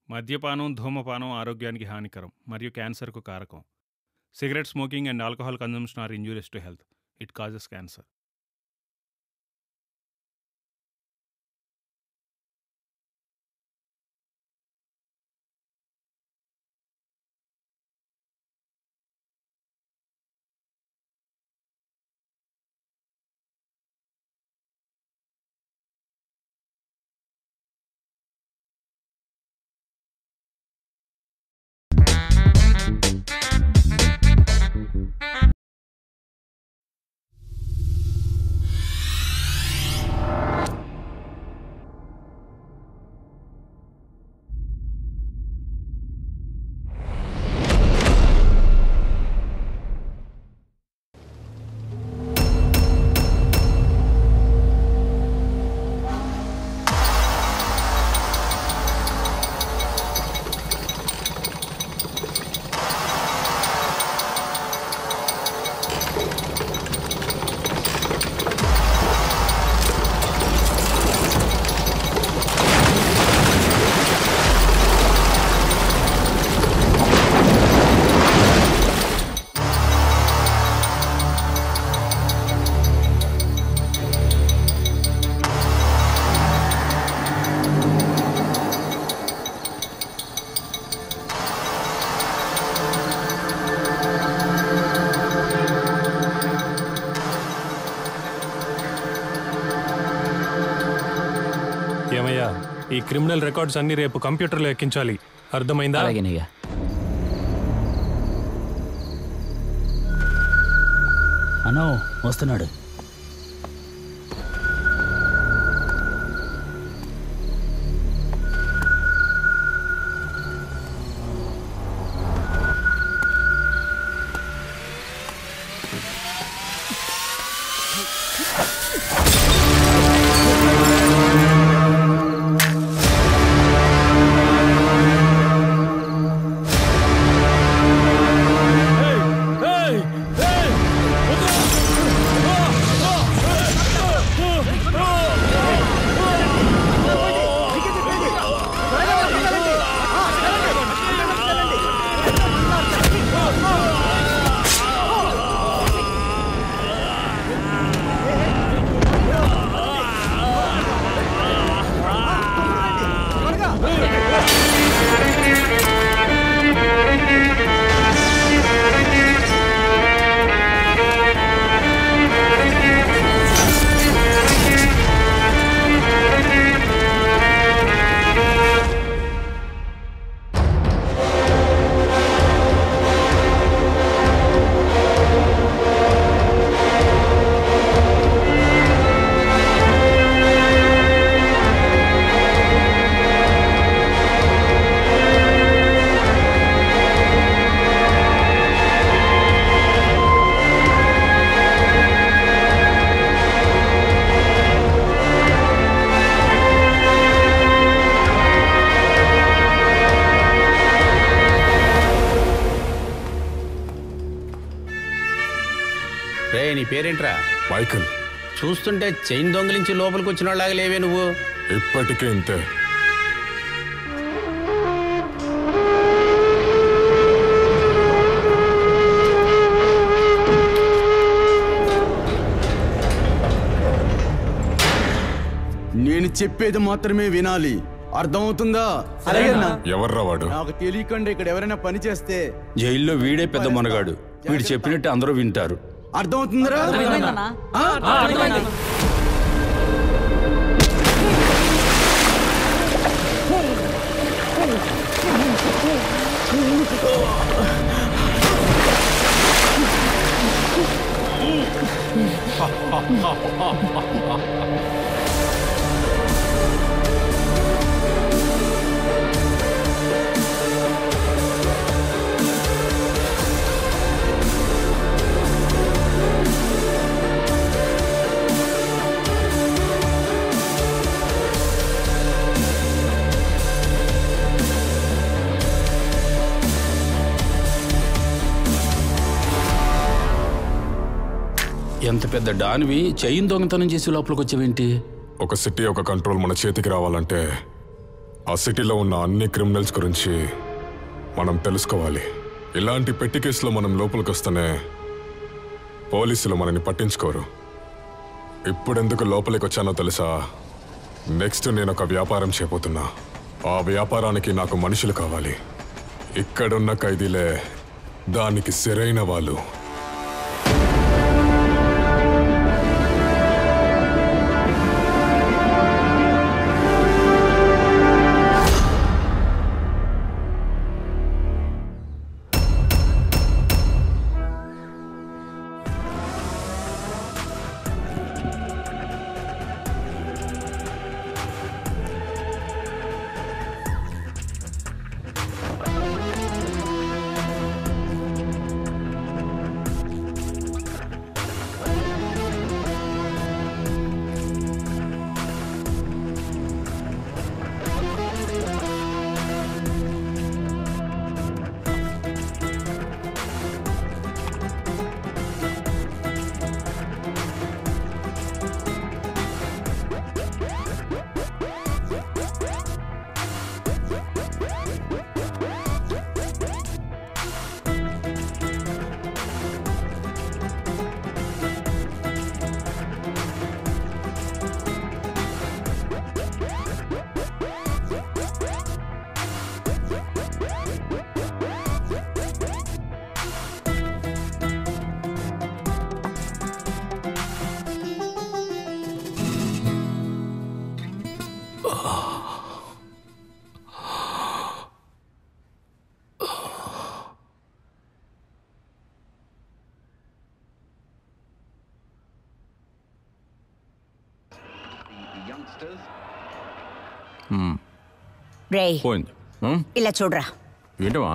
మద్యపానం ధూమపానం ఆరోగ్యానికి హానికరం మరియు క్యాన్సర్కు కారకం cigarette smoking and alcohol consumption are injurious to health it causes cancer ఏమయ్యా ఈ క్రిమినల్ రికార్డ్స్ అన్ని రేపు కంప్యూటర్లో ఎక్కించాలి అర్థమైందా అలాగేనయ్యా అనో వస్తున్నాడు రే నీ పేరేంట్రా మైకిల్ చూస్తుంటే చైన్ దొంగిలించి లోపలికి వచ్చిన వాళ్ళగా లేవే నువ్వు ఇప్పటికే ఇంతే నేను చెప్పేది మాత్రమే వినాలి అర్థమవుతుందా ఎవర్రా వాడు నాకు తెలియకుండా ఇక్కడ ఎవరైనా పని చేస్తే జైల్లో వీడే పెద్ద మనగాడు వీడు చెప్పినట్టు అందరూ వింటారు అర్థమవుతుందిరా ఆ? ఎంత పెద్ద డాన్వి చైన్ దొంగతనం చేసి లోపలికి వచ్చావేంటి ఒక సిటీ ఒక కంట్రోల్ మన చేతికి రావాలంటే ఆ సిటీలో ఉన్న అన్ని క్రిమినల్స్ గురించి మనం తెలుసుకోవాలి ఇలాంటి పెట్టి కేసులో మనం లోపలికి వస్తేనే పోలీసులు మనని పట్టించుకోరు ఇప్పుడెందుకు లోపలికి వచ్చానో తెలుసా నెక్స్ట్ నేను ఒక వ్యాపారం చేయబోతున్నా ఆ వ్యాపారానికి నాకు మనుషులు కావాలి ఇక్కడున్న ఖైదీలే దానికి సరైన వాళ్ళు రేయ్ పోయింది ఉమ్, ఇలా చూడరా ఏంటమ్మా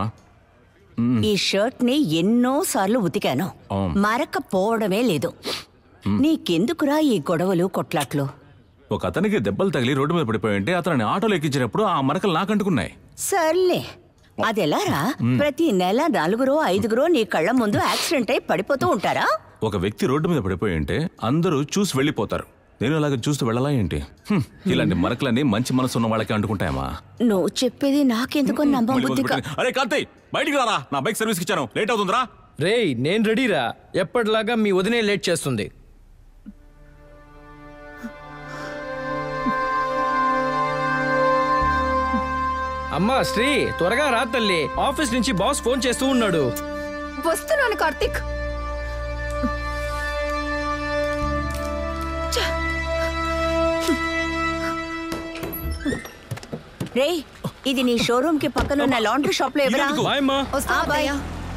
ఈ షర్ట్ ని ఎన్నో సార్లు ఉతికాను అవును. మరకపోవడమే లేదు నీకెందుకురా ఈ గొడవలు కొట్లాట్లు ఒక అతనికి దెబ్బలు తగిలి రోడ్డు మీద పడిపోయి ఉంటే అతన్ని ఆటోలో ఎక్కించినప్పుడు ఆ మరకలు నాకు అంటుకున్నాయి సర్లే అదెలారా ప్రతి నెల నలుగురో ఐదుగురో నీ కళ్ళ ముందు యాక్సిడెంట్ అయి పడిపోతూ ఉంటారా ఒక వ్యక్తి రోడ్డు మీద పడిపోయి ఉంటే అందరూ చూసి వెళ్ళిపోతారు నేను అలాగే చూస్తూ వెళ్ళాలా ఏంటి హ్మ్, ఇలాంటి మరకలన్నీ మంచి మనసు ఉన్న వాళ్ళకి అంటుకుంటాయమ్మా నువ్వు చెప్పేది నాకెందుకో మళ్ళీ నమ్మబుద్ధి మొదలుపెట్టింది. అరే కాంతి బయటికి రారా నా బైక్ సర్వీస్ ఇచ్చాను లేట్ అవుతుందిరా రేయ్ నేను రెడీరా ఎప్పటిలాగా మీ వదినే లేట్ చేస్తుంది అమ్మా శ్రీ త్వరగా రా తల్లి ఆఫీస్ నుంచి బాస్ ఫోన్ చేస్తూ ఉన్నాడు వస్తున్నాను కార్తిక్ రేయ్ ఇది నీ షోరూమ్ కి పక్కనున్న లాండ్రీ షాప్ లో ఎవరా బాయ్ అమ్మా ఆ, బాయ్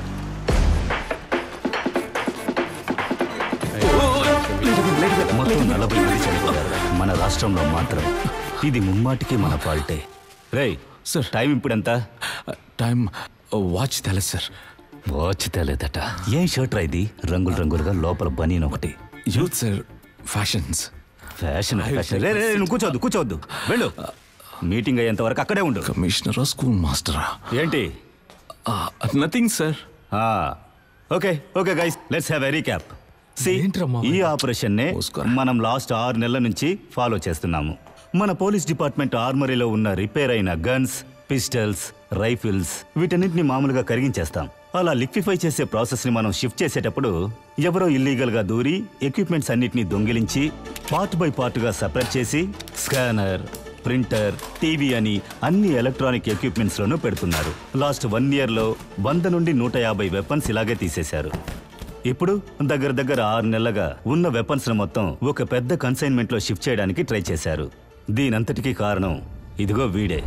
మొత్తం నలభై మంది చనిపోయారు మన రాష్ట్రంలో మాత్రం ఇది ముమ్మాటికి మన ఫాల్టే రేయ్ సార్. టైం ఇప్పుడెంత టైం వాచ్ తెలదు సార్ వాచ్ తెలియదట ఏం షర్ట్ రా ఇది రంగులు రంగులుగా లోపల బనీన్ ఒకటి youth sir fashions fashion fashion రే రే రే, నువ్వు కూర్చోవద్దు కూర్చోవద్దు వెళ్ళు మీటింగ్ అయ్యేంత వరకు అక్కడే ఉండు కమిషనరా స్కూల్ మాస్టరా ఏంటి nothing sir okay okay guys let's have a recap ఏంట్రా మావయ్య? ఈ ఆపరేషన్ నే నమస్కారం. మనం లాస్ట్ ఆరు నెలల నుంచి ఫాలో చేస్తున్నాము మన పోలీస్ డిపార్ట్మెంట్ ఆర్మరీలో ఉన్న రిపేర్ అయిన గన్స్ పిస్టల్స్ రైఫిల్స్ వీటన్నిటిని మామూలుగా కరిగించేస్తాం అలా లిక్విఫై చేసే ప్రాసెస్ ని మనం షిఫ్ట్ చేసేటప్పుడు ఎవరో ఇల్లీగల్ గా దూరి ఎక్విప్మెంట్స్ అన్నిటిని దొంగిలించి పార్ట్ బై పార్ట్ గా సపరేట్ చేసి స్కానర్ ప్రింటర్ టీవీ అని అన్ని ఎలక్ట్రానిక్ ఎక్విప్మెంట్స్ లోనూ పెడుతున్నారు లాస్ట్ వన్ ఇయర్ లో వంద నుండి నూట యాభై వెపన్స్ ఇలాగే తీసేశారు ఇప్పుడు దగ్గర దగ్గర ఆరు నెలలుగా ఉన్న వెపన్స్ ను మొత్తం ఒక పెద్ద కన్సైన్మెంట్ లో షిఫ్ట్ చేయడానికి ట్రై చేశారు దీనంతటికీ కారణం ఇదిగో వీడే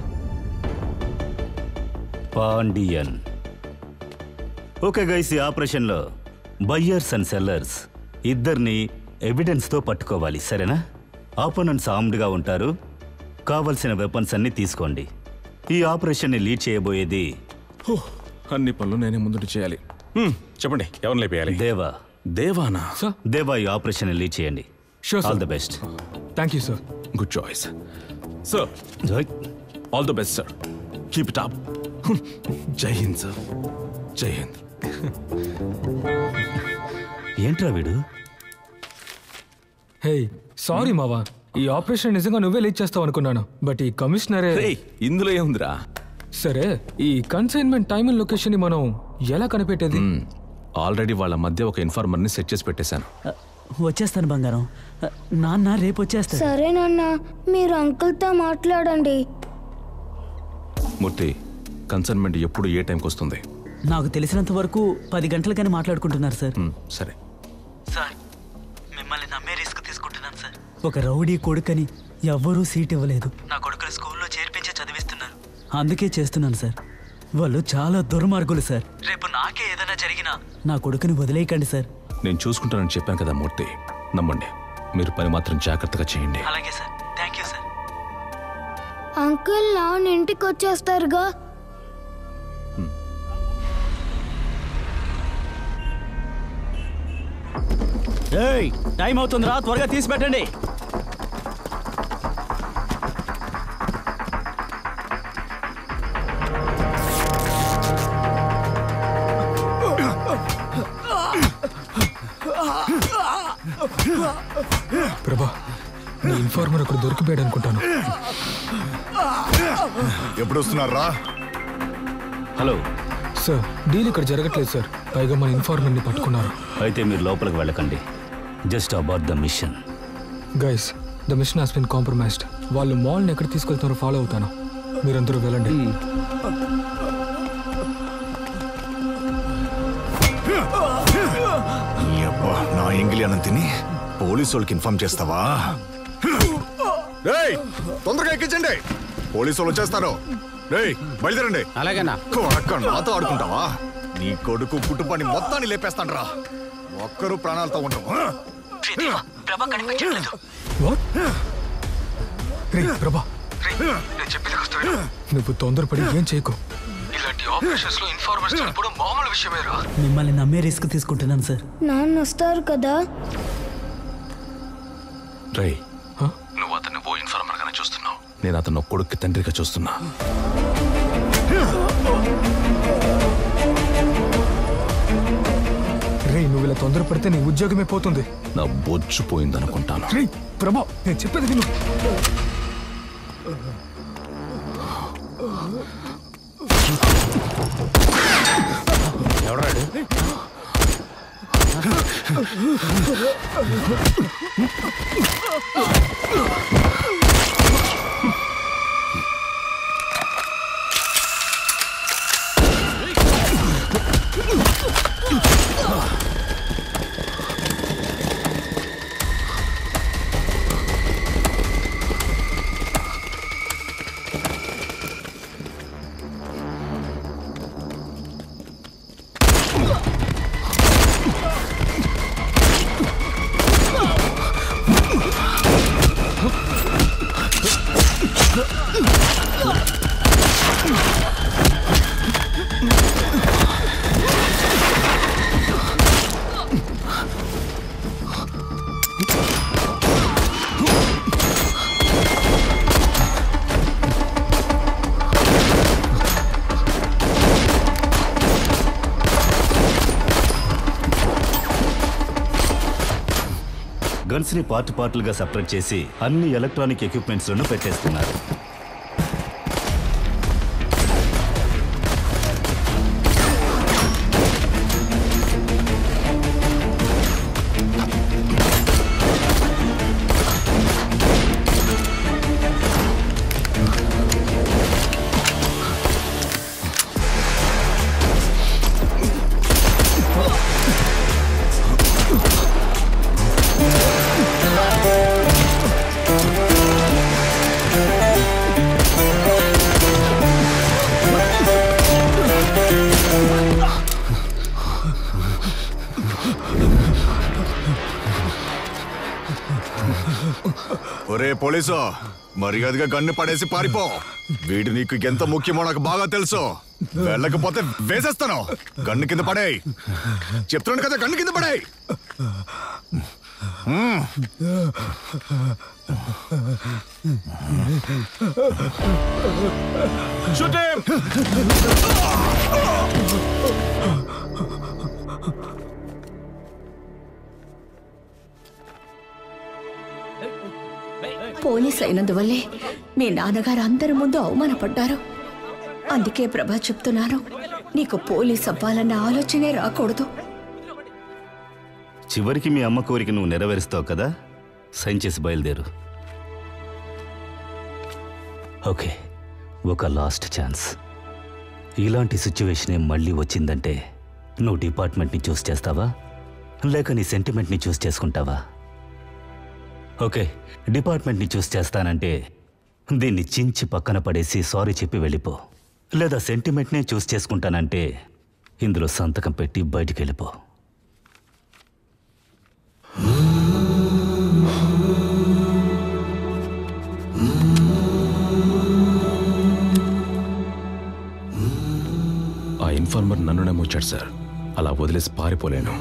పాండియన్ ఓకే గైస్ ఈ ఆపరేషన్ లో బయ్యర్స్ అండ్ సెల్లర్స్ ఇద్దరిని ఎవిడెన్స్ తో పట్టుకోవాలి సరేనా ఆపోనెంట్స్ ఆర్మ్డ్ గా ఉంటారు కావలసిన వెపన్స్ అన్ని తీసుకోండి ఈ ఆపరేషన్ ని లీడ్ చేయబోయేది హో, అన్ని పనులు నేనే ముందు చేయాలి హ్మ్, చెప్పండి ఎవరిని లేపేయాలి దేవా దేవానా సార్ దేవా ఈ ఆపరేషన్ ని లీడ్ చేయండి Sure, sir. All the best thank you sir good choice sir all the best sir keep it up Jai Hind sir జై హింద్ ఏంట్రా వీడు హే సారీ మావా ఈ ఆపరేషన్ నిజంగా నువ్వే లీడ్ చేస్తావు అనుకున్నాను బట్ ఈ కమిషనరే రేయ్ ఇందులో ఏముందిరా సరే ఈ కన్సైన్మెంట్ టైమ్ అండ్ లొకేషన్ ని మనం ఎలా కనిపెట్టేది ఆల్రెడీ వాళ్ళ మధ్య ఒక ఇన్ఫార్మర్ని సెట్ చేసి పెట్టేశాను వచ్చేస్తాను బంగారం నాన్న రేపు వచ్చేస్తా సరే నాన్న మీరు అంకుల్తో మాట్లాడండి మూర్తి కన్సర్న్మెంట్ ఎప్పుడు ఏ టైంకి వస్తుంది నాకు తెలిసినంత వరకు పది గంటలకని మాట్లాడుకుంటున్నారు సార్ మ్, సరే సార్ మిమ్మల్ని నమ్మే రిస్క్ తీసుకుంటున్నాను సార్ ఒక రౌడీ కొడుకని ఎవ్వరూ సీట్ ఇవ్వలేదు నా కొడుకుని స్కూల్లో చేర్పించి చదివిస్తున్నారు అందుకే చేస్తున్నాను సార్ వాళ్ళు చాలా దుర్మార్గులు సార్ రేపు నాకే ఏదైనా జరిగినా నా కొడుకుని వదిలేయకండి సార్ నేను చూసుకుంటానని చెప్పాను కదా మూర్తి నమ్మండి మీరు పని మాత్రం జాగ్రత్తగా చేయండి అలాగే sir thank you sir uncle నాన్న ఇంటికి వచ్చేస్తారుగా ఏయ్ టైం అవుతుందిరా త్వరగా తీసి పెట్టండి ప్రభా నీ ఇన్ఫార్మర్ అక్కడ దొరికిపోయాడు అనుకుంటాను ఎప్పుడు వస్తున్నారా హలో సార్ డీల్ ఇక్కడ జరగట్లేదు సార్ పైగా మన ఇన్ఫార్మర్ ని పట్టుకున్నారు అయితే మీరు లోపలికి వెళ్ళకండి just about the mission guys the mission has been compromised వాళ్ళు మాల్ని ఎక్కడ తీసుకెళ్తారో ఫాలో అవుతాను మీరందరూ వెళ్ళండి అబ్బా నా ఎంగిలి అన్నం తిని పోలీసు వాళ్ళకి ఇన్ఫార్మ్ చేస్తావా రేయ్ తొందరగా ఎక్కించండి పోలీసు వాళ్ళు వచ్చేస్తారు రేయ్ బయలుదేరండి అలాగేనా కొడక నాతో ఆడుకుంటావా నీ కొడుకు కుటుంబాన్ని మొత్తాన్ని లేపేస్తాను రా ఒక్కరు ప్రాణాలతో ఉండవు ప్రభా కనిపించట్లేదు వాట్ రే ప్రభా నువ్వు తొందరపడి ఏం చేయకు ఇలాంటి ఆపరేషన్స్ లో ఇన్ఫార్మర్స్ చనిపోవడం మామూలు విషయమేరా మిమ్మల్ని నమ్మే రిస్క్ తీసుకుంటున్నాను సార్ నాన్న వస్తారు కదా రై నువ్వు అతన్ని ఓ ఇన్ఫార్మర్ గానే చూస్తున్నావు నేను అతను కొడుక్కి తండ్రిగా చూస్తున్నా రే నువ్వు ఇలా తొందరపడితే నీ ఉద్యోగమే పోతుంది నా బొచ్చు పోయిందనుకుంటాను రే ప్రభా నేను చెప్పేది విను ఎవరాడు గన్స్ ని పార్ట్ పార్ట్లుగా సపరేట్ చేసి అన్ని ఎలక్ట్రానిక్ ఎక్విప్మెంట్స్ లను పెట్టేస్తున్నారు ఒరే పోలీసు మర్యాదగా గన్ను పడేసి పారిపో వీడు నీకు ఎంత ముఖ్యమో నాకు బాగా తెలుసు వెళ్ళకపోతే వేసేస్తాను గన్ను కింద పడేయ్ చెప్తున్నాను కదా గన్ను కింద పడేయ్ హ్మ్. Shoot him! పోలీస్ అయినందువల్లే మీ నాన్నగారు అందరి ముందు అవమానపడ్డారు అందుకే ప్రభా చెప్తున్నాను నీకు పోలీస్ అవ్వాలన్న ఆలోచనే రాకూడదు చివరికి మీ అమ్మ కోరిక నువ్వు నెరవేరుస్తావు కదా సైన్ చేసి బయలుదేరు ఓకే ఒక లాస్ట్ ఛాన్స్ ఇలాంటి సిచ్యువేషనే మళ్ళీ వచ్చిందంటే నువ్వు డిపార్ట్మెంట్ని చూస్ చేస్తావా లేక నీ సెంటిమెంట్ని చూస్ చేసుకుంటావా ఓకే డిపార్ట్మెంట్ని చూస్ చేస్తానంటే దీన్ని చించి పక్కన పడేసి సారీ చెప్పి వెళ్ళిపో లేదా సెంటిమెంట్నే చూస్ చేసుకుంటానంటే ఇందులో సంతకం పెట్టి బయటికి వెళ్ళిపో ఆ ఇన్ఫార్మర్ నన్ను నమ్మొచ్చాడు సార్ అలా వదిలేసి పారిపోలేను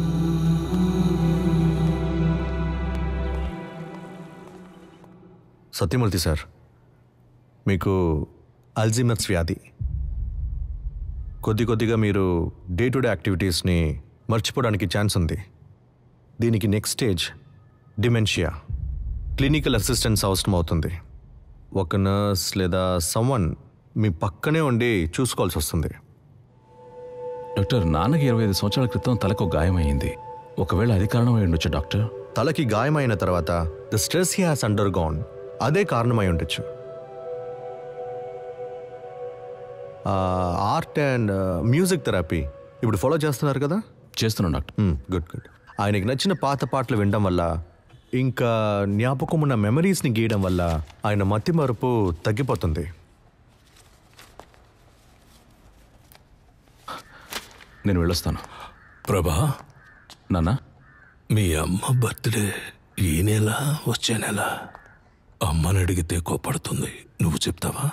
సత్యమూర్తి సార్ మీకు అల్జిమర్స్ వ్యాధి కొద్ది కొద్దిగా మీరు డే టు డే యాక్టివిటీస్ని మర్చిపోవడానికి ఛాన్స్ ఉంది దీనికి next stage dementia clinical assistance అవసరం అవుతుంది ఒక నర్స్ లేదా సమ్వన్ మీ పక్కనే ఉండి చూసుకోవాల్సి వస్తుంది డాక్టర్ నాన్నకి ఇరవై ఐదు సంవత్సరాల క్రితం తలకు గాయమైంది ఒకవేళ అది కారణమై ఉండొచ్చు డాక్టర్ తలకి గాయమైన తర్వాత the stress he has undergone అదే కారణమై ఉండొచ్చు ఆర్ట్ అండ్ మ్యూజిక్ థెరపీ ఇప్పుడు ఫాలో చేస్తున్నారు కదా చేస్తున్నాను డాక్టర్ గుడ్ గుడ్ ఆయనకి నచ్చిన పాత పాటలు వినడం వల్ల ఇంకా జ్ఞాపకం ఉన్న మెమరీస్ని గీయడం వల్ల ఆయన మతి మరుపు తగ్గిపోతుంది నేను వెళ్ళొస్తాను ప్రభా నాన్న మీ అమ్మ బర్త్డే ఈ నెల వచ్చే నెల అమ్మని అడిగితే కోపడుతుంది నువ్వు చెప్తావా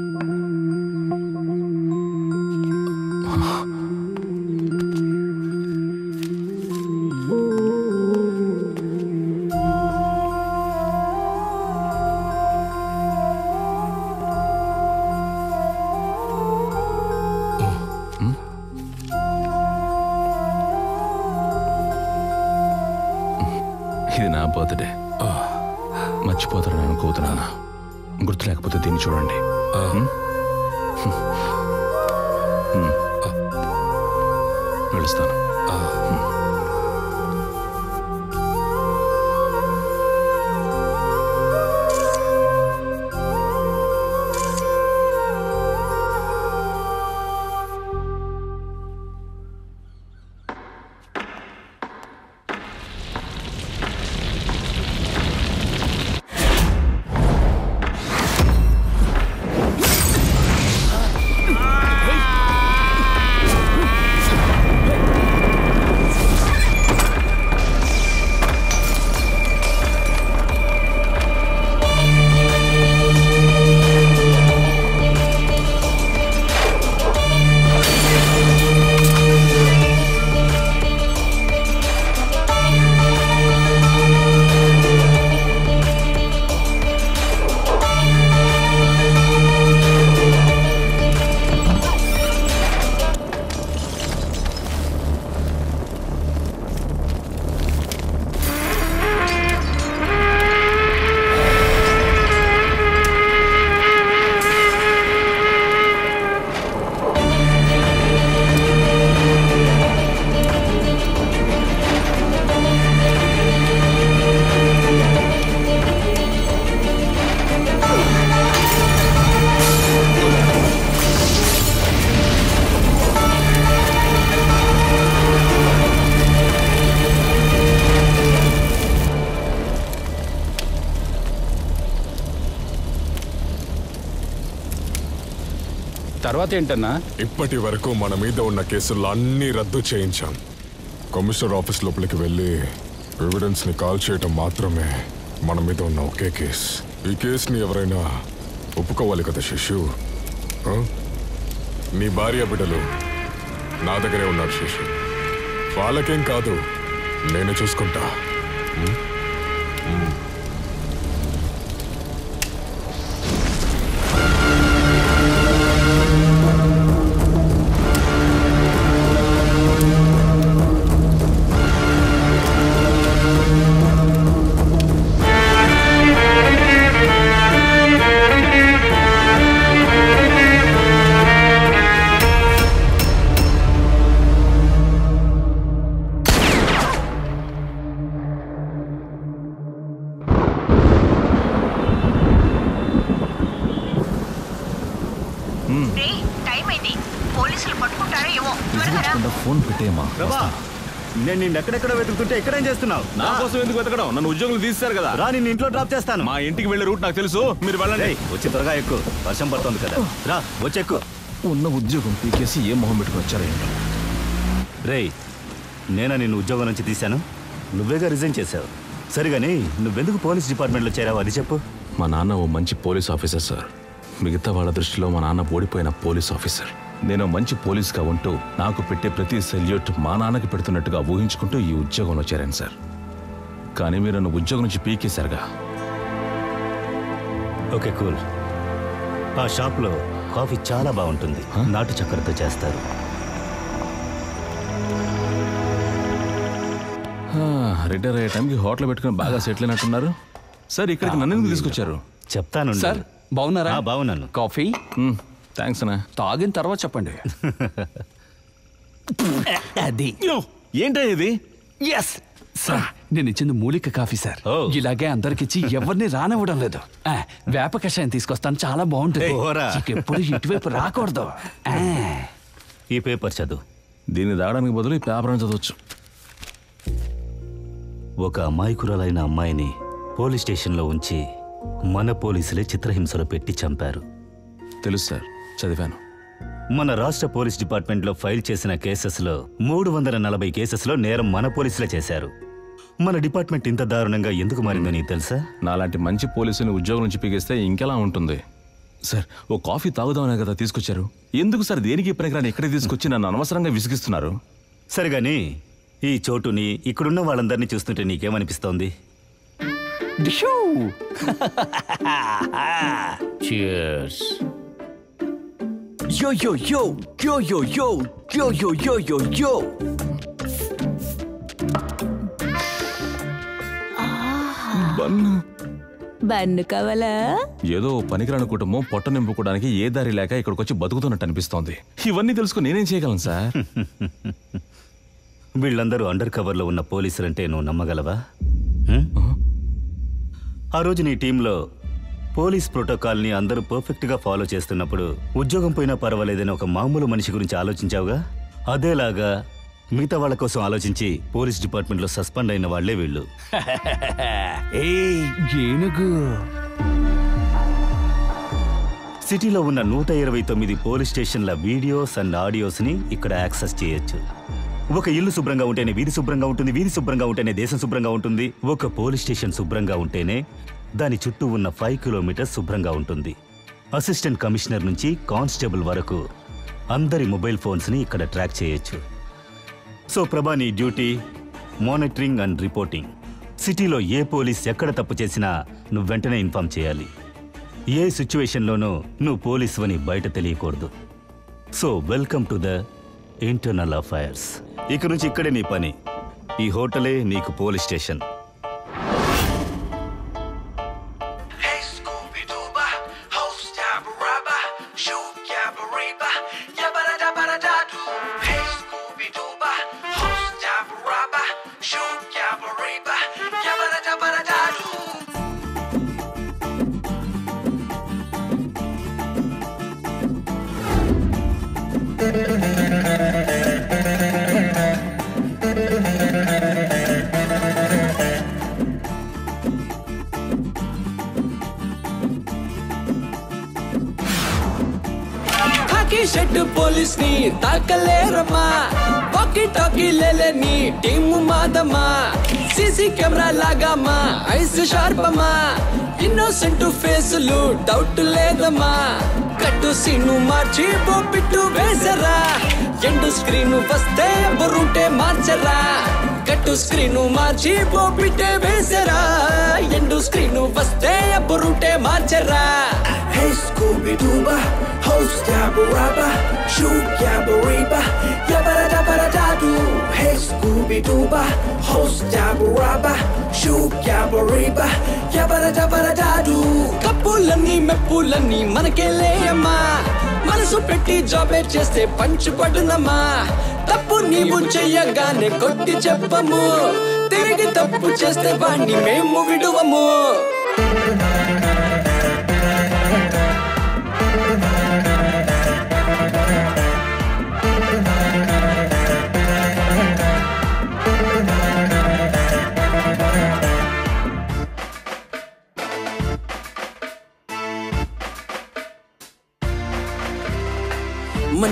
ఇది నా బర్త్డే మర్చిపోతారని అనుకోతున్నానా గుర్తు లేకపోతే దీన్ని చూడండి హ్మ్? హ్మ్. వెళ్ళొస్తాను హ్మ్. తర్వాత ఏంటన్నా ఇప్పటి వరకు మన మీద ఉన్న కేసుల్లో అన్ని రద్దు చేయించాం కమిషనర్ ఆఫీస్ లోపలికి వెళ్ళి ఎవిడెన్స్ ని కాల్ చేయటం మాత్రమే మన మీద ఉన్న ఒకే కేస్ ఈ కేసుని ఎవరైనా ఒప్పుకోవాలి కదా శిశు ఆ? నీ భార్య బిడ్డలు నా దగ్గరే ఉన్నారు శిశు వాళ్ళకేం కాదు నేను చూసుకుంటా ఉం? ఉం. ఆ ఫోన్ పెట్టేయమ్మా ప్రభా నేను నిన్ను ఎక్కడెక్కడ వెతుకుతుంటే ఎక్కడేం చేస్తున్నావు నా కోసం ఎందుకు వెతకడం నన్ను ఉద్యోగులు తీస్తారు కదా రా నిన్ను ఇంట్లో డ్రాప్ చేస్తాను మా ఇంటికి వెళ్ళే రూట్ నాకు తెలుసు మీరు వెళ్ళండి ఏయ్, వచ్చి త్వరగా ఎక్కువ వర్షం పడుతుంది కదా రా వచ్చి ఎక్కువ ఉన్న ఉద్యోగం పీకేసి ఏ మొహం పెట్టుకుని వచ్చారు ఏంటో రేయ్ నేనా నిన్ను ఉద్యోగం నుంచి తీశాను నువ్వేగా రిజైన్ చేశావు సరిగాని నువ్వెందుకు పోలీస్ డిపార్ట్మెంట్లో చేరావు అది చెప్పు మా నాన్న ఓ మంచి పోలీస్ ఆఫీసర్ సార్ మిగతా వాళ్ళ దృష్టిలో మా నాన్న ఓడిపోయిన పోలీస్ ఆఫీసర్ నేను మంచి పోలీస్గా ఉంటూ నాకు పెట్టే ప్రతి సెల్యూట్ మా నాన్నకి పెడుతున్నట్టుగా ఊహించుకుంటూ ఈ ఉద్యోగంలో చేరాను సార్ కానీ మీరు నన్ను ఉద్యోగం నుంచి పీకేశారుగా ఓకే కూల్ ఆ షాప్లో కాఫీ చాలా బాగుంటుంది నాటు చక్కెరతో చేస్తారు రిటైర్ అయ్యే టైంకి హోటల్ పెట్టుకుని బాగా సెటిల్ అయినట్టున్నారు సార్ ఇక్కడికి నన్ను ఎందుకు తీసుకొచ్చారు చెప్తాను సార్ బాగున్నారా బాగున్నాను కాఫీ థ్యాంక్స్ అన్నా తాగిన తర్వాత చెప్పండి అది ఏంటో ఇది ఎస్ సార్ నేను ఇచ్చింది మూలిక కాఫీ సార్ ఇలాగే అందరికిచ్చి ఎవరిని రానివ్వడం లేదు ఆ, వేప కషాయం తీసుకొస్తాను చాలా బాగుంటుంది ఓరా. ఎప్పుడు ఇటువైపు రాకూడదు ఆ. ఈ పేపర్ చదువు దీన్ని తాగడానికి బదులు ఈ పేపర్ అని చదవచ్చు ఒక అమాయకురాలైన అమ్మాయిని పోలీస్ స్టేషన్లో ఉంచి మన పోలీసులే చిత్రహింసలు పెట్టి చంపారు తెలుసు సార్ చదివాను మన రాష్ట్ర పోలీస్ డిపార్ట్మెంట్లో ఫైల్ చేసిన కేసెస్లో మూడు వందల నలభై కేసెస్లో నేరం మన పోలీసులే చేశారు మన డిపార్ట్మెంట్ ఇంత దారుణంగా ఎందుకు మారిందో నీకు తెలుసా నాలాంటి మంచి పోలీసుని ఉద్యోగం నుంచి పీకేస్తే ఇంకెలా ఉంటుంది సార్ ఓ కాఫీ తాగుదామనే కదా తీసుకొచ్చారు ఎందుకు సార్ దేనికి పనికిరాని ఎక్కడ తీసుకొచ్చి నన్ను అనవసరంగా విసిగిస్తున్నారు సరిగాని ఈ చోటుని ఇక్కడున్న వాళ్ళందరినీ చూస్తుంటే నీకేమనిపిస్తోంది Cheers. Yo yo yo yo yo yo yo yo yo yo yo. Bun bun కావాలా ఏదో పనికిరాని కుటుంబం పొట్ట నింపుకోవడానికి ఏ దారి లేక ఇక్కడికి వచ్చి బతుకుతున్నట్టు అనిపిస్తోంది ఇవన్నీ తెలుసుకుని నేనేం చేయగలను సార్ వీళ్ళందరూ అండర్ కవర్లో ఉన్న పోలీసులంటే నువ్వు నమ్మగలవా హ్మ్? ఆ రోజు నీ టీంలో పోలీస్ ప్రోటోకాల్ని అందరూ పర్ఫెక్ట్గా ఫాలో చేస్తున్నప్పుడు ఉద్యోగం పోయినా పర్వాలేదని ఒక మామూలు మనిషి గురించి ఆలోచించావుగా అదేలాగా మిగతా వాళ్ళ కోసం ఆలోచించి పోలీస్ డిపార్ట్మెంట్లో సస్పెండ్ అయిన వాళ్లే వీళ్ళు ఏయ్ ఏనుగు సిటీలో ఉన్న నూట ఇరవై తొమ్మిది పోలీస్ స్టేషన్ల వీడియోస్ అండ్ ఆడియోస్ని ఇక్కడ యాక్సెస్ చేయొచ్చు ఒక ఇల్లు శుభ్రంగా ఉంటేనే వీధి శుభ్రంగా ఉంటుంది వీధి శుభ్రంగా ఉంటేనే దేశం శుభ్రంగా ఉంటుంది ఒక పోలీస్ స్టేషన్ శుభ్రంగా ఉంటేనే దాని చుట్టూ ఉన్న ఫైవ్ కిలోమీటర్స్ శుభ్రంగా ఉంటుంది అసిస్టెంట్ కమిషనర్ నుంచి కానిస్టేబుల్ వరకు అందరి మొబైల్ ఫోన్స్ని ఇక్కడ ట్రాక్ చేయొచ్చు సో ప్రభా నీ డ్యూటీ మానిటరింగ్ అండ్ రిపోర్టింగ్ సిటీలో ఏ పోలీస్ ఎక్కడ తప్పు చేసినా నువ్వు వెంటనే ఇన్ఫామ్ చేయాలి ఏ సిచ్యువేషన్లోనూ నువ్వు పోలీసు అని బయట తెలియకూడదు so welcome to the internal affairs ఇక నుంచి ఇక్కడే నీ పని ఈ హోటలే నీకు పోలీస్ స్టేషన్ కాకి షెడ్ పోలీస్ ని తాకలేరమ్మా వాకి టాకీ లేలేని టీము మాదమ్మా సీసీ కెమెరా లాగామా ఐస్ షార్పమ్మా ఇన్నోసెంట్ ఫేసులు డౌట్ లేదమ్మా కట్టు సీను మార్చి బొప్పిట్టు వేసరా ఎండు స్క్రీన్ వస్తే బొరుంటే మార్చరా కట్టు స్క్రీన్ మార్చి బొప్పిట్టే వేసరా ఎండు స్క్రీన్ వస్తే బొరుంటే మార్చరా Hey Scooby Dooba, host Yabaraba, shoot Yabariba, yabba dabba da doo. Hey Scooby Dooba, host Yabaraba, shoot Yabariba, yabba dabba da doo. కప్పులన్నీ మెప్పులన్నీ మనకెళ్ళే అమ్మా మనసు పెట్టి జాబే చేస్తే పంచి పడునమ్మా తప్పు నీవు చెయ్యగానే కొట్టి చెప్పము తిరిగి తప్పు చేస్తే వాణ్ణి మేము విడువము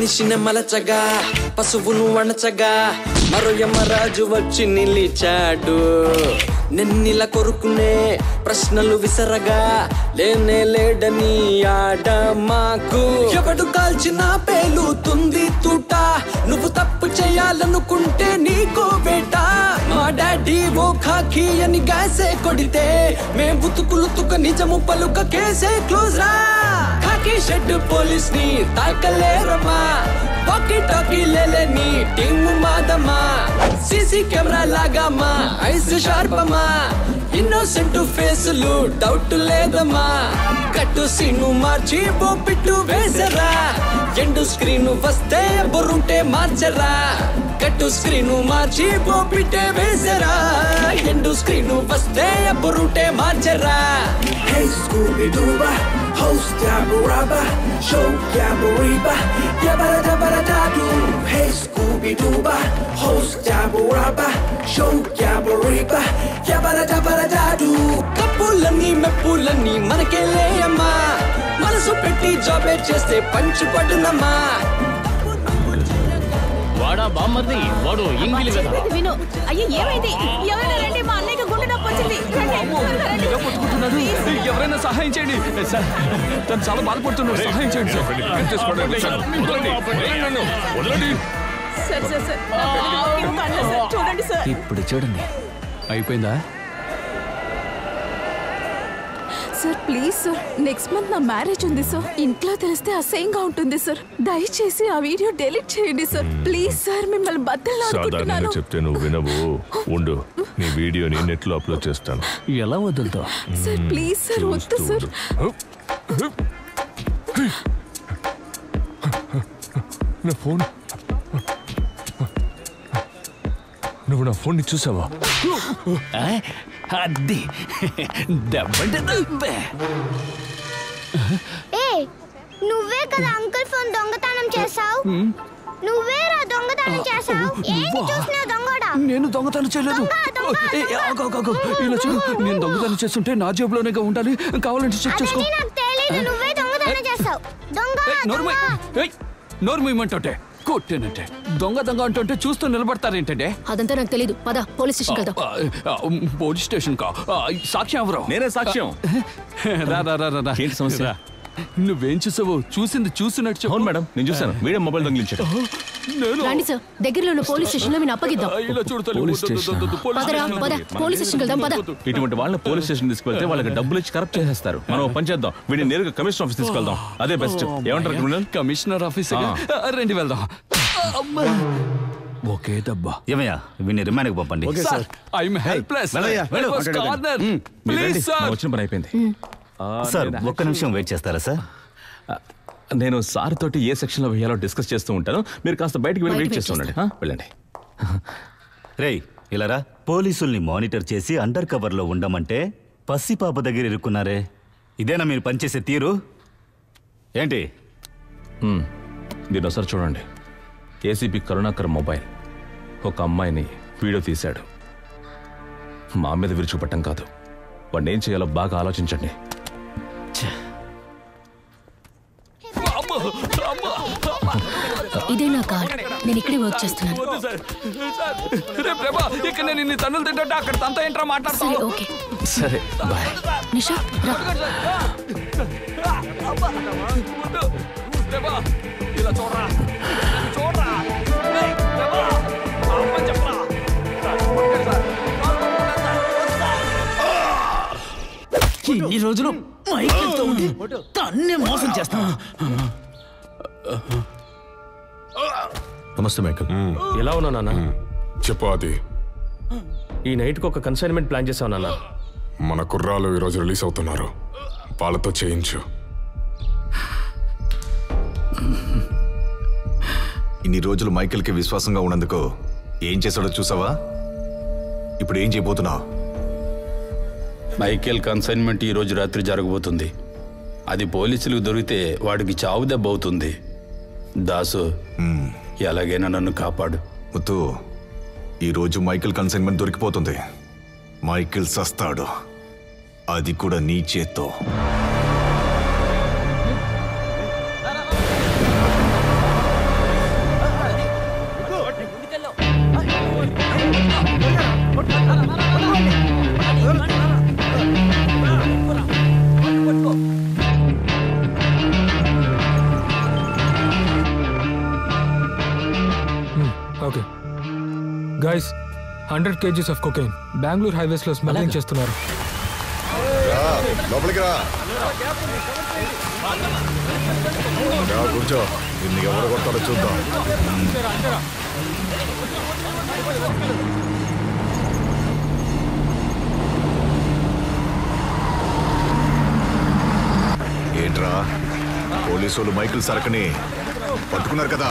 మనిషిని మలచగా పశువును వణచగా మరో యమరాజు వచ్చి నిలిచాడు నెన్నిల కొరుకునే ప్రశ్నలు విసరగా లేనే లేడని ఆడ మాకు ఎవడు కాల్చిన పేలుతుంది తూట నువ్వు తప్పు చేయాలనుకుంటే నీకో బేట మా డాడీ ఓ ఖాకీ అని గాసే కొడితే మేం బుతుకులు తుక నిజము పలుక కేసే క్లోజ్ రా ఖాకీ షెడ్ పోలీస్ ని తాకలేరమ్మా టాకీ టాకీ లేలేని టీము మాదమ్మా సీసీ కెమెరా లాగామా ఐస్ షార్పమా ఇన్నోసెంట్ ఫేసులు డౌట్ లేదమ్మా కట్టు సీను మార్చి బొప్పిట్టు వేసరా ఎండు స్క్రీన్ వస్తే బొరుంటే మార్చరా కట్టు స్క్రీన్ మార్చి బొప్పిట్టే వేసరా ఎండు స్క్రీన్ వస్తే బొరుంటే మార్చరా Hey Scooby Dooba, host Dabba Rabba, show Dabba Reba, Yabba Dabba Da Doo. Hey Scooby Dooba, host Dabba Rabba, show Dabba Reba, Yabba Dabba Da Doo. కప్పులన్నీ మెప్పులన్నీ మనకెళ్ళే అమ్మా మనసు పెట్టి జాబే చేస్తే పంచు పడునమ్మా వాడా బామ్మర్ది వాడు ఇంగిలి కదా విను అయ్యో ఏమైంది ఎవరైనా రండి మా అన్నయ్యకి గుండె నొప్పి వచ్చింది రండి, త్వరగా రండి. కొట్టుకుంటున్నాడు ఎవరైనా సహాయం చేయండి సార్ తను చాలా బాధపడుతున్నాడు సహాయం చేయండి సార్ సార్ సార్ సార్ నా పిల్లకి ఒక అన్న సార్ చూడండి సార్ ఇప్పుడు చూడండి అయిపోయిందా sir please sir next month నా మ్యారేజ్ ఉంది సార్ ఇంట్లో తెలిస్తే అసహ్యంగా ఉంటుంది సార్ దయచేసి ఆ వీడియో డెలీట్ చేయండి సార్ ప్లీజ్ సార్ మిమ్మల్ని బద్దలు సాధారణంగా చెప్తే నువ్వు వినవు ఉండు నీ వీడియోని నెట్లో అప్లోడ్ చేస్తాను ఎలా వదులుతావు సార్ ప్లీజ్ సార్ వద్దు సార్ నా ఫోన్ నువ్వు నా ఫోన్ చూసావా ఆ, అది దెబ్బంటే దెబ్బే ఏ నువ్వే కదా అంకుల్ ఫోన్ దొంగతనం చేసావు నువ్వేరా దొంగతనం చేసావు ఏంటి చూసిన దొంగడా నేను దొంగతనం చేయలేదు ఏ, ఏ, ఆగు, ఆగు, ఆగు. ఇలా చూడు నేను దొంగతనం చేస్తుంటే నా జేబులోనే ఉండాలి కావాలంటే చెక్ చేసుకో అదని నాకు తెలీదు నువ్వే దొంగతనం చేసావు దొంగ నోరు మూయ్. ఏయ్, నోరు మూయమంటుంటే కొట్టానంటే దొంగ దొంగ అంటుంటే చూస్తూ నిలబడతారేంటంటే అదంతా నాకు తెలీదు పద పోలీస్ స్టేషన్ వెళ్దాం ఆ, ఆ, పోలీస్ స్టేషన్ కా ఆ, సాక్ష్యం ఎవరు నేనే సాక్ష్యం. రా రా రా రా, రా ఏంటి సమస్య? రా. నువ్వేం చూసావు చూసింది చూసినట్టు చెప్పు. అవును మేడం నేను చూశాను వీడియో మొబైల్ దొంగిలించాడు నేను రండి సార్ దగ్గరలో ఉన్న పోలీస్ స్టేషన్ లో మేము అప్పగిద్దాం ఇలా చూడతాను పోలీస్ స్టేషన్ పదరా పద పోలీస్ స్టేషన్ వెళ్దాం పద ఇటువంటి వాళ్ళని పోలీస్ స్టేషన్ తీసుకెళ్తే వాళ్ళకి డబ్బులు ఇచ్చి కరప్ట్ చేసేస్తారు మనం ఓ పని చేద్దాం వీడిని నేరుగా కమిషనర్ ఆఫీస్ తీసుకెళ్దాం అదే బెస్ట్ ఏమంటారు క్రిమినల్ కమిషనర్ ఆఫీస్ ఆ. రండి వెళ్దాం అమ్మా. ఒకే దెబ్బ ఏమయ్యా వీడిని రిమాండ్కి పంపండి ఐఎమ్ హెల్ప్లెస్ వెళ్ళయ్యా, వెళ్ళు. కార్నర్ మ్, మీరు ప్లీజ్ రండి. సార్ నా వచ్చిన పని అయిపోయింది ఆ, సార్ నేను ఒక్క నిమిషం వెయిట్ చేస్తారా సార్ నేను సార్ తోటి ఏ సెక్షన్ లో వేయాలో డిస్కస్ చేస్తూ ఉంటాను మీరు కాస్త బయటికి వెళ్ళి బయట వెయిట్ wait చేస్తూ ఉండండి ఆ, వెళ్ళండి రేయ్ ఇలారా పోలీసుల్ని మానిటర్ చేసి అండర్ కవర్లో ఉండమంటే పసిపాప దగ్గర ఇరుక్కున్నారే ఇదేనా మీరు పనిచేసే తీరు ఏంటి మ్మ్. దీన్ని ఒకసారి చూడండి ఏసీపీ కరుణాకర్ మొబైల్ ఒక అమ్మాయిని వీడియో తీశాడు మా మీద విరుచుకుపట్టం కాదు వాడిని ఏం చేయాలో బాగా ఆలోచించండి ఇదే నా కార్డ్ నేను ఇక్కడే వర్క్ చేస్తున్నాను వద్దు సార్ సార్ రే ప్రభా ఇక్కడ నేను ఇన్ని తన్నులు తింటుంటే అక్కడ తనతో ఏంట్రా సరే మాట్లాడతావు ఓకే సరే బాయ్ నిషా రా ప్రభా ఇలా చూడరా చూడరా ఏయ్, ప్రభా అమ్మ చెప్పరా సార్, పట్టుకోండి సార్. ఇన్ని రోజులు మైకిల్తో ఉండి తన్నే మోసం చేస్తాను నమస్తే మైకల్ ఎలా ఉన్నా నాన్న చెప్పు అది ఈ నైట్కి ఒక కన్సైన్మెంట్ ప్లాన్ చేసావు నాన్న మన కుర్రాలు ఈరోజు రిలీజ్ అవుతున్నారు వాళ్ళతో చేయించు ఇన్ని రోజులు మైకేల్కి విశ్వాసంగా ఉన్నందుకు ఏం చేశాడో చూసావా ఇప్పుడు ఏం చేయబోతున్నావు మైకేల్ కన్సైన్మెంట్ ఈ రోజు రాత్రి జరగబోతుంది అది పోలీసులకు దొరికితే వాడికి చావు దెబ్బ అవుతుంది దాసు ఎలాగైనా నన్ను కాపాడు ముత్తు ఈరోజు మైకేల్ కన్సైన్మెంట్ దొరికిపోతుంది మైకేల్ సస్తాడు అది కూడా నీ చేత్తో guys hundred kgs of cocaine Bengaluru highways లో స్మగ్లింగ్ చేస్తున్నారు రా, లోపలికి రా రా, కూర్చో నిన్ను ఎవరు కొడతారో చూద్దాం ఏంట్రా పోలీసు వాళ్ళు మైకిల్ సరకుని పట్టుకున్నారు కదా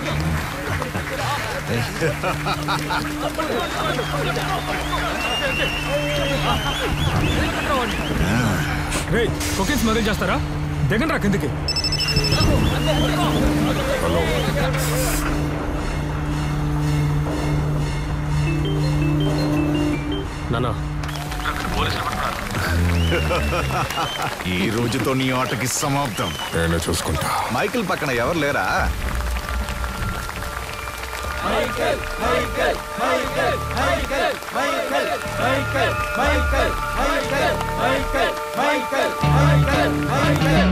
రే కొకైన్ స్మగ్లింగ్ చేస్తారా దిగండి రా కిందకి నానా ఈ రోజుతో నీ ఆటకి సమాప్తం నేనే చూసుకుంటా మైకిల్ పక్కన ఎవరు లేరా Michael Michael Michael Michael Michael Michael Michael Michael Michael Michael Michael Michael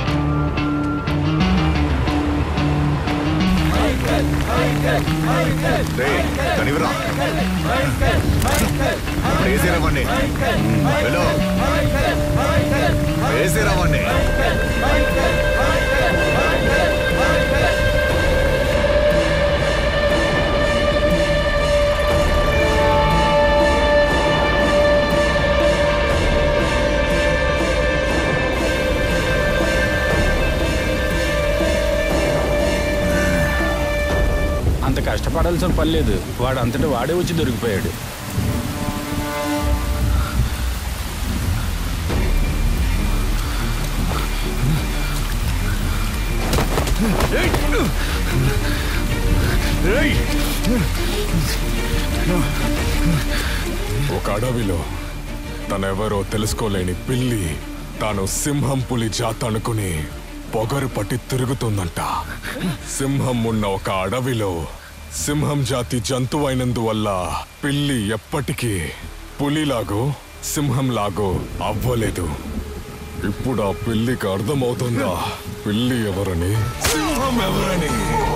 Michael Michael Michael రేయ్, కనివిరా. మైకల్ మైకల్ ఇప్పుడు వేసేరావండి వెళ్ళు వేసేరావండి అంత కష్టపడాల్సిన పని లేదు వాడు అంతటా వాడే వచ్చి దొరికిపోయాడు ఒక అడవిలో తనెవరో తెలుసుకోలేని పిల్లి తాను సింహం పులి జాత అనుకుని పొగరు పట్టి తిరుగుతుందంట సింహం ఉన్న ఒక అడవిలో సింహం జాతి జంతువు అయినందువల్ల పిల్లి ఎప్పటికీ పులిలాగో సింహంలాగో అవ్వలేదు ఇప్పుడు ఆ పిల్లికి అర్థమవుతుందా పిల్లి ఎవరని సింహం ఎవరని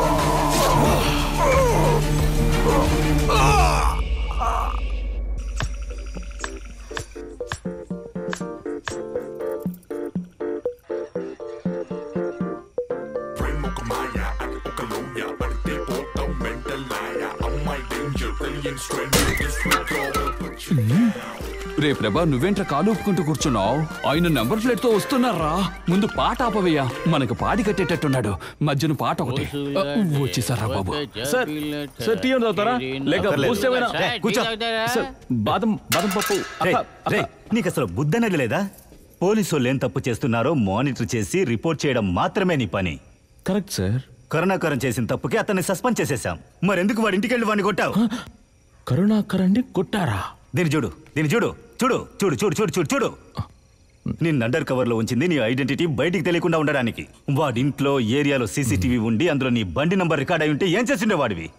రే ప్రభా నువ్వేంట్రా కాలు ఊపుకుంటూ కూర్చున్నావు ఆయన నెంబర్ ప్లేట్ తో వస్తున్నారా ముందు పాట ఆపవయ్యా మనకు పాడి కట్టేటట్టున్నాడు మధ్యన పాట ఒకటి ఆ, వచ్చేసారా బాబు సార్ సార్ టీ అవుతారా లేక అక్కర్లేదు. బూస్ట్ ఏమైనా ఏయ్, కూర్చో. సార్ బాదం బాదం పప్పు రేయ్, రేయ్, నీకు అసలు బుద్ధి అనేది లేదా పోలీసు వాళ్ళు ఏం తప్పు చేస్తున్నారో మానిటర్ చేసి రిపోర్ట్ చేయడం మాత్రమే నీ పని కరెక్ట్ సార్ కరుణాకరం చేసిన తప్పుకి అతన్ని సస్పెండ్ చేసేశాం మరెందుకు వాడి ఇంటికి వెళ్ళి వాడిని కొట్టావు కరుణాకరండి కొట్టారా దీన్ని చూడు దీన్ని చూడు చూడు చూడు చూడు చూడు చూడు చూడు నిన్ను అండర్ కవర్ లో ఉంచింది నీ ఐడెంటిటీ బయటికి తెలియకుండా ఉండడానికి వాడి ఇంట్లో ఏరియాలో సీసీటీవీ ఉండి అందులో నీ బండి నంబర్ రికార్డ్ అయి ఉంటే ఏం చేసిండే వాడివి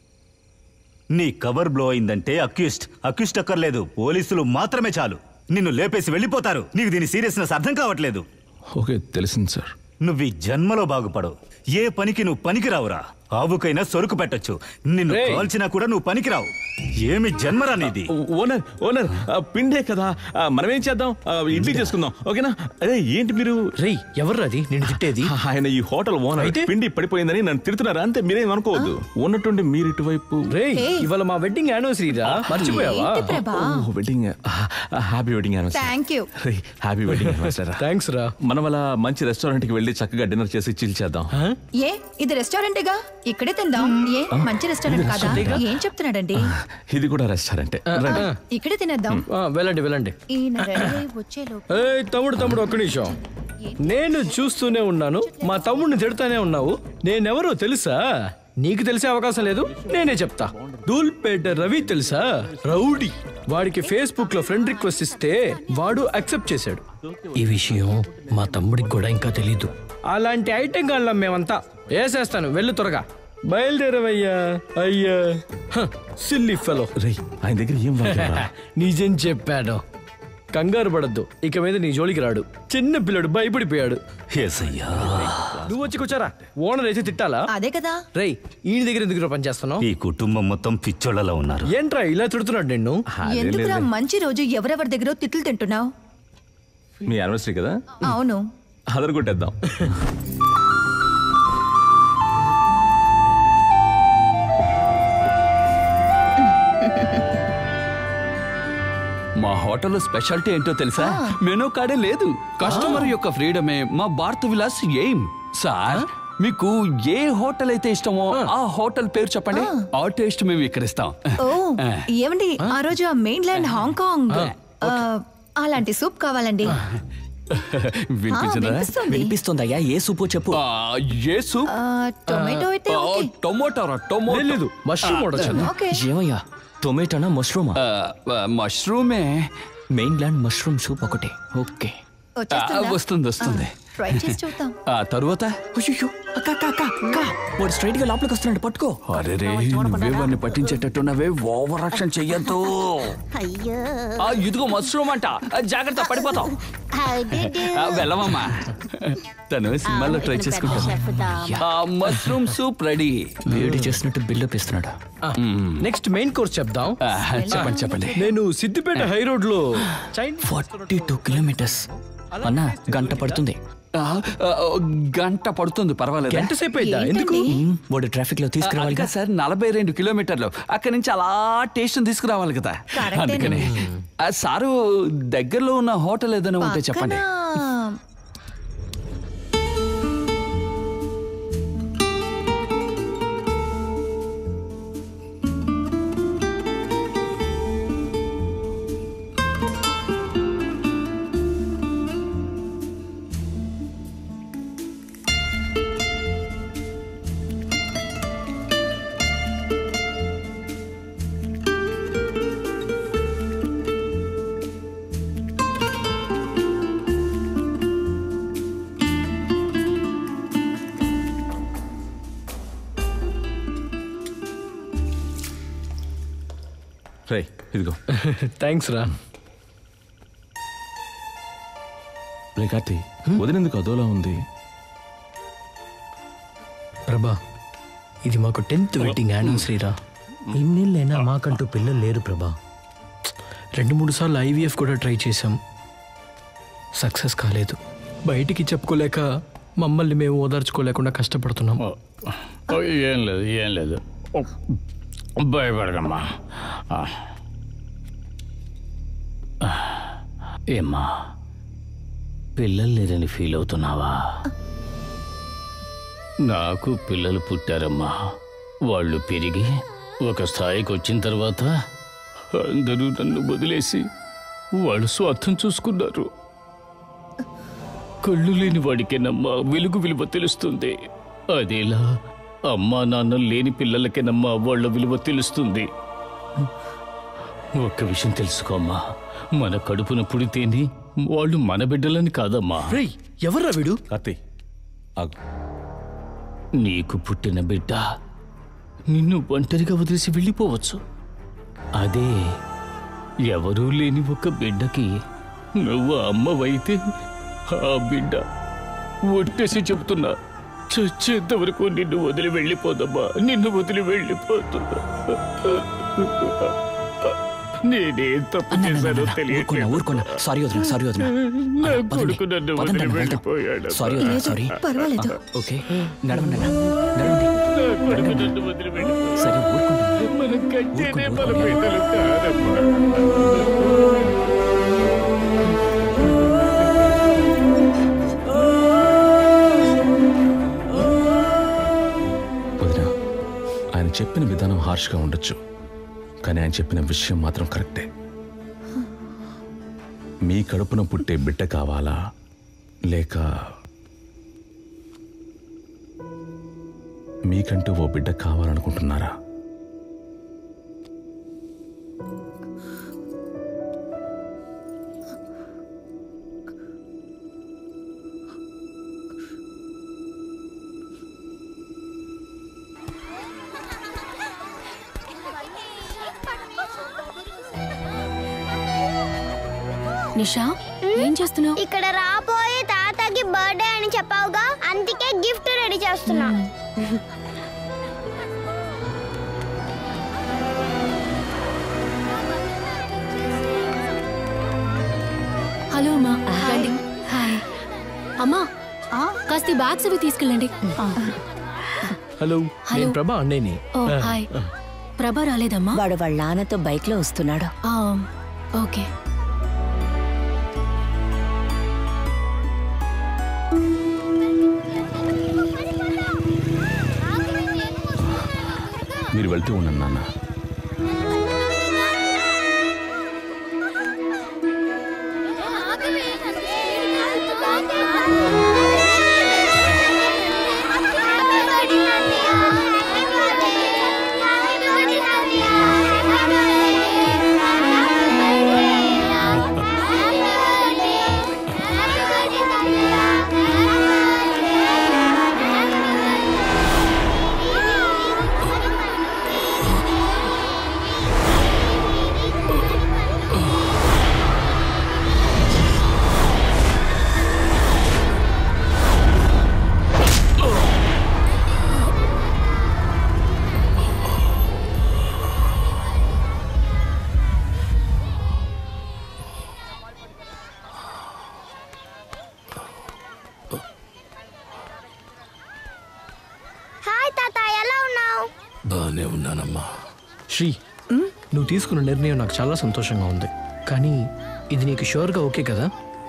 నీ కవర్ బ్లో అయిందంటే అక్యూస్ట్ అక్యూస్ట్ అక్కర్లేదు పోలీసులు మాత్రమే చాలు నిన్ను లేపేసి వెళ్ళిపోతారు నీకు దీని సీరియస్నెస్ అర్థం కావట్లేదు ఓకే తెలిసింది సార్ నువ్వు ఈ జన్మలో బాగుపడవు ఏ పనికి నువ్వు పనికిరావురా ఆవుకైనా సరుకు పెట్టొచ్చు నిన్ను రేయ్. కాల్చినా కూడా నువ్వు పనికిరావు ఏమి జన్మరా నీది ఓనర్ ఓనర్ ఆ, పిండే కదా ఆ, మనం ఏం చేద్దాం ఆ, ఇడ్లీ చేసుకుందాం ఓకేనా అదే ఏంటి మీరు రేయ్ ఎవరు అది నేను తిట్టేది ఆయన ఈ హోటల్ ఓనర్ పిండి పడిపోయిందని నన్ను తిడుతున్నారా అంతే మీరేం అనుకోవద్దు ఉన్నట్టుండి మీరు ఇటువైపు రేయ్ ఇవాళ మా వెడ్డింగ్ యానివర్సరీ రా మర్చిపోయావా ఏంటి Prabha? Wedding happy wedding thank you happy wedding anniversary thanks రా మనం అలా మంచి రెస్టారెంట్ కి వెళ్ళి చక్కగా డిన్నర్ చేసి చిల్ చేద్దాం ఏ ఇది రెస్టారెంటేగా ఇక్కడే తిందాం ఏ మంచి రెస్టారెంట్ కాదా ఏం చెప్తున్నాడండి ఇది కూడా రెస్టారెంటే రండి ఇక్కడే తినేద్దాం వెళ్ళండి వెళ్ళండి ఈయన రెడీ అయి వచ్చేలోపు ఏయ్ తమ్ముడు తమ్ముడు ఒక్క నిమిషం నేను చూస్తూనే ఉన్నాను మా తమ్ముడిని తిడుతూనే ఉన్నావు నేనెవరో తెలుసా నీకు తెలిసే అవకాశం లేదు నేనే చెప్తా దూల్పేట రవి తెలుసా రౌడీ వాడికి ఫేస్బుక్ లో ఫ్రెండ్ రిక్వెస్ట్ ఇస్తే వాడు అక్సెప్ట్ చేశాడు ఈ విషయం మా తమ్ముడికి కూడా ఇంకా తెలీదు అలాంటి ఐటెం గాళ్ళం మేమంతా వేసేస్తాను వెళ్ళు త్వరగా బయలుదేరవయ్యా అయ్యా సిల్లీ ఫెలో రేయ్ ఆయన దగ్గర ఏం వాడారా? నిజం చెప్పాడు కంగారు పడద్దు ఇక మీద నీ జోలికి రాడు చిన్న పిల్లడు భయపడిపోయాడు నువ్వు వచ్చి కూర్చోరా ఓనర్ అయితే తిట్టాలా అదే కదా రేయ్ ఈ దగ్గర ఎందుకు పని చేస్తున్నావు ఈ కుటుంబం మొత్తం పిచ్చోళ్ళలా ఉన్నారు ఏంట్రా ఇలా తిడుతున్నాడు నిన్ను ఎందుకురా మంచి రోజు ఎవరెవరి దగ్గర తిట్లు తింటున్నావు మీ యానివర్సరీ కదా అవును అదరు కొట్టేద్దాం మా హోటల్లో స్పెషాలిటీ ఏంటో తెలుసా మెనూ కార్డే లేదు కస్టమర్ యొక్క ఫ్రీడమే మా భారత విలాస్ ఎయిమ్ సార్ మీకు ఏ హోటల్ అయితే ఇష్టమో ఆ హోటల్ పేరు చెప్పండి ఆ టేస్ట్ మేము ఇక్కడ ఇస్తాం ఓ ఏమండి ఆ రోజు ఆ మెయిన్ ల్యాండ్ హాంకాంగ్ ఆ, అలాంటి సూప్ కావాలండి వినిపించిందా వినిపిస్తుంది. వినిపిస్తుందయ్యా ఏ సూపు చెప్పు ఏ సూప్ ఆ, టొమాటో అయితే ఓకే. టొమాటోరా టొమాటో లేదు మష్రూమ్ ఓకే ఏమయ్యా టొమాటోనా మష్రూమా మష్రూమే మెయిన్ ల్యాండ్ మష్రూమ్ సూప్ ఒకటే ఓకే వచ్చేస్తుందా? వస్తుంది వస్తుంది ట్రై చేసి చూద్దాం ఆ తరువాత అయ్యో అక్క అక్క అక్క అక్క వాడు స్ట్రైట్ గా లోపలికి వస్తున్నాడు పట్టుకో అరే రే నువ్వే వాడిని పట్టించేటట్టున్నవే ఓవర్ యాక్షన్ చెయ్యొద్దు అయ్యో ఆ, ఇదిగో మష్రూమ్ అంట ఆ, జాగ్రత్త పడిపోతాం ఆ, వెళ్ళమమ్మా తను సినిమాలో ట్రై చేసుకుంటాను ఆ, మష్రూమ్ సూప్ రెడీ వేడి చేసినట్టు బిల్డప్ ఇస్తున్నాడు నెక్స్ట్ మెయిన్ కోర్స్ చెప్దాం చెప్పండి చెప్పండి నేను సిద్దిపేట హై రోడ్ లో ఫార్టీ టూ కిలోమీటర్స్ అన్నా గంట పడుతుంది ఆ, ఆ, గంట పడుతుంది పర్వాలేదు గంట సేపు అయిందా? ఎందుకు? మ్మ్, వాడు ట్రాఫిక్ లో తీసుకురావాలి అక్క సార్ నలభై రెండు కిలోమీటర్లు అక్కడి నుంచి అలా స్టేషన్ తీసుకురావాలి కదా కరెక్టేనండి. అందుకని ఆ, సారు దగ్గరలో ఉన్న హోటల్ ఏదైనా ఉంటే చెప్పండి పక్కన రే ఇదిగో థ్యాంక్స్ రా రే కార్తీ వదిలేందుకు అదోలా ఉంది ప్రభా ఇది మాకు టెన్త్ వెడ్డింగ్ యానివర్సరీ రా ఇన్నేళ్ళైనా మాకంటూ పిల్లలు లేరు ప్రభా రెండు మూడు సార్లు ఐవీఎఫ్ కూడా ట్రై చేశాం సక్సెస్ కాలేదు బయటికి చెప్పుకోలేక మమ్మల్ని మేము ఓదార్చుకోలేకుండా కష్టపడుతున్నాం ఓ, ఏం లేదు ఏం లేదు ఓ, భయపడకమ్మా ఆ. ఏమ్మా పిల్లలు లేరని ఫీల్ అవుతున్నావా నాకు పిల్లలు పుట్టారమ్మా వాళ్ళు పెరిగి ఒక స్థాయికి వచ్చిన తర్వాత అందరూ నన్ను వదిలేసి వాళ్ళు స్వార్థం చూసుకున్నారు కళ్ళు లేని వాడికేనమ్మా వెలుగు విలువ తెలుస్తుంది అదేలా అమ్మా నాన్న లేని పిల్లలకేనమ్మా వాళ్ళ విలువ తెలుస్తుంది ఒక్క విషయం తెలుసుకోమ్మా మన కడుపున పుడితేనే వాళ్ళు మన బిడ్డలని కాదమ్మా ఎవర్రా వీడు కార్తీ ఆగు నీకు పుట్టిన బిడ్డ నిన్ను ఒంటరిగా వదిలేసి వెళ్ళిపోవచ్చు అదే ఎవరూ లేని ఒక బిడ్డకి నువ్వు అమ్మవైతే ఆ బిడ్డ ఒట్టేసి చెప్తున్నా చచ్చేంత వరకు నిన్ను వదిలి వెళ్ళిపోదమ్మా నిన్ను వదిలి వెళ్ళిపోతున్నా నేనేం తప్పు చేశానో తెలియదు ఊరుకున్నా ఊరుకున్నా సారీ వదిన సారీ వదిన నా కొడుకు నన్ను వదిలి వెళ్ళిపోయాడు సారీ వదిన సారీ పర్వాలేదు ఓకే నడవండి అన్న నడవండి నా కొడుకు నన్ను వదిలి వెళ్ళిపోయాడు సరే ఊరుకుంటా మన కంటేనే మన బిడ్డలు కాదమ్మా వదిన ఆయన చెప్పిన విధానం హార్ష్గా ఉండొచ్చు కానీ ఆయన చెప్పిన విషయం మాత్రం కరెక్టే మీ కడుపున పుట్టే బిడ్డ కావాలా లేక మీకంటూ ఓ బిడ్డ కావాలనుకుంటున్నారా నిషా ఏం చేస్తున్నావు ఇక్కడ రాబోయే తాతకి బర్త్డే అని చెప్పావుగా అందుకే గిఫ్ట్ రెడీ చేస్తున్నా హలో అమ్మా రండి హాయ్ అమ్మా కాస్త ఈ బ్యాగ్స్ అవి తీసుకెళ్ళండి హలో హలో. నేను ప్రభా అన్నయ్యని ఓ ఆ, హాయ్ ప్రభా రాలేదమ్మా వాడు వాళ్ళ నాన్నతో బైక్ లో వస్తున్నాడు ఆ, ఓకే మీరు వెళ్తూ ఉండండి నాన్న హాయ్ తాత ఎలా ఉన్నావు బాగానే ఉన్నానమ్మా శ్రీ నువ్వు తీసుకున్న నిర్ణయం నాకు చాలా సంతోషంగా ఉంది కానీ ఇది నీకు షూర్గా ఓకే కదా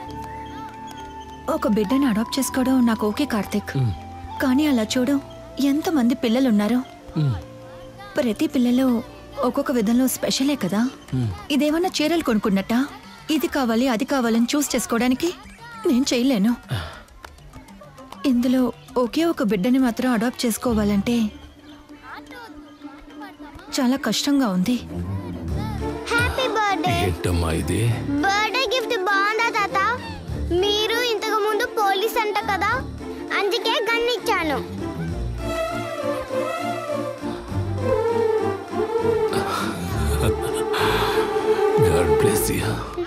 ఒక బిడ్డని అడాప్ట్ చేసుకోవడం నాకు ఓకే కార్తిక్ కానీ అలా చూడు ఎంతమంది పిల్లలున్నారు మ్. ప్రతి పిల్లలు ఒక్కొక్క విధంలో స్పెషలే కదా ఇదేమన్నా చీరలు కొనుక్కున్నట్టా ఇది కావాలి అది కావాలని చూస్ చేసుకోవడానికి నేను చేయలేను ఇందులో ఒకే ఒక బిడ్డని మాత్రం అడాప్ట్ చేసుకోవాలంటే చాలా కష్టంగా ఉంది హ్యాపీ బర్త్డే ఏంటమ్మా ఇది బర్త్డే గిఫ్ట్ బాగుందా తాత మీరు ఇంతకు ముందు పోలీస్ అంట కదా అందుకే గన్ ఇచ్చాను God bless you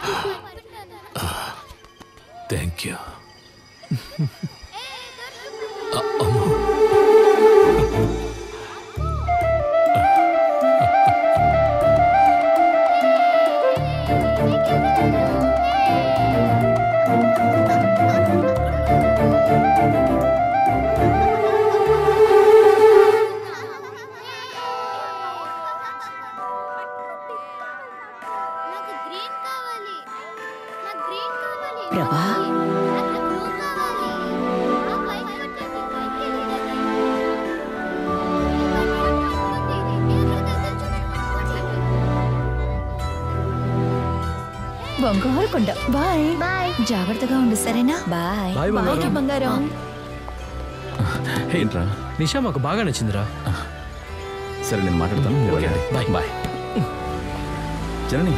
thank you అమ్మో ప్రభా బంగారు కొండ బాయ్ బాయ్ జాగ్రత్తగా ఉండు సరేనా బాయ్ బాయ్ బంగారం. బాయ్ బంగారం ఏంట్రా నిషా మాకు బాగా నచ్చిందిరా సరే నేను మాట్లాడతాను మీరు వెళ్ళండి బాయ్ బాయ్ జనని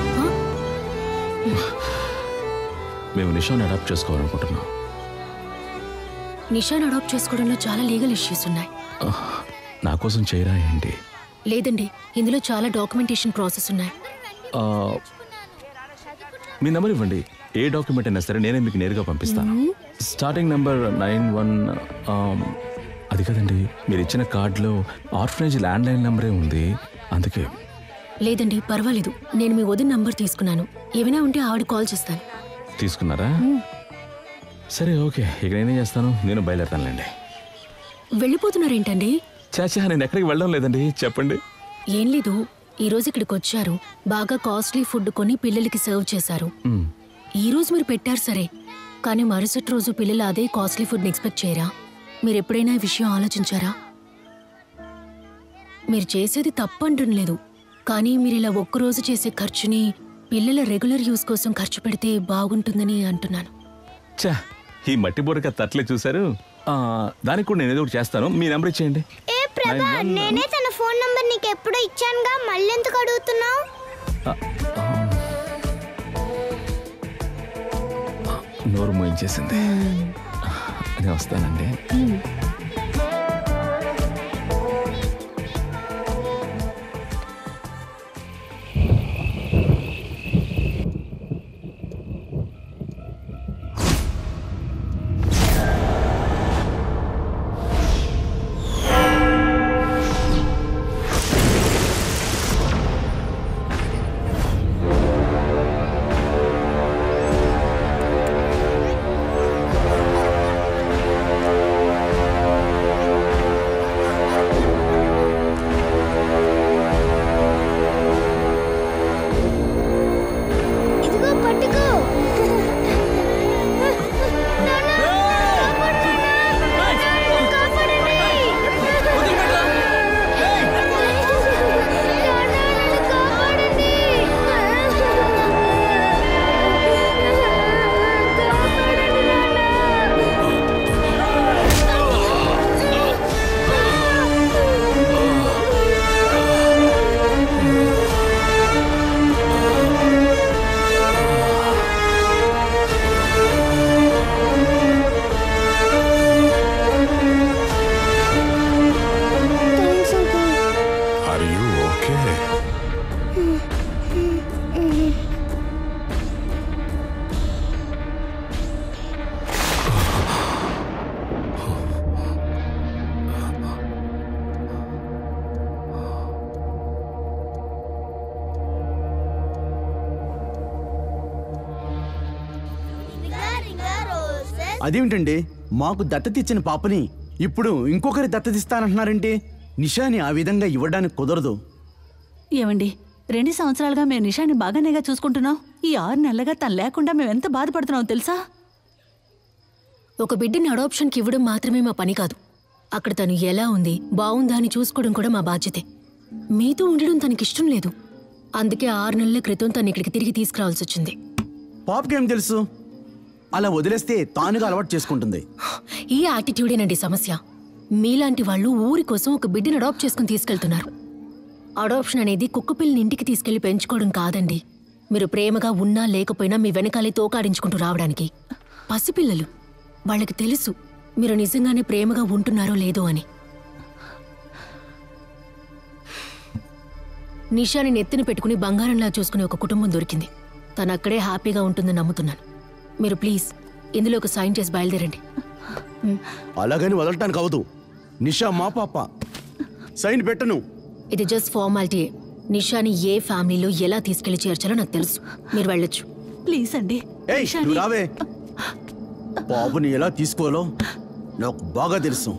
మేము నిషాని అడాప్ట్ చేసుకోవాలనుకుంటున్నాం నిషాన్ అడాప్ట్ చేసుకోవడంలో చాలా లీగల్ ఇష్యూస్ ఉన్నాయి ఆహ్, నా కోసం చేయరా ఏంటి లేదండి ఇందులో చాలా డాక్యుమెంటేషన్ ప్రాసెస్ ఉన్నాయి ఆ, మీ నెంబర్ ఇవ్వండి ఏ డాక్యుమెంట్ అయినా సరే నేనే మీకు నేరుగా పంపిస్తాను స్టార్టింగ్ నెంబర్ నైన్ వన్ అది కదండి మీరు ఇచ్చిన కార్డులో ఆర్ఫనేజ్ ల్యాండ్ లైన్ నెంబరే ఉంది అందుకే లేదండి పర్వాలేదు నేను మీ వదిన నంబర్ తీసుకున్నాను ఏమైనా ఉంటే ఆవిడ కాల్ చేస్తాను తీసుకున్నారా సరే ఓకే ఇక నేనేం చేస్తాను నేను బయలుదేరతానులేండి వెళ్ళిపోతున్నారేంటండి చాచా నేను ఎక్కడికి వెళ్ళడం లేదండి చెప్పండి ఏం లేదు ఈ రోజు ఇక్కడికి వచ్చారు బాగా కాస్ట్లీ ఫుడ్ కొని పిల్లలకి సర్వ్ చేశారు మ్, ఈ రోజు మీరు పెట్టారు సరే కానీ మరుసటి రోజు పిల్లలు అదే కాస్ట్లీ ఫుడ్ని ఎక్స్పెక్ట్ చేయరా మీరు ఎప్పుడైనా ఈ విషయం ఆలోచించారా మీరు చేసేది తప్పు అంటం లేదు కానీ మీరు ఇలా ఒక్కరోజు చేసే ఖర్చుని పిల్లల రెగ్యులర్ యూస్ కోసం ఖర్చు పెడితే బాగుంటుందని అంటున్నాను చా ఈ మట్టి బొరక తట్లే చూశారు ఆ, దానికి కూడా నేను ఏదో ఒకటి చేస్తాను మీ నెంబర్ ఇచ్చేయండి ఏ ప్రభా నేనే తన ఫోన్ నంబర్ నీకు ఎప్పుడో ఇచ్చానుగా మళ్ళీ ఎందుకు అడుగుతున్నావు నోరు మోయించేసింది నేను వస్తానండి అదేమిటండి మాకు దత్తత ఇచ్చిన పాపని ఇప్పుడు ఇంకొకరి దత్తత ఇస్తానంటున్నారంటే నిషాని ఆ విధంగా ఇవ్వడానికి కుదరదు ఏమండి రెండు సంవత్సరాలుగా మేము నిషాని బాగానేగా చూసుకుంటున్నాం ఈ ఆరు నెలలుగా తను లేకుండా మేము ఎంత బాధపడుతున్నాం తెలుసా ఒక బిడ్డని అడాప్షన్కి ఇవ్వడం మాత్రమే మా పని కాదు అక్కడ తను ఎలా ఉంది బాగుందా అని చూసుకోవడం కూడా మా బాధ్యతే మీతో ఉండడం తనకిష్టం లేదు అందుకే ఆరు నెలల క్రితం తను ఇక్కడికి తిరిగి తీసుకురావాల్సి వచ్చింది పాపకేం తెలుసు అలా వదిలేస్తే తానుగా అలవాటు చేసుకుంటుంది ఈ యాటిట్యూడేనండి సమస్య మీలాంటి వాళ్ళు ఊరి కోసం ఒక బిడ్డని అడాప్ట్ చేసుకుని తీసుకెళ్తున్నారు అడాప్షన్ అనేది కుక్క పిల్లని ఇంటికి తీసుకెళ్లి పెంచుకోవడం కాదండి మీరు ప్రేమగా ఉన్నా లేకపోయినా మీ వెనకాలే తోకాడించుకుంటూ రావడానికి పసిపిల్లలు వాళ్ళకి తెలుసు మీరు నిజంగానే ప్రేమగా ఉంటున్నారో లేదో అని నిషాని నెత్తిన పెట్టుకుని బంగారంలా చూసుకునే ఒక కుటుంబం దొరికింది తను అక్కడే హ్యాపీగా ఉంటుందని నమ్ముతున్నాను మీరు ప్లీజ్ ఇందులో ఒక సైన్ చేసి బయలుదేరండి అలాగని వదలటానికి అవదు నిషా మా పాప సైన్ పెట్టను ఇది జస్ట్ ఫార్మాలిటీ నిషాని ఏ ఫ్యామిలీలో ఎలా తీసుకెళ్లి చేర్చాలో నాకు తెలుసు మీరు వెళ్ళొచ్చు ప్లీజ్ అండి ఏయ్ నువ్వు రావే పాపని ఎలా తీసుకోవాలో నాకు బాగా తెలుసు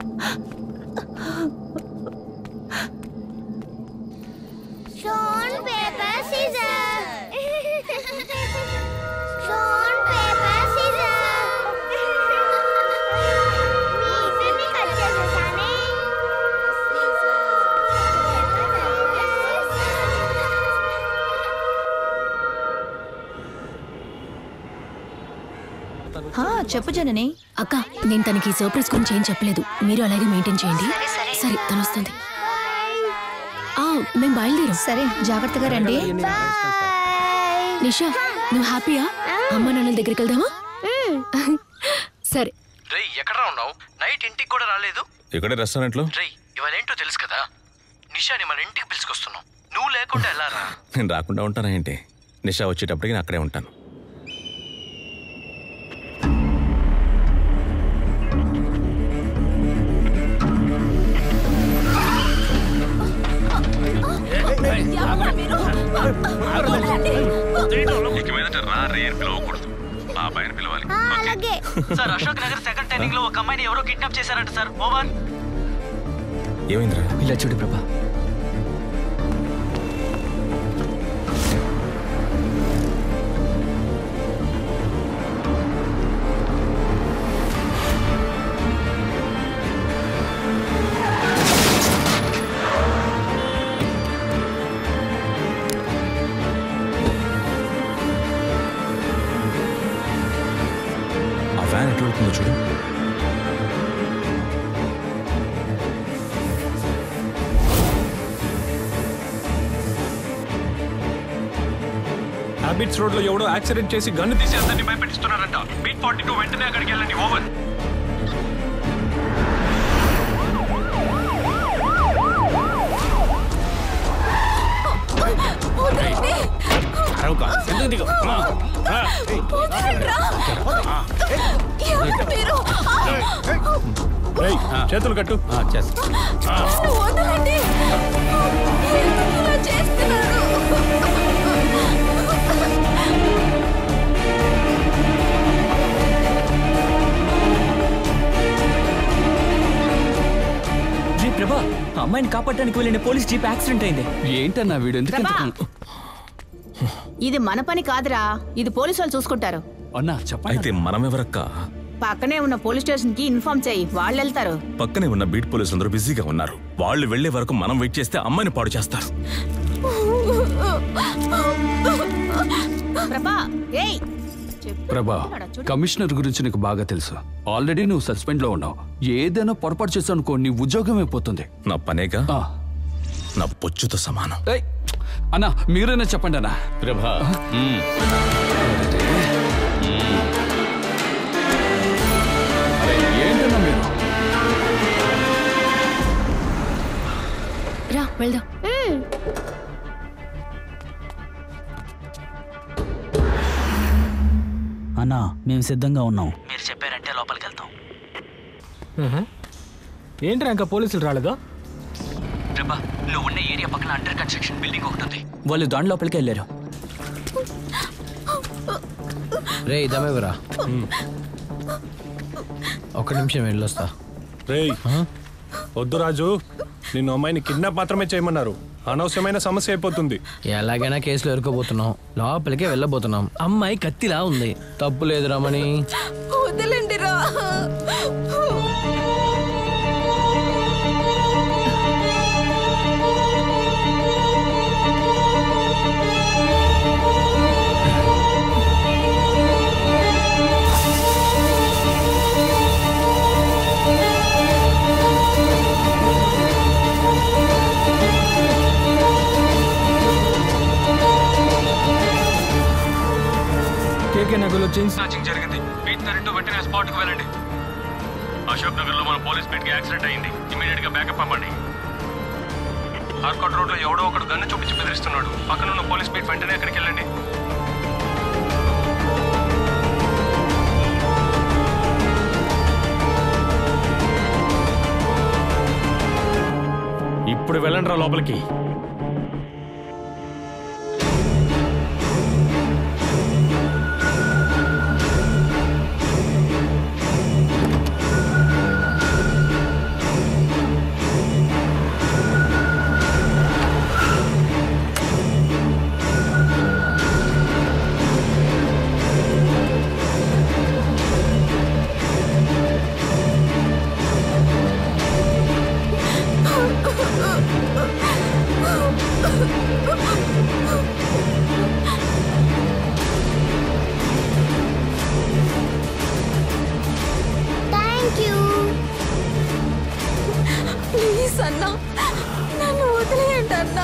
Stone, paper, scissors. Stone, paper, scissors. మీ ఇద్దరిని కట్ చేసేసానే హా, చెప్పు జనని అక్క నేను తనకి ఈ సర్ప్రైజ్ గురించి ఏం చెప్పలేదు మీరు అలాగే మెయింటైన్ చేయండి సరే తను వస్తుంది ఆ, మేము బయలుదేరాం సరే జాగ్రత్తగా రండి నిషా నువ్వు హ్యాపీయా అమ్మ నాన్నల దగ్గరికి వెళ్దామా సరే రేయ్ ఎక్కడా ఉన్నావు నైట్ ఇంటికి కూడా రాలేదు ఇక్కడే రెస్టారెంట్లో రేయ్ ఇవాళ ఏంటో తెలుసు కదా నిషాని మన ఇంటికి పిలుచుకొస్తున్నావు నువ్వు లేకుండా ఎలా రా నేను రాకుండా ఉంటానా ఏంటి నిషా వచ్చేటప్పటికి నేను అక్కడే ఉంటాను ఇక మీదట రా రే అని పిలవకూడదు బాబాయ్ అని పిలవాలి అలాగే సార్ అశోక్ నగర్ సెకండ్ టైనింగ్ లో ఒక అమ్మాయిని ఎవరో కిడ్నాప్ చేశారంట సార్ ఓవర్ ఏమైందిరా ఇలా చూడు ప్రభా ఆ ఫ్యాన్ ఎట్లా వెళ్తుందో చూడు హ్యాబిట్స్ రోడ్ లో ఎవడో యాక్సిడెంట్ చేసి గన్ను తీసేస్తాన్ని భయపెట్టిస్తున్నారంట బీట్ ఫార్టీ టూ వెంటనే అక్కడికి వెళ్ళండి ఓవర్ చేతులు కట్టు వదలండి ఎందుకు ఇలా చేస్తున్నారు రే ప్రభా ఆ అమ్మాయిని కాపాడడానికి వెళ్ళిన పోలీస్ జీప్ యాక్సిడెంట్ అయింది ఏంటన్నా వీడు ఎందుకు ఇంత ప్రభా. కం- ఇది మన పని కాదురా ఇది పోలీసు వాళ్ళు చూసుకుంటారు అన్నా చెప్పండి అయితే మనమెవరక్క పక్కనే ఉన్న పోలీస్ స్టేషన్ కి ఇన్ఫార్మ్ చేయి వాళ్ళు వెళ్తారు పక్కనే ఉన్న బీట్ పోలీసులు అందరూ బిజీగా ఉన్నారు వాళ్ళు వెళ్లే వరకు మనం వెయిట్ చేస్తే అమ్మాయిని పాడు చేస్తారు ప్రభా ఏయ్ ప్రభా కమిషనర్ గురించి నీకు బాగా తెలుసు ఆల్రెడీ నువ్వు సస్పెండ్ లో ఉన్నావు ఏదైనా పొరపాటు చేసావు అనుకో నీ ఉద్యోగమే పోతుంది నా పనేగా నా పొచ్చుతో సమానం ఏయ్, అన్నా మీరైనా చెప్పండి అన్నా ప్రభా ఏంటన్నా మీరు రా వెళ్దాం అన్నా మేము సిద్ధంగా ఉన్నాం మీరు చెప్పారంటే లోపలికి వెళ్తాం ఏంట్రా ఇంకా పోలీసులు రాలేదా ప్రభా నువ్వు ఉన్న ఏరియా పక్కన అండర్ కన్స్ట్రక్షన్ బిల్డింగ్ ఒకటి ఉంది వాళ్ళు దాని లోపలికి వెళ్ళారు రే దమేవరా ఒక్క నిమిషం వెళ్ళొస్తా రేయ్ వద్దు రాజు నిన్ను అమ్మాయిని కిడ్నాప్ మాత్రమే చేయమన్నారు అనవసరమైన సమస్య అయిపోతుంది ఎలాగైనా కేసులో ఎరుకోబోతున్నాం లోపలికే వెళ్ళబోతున్నాం అమ్మాయి కత్తిలా ఉంది తప్పు లేదు రమణి వదలండి రా కేకే నగర్లో చైన్ స్నాచింగ్ జరిగింది బీట్ థర్టీ వెంటనే స్పాట్కి వెళ్ళండి అశోక్ నగర్ లో మన పోలీస్ బీట్ కి యాక్సిడెంట్ అయింది ఇమీడియట్ గా బ్యాకప్ అవ్వండి హార్కోట్ రోడ్ లో ఎవడో ఒకడు గన్ను చూపించి బెదిరిస్తున్నాడు పక్కన ఉన్న పోలీస్ బీట్ వెంటనే అక్కడికి వెళ్ళండి ఇప్పుడు వెళ్ళండి రా లోపలికి థ్యాంక్ యూ ప్లీజ్ అన్నా నన్ను వదిలేయండి అన్నా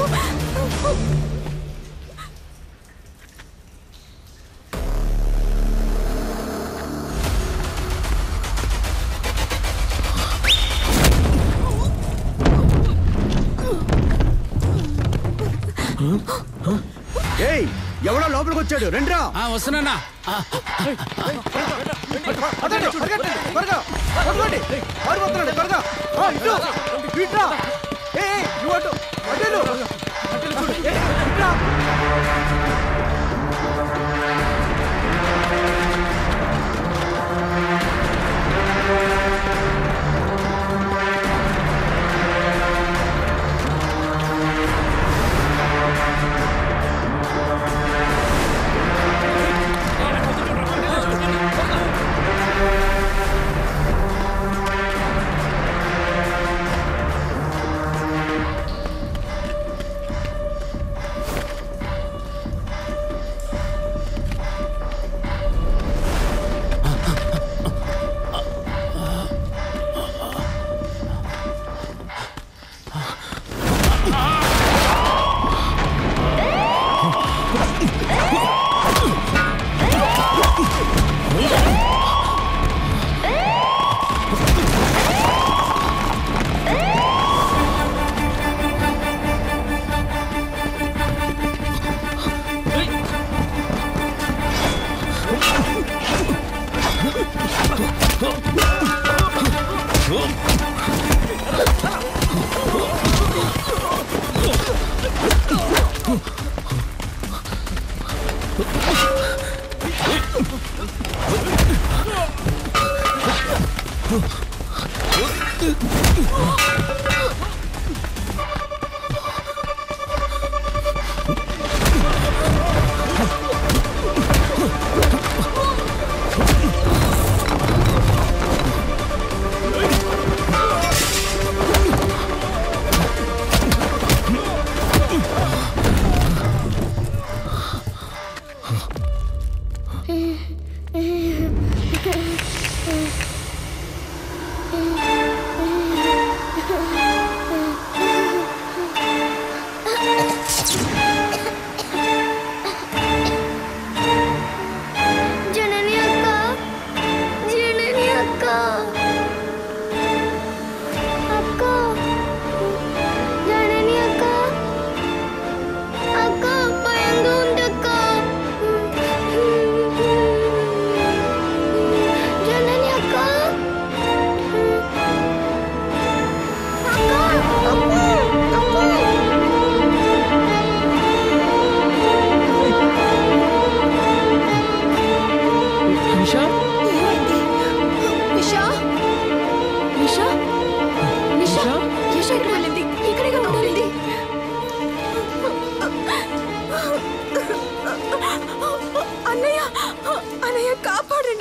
ఏయ్ ఎవడో లోపలికి వచ్చాడు రండిరా వస్తున్నానా పదండి, పరిగెత్తండి, త్వరగా, పట్టుకోండి. పారిపోతున్నాడు, త్వరగా. ఆ, ఇటు, ఇటురా. ఏయ్, ఏయ్, నువ్వు అటు, అటు వెళ్ళు. ఏయ్, ఇటురా. Mm-hmm.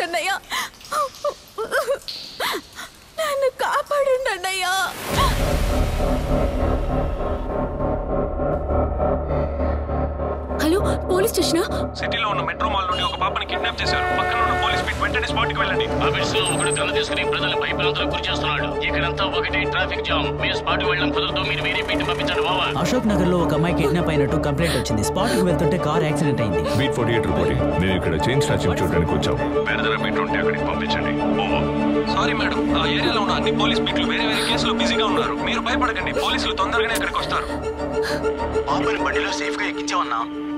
కాపాడండి అన్నయ్య నన్ను కాపాడండి అన్నయ్య హలో పోలీస్ స్టేషనా సిటీలో ఉన్న మెట్రో మాల్ నుండి ఒక పాపని కిడ్నాప్ చేశారు పక్కన ఉన్న పోలీస్ బీట్ వెంటనే స్పాట్కి వెళ్ళండి ఆఫీస్ లో ఒకడు గన్ను తీసుకుని ప్రజలు భయభ్రాంతులకు గురి చేస్తున్నాడు ఇక్కడంతా ఒకటి ట్రాఫిక్ జామ్ మీరు స్పాట్ వెళ్ళడం కుదరదు మీరు వేరే బీట్ పంపించండి బావా అశోక్ నగర్ లో ఒక అమ్మాయి కిడ్నాప్ అయినట్టు కంప్లైంట్ వచ్చింది స్పాట్ కి వెళ్తుంటే కార్ యాక్సిడెంట్ అయింది బీట్ ఫార్టీ ఎయిట్ రిపోర్టింగ్ నేను ఇక్కడ చైన్ స్నాచింగ్ చూడడానికి వచ్చాం వేరే బీట్ ఉంటే అక్కడికి పంపించండి సారీ మేడం ఆ ఏరియాలో ఉన్న అన్ని పోలీస్ బీట్లు వేరే వేరే కేసులు బిజీగా ఉన్నారు మీరు భయపడకండి పోలీసులు తొందరగానే అక్కడికి వస్తారు బాబుని బండిలో సేఫ్ గా ఎక్కించామన్నా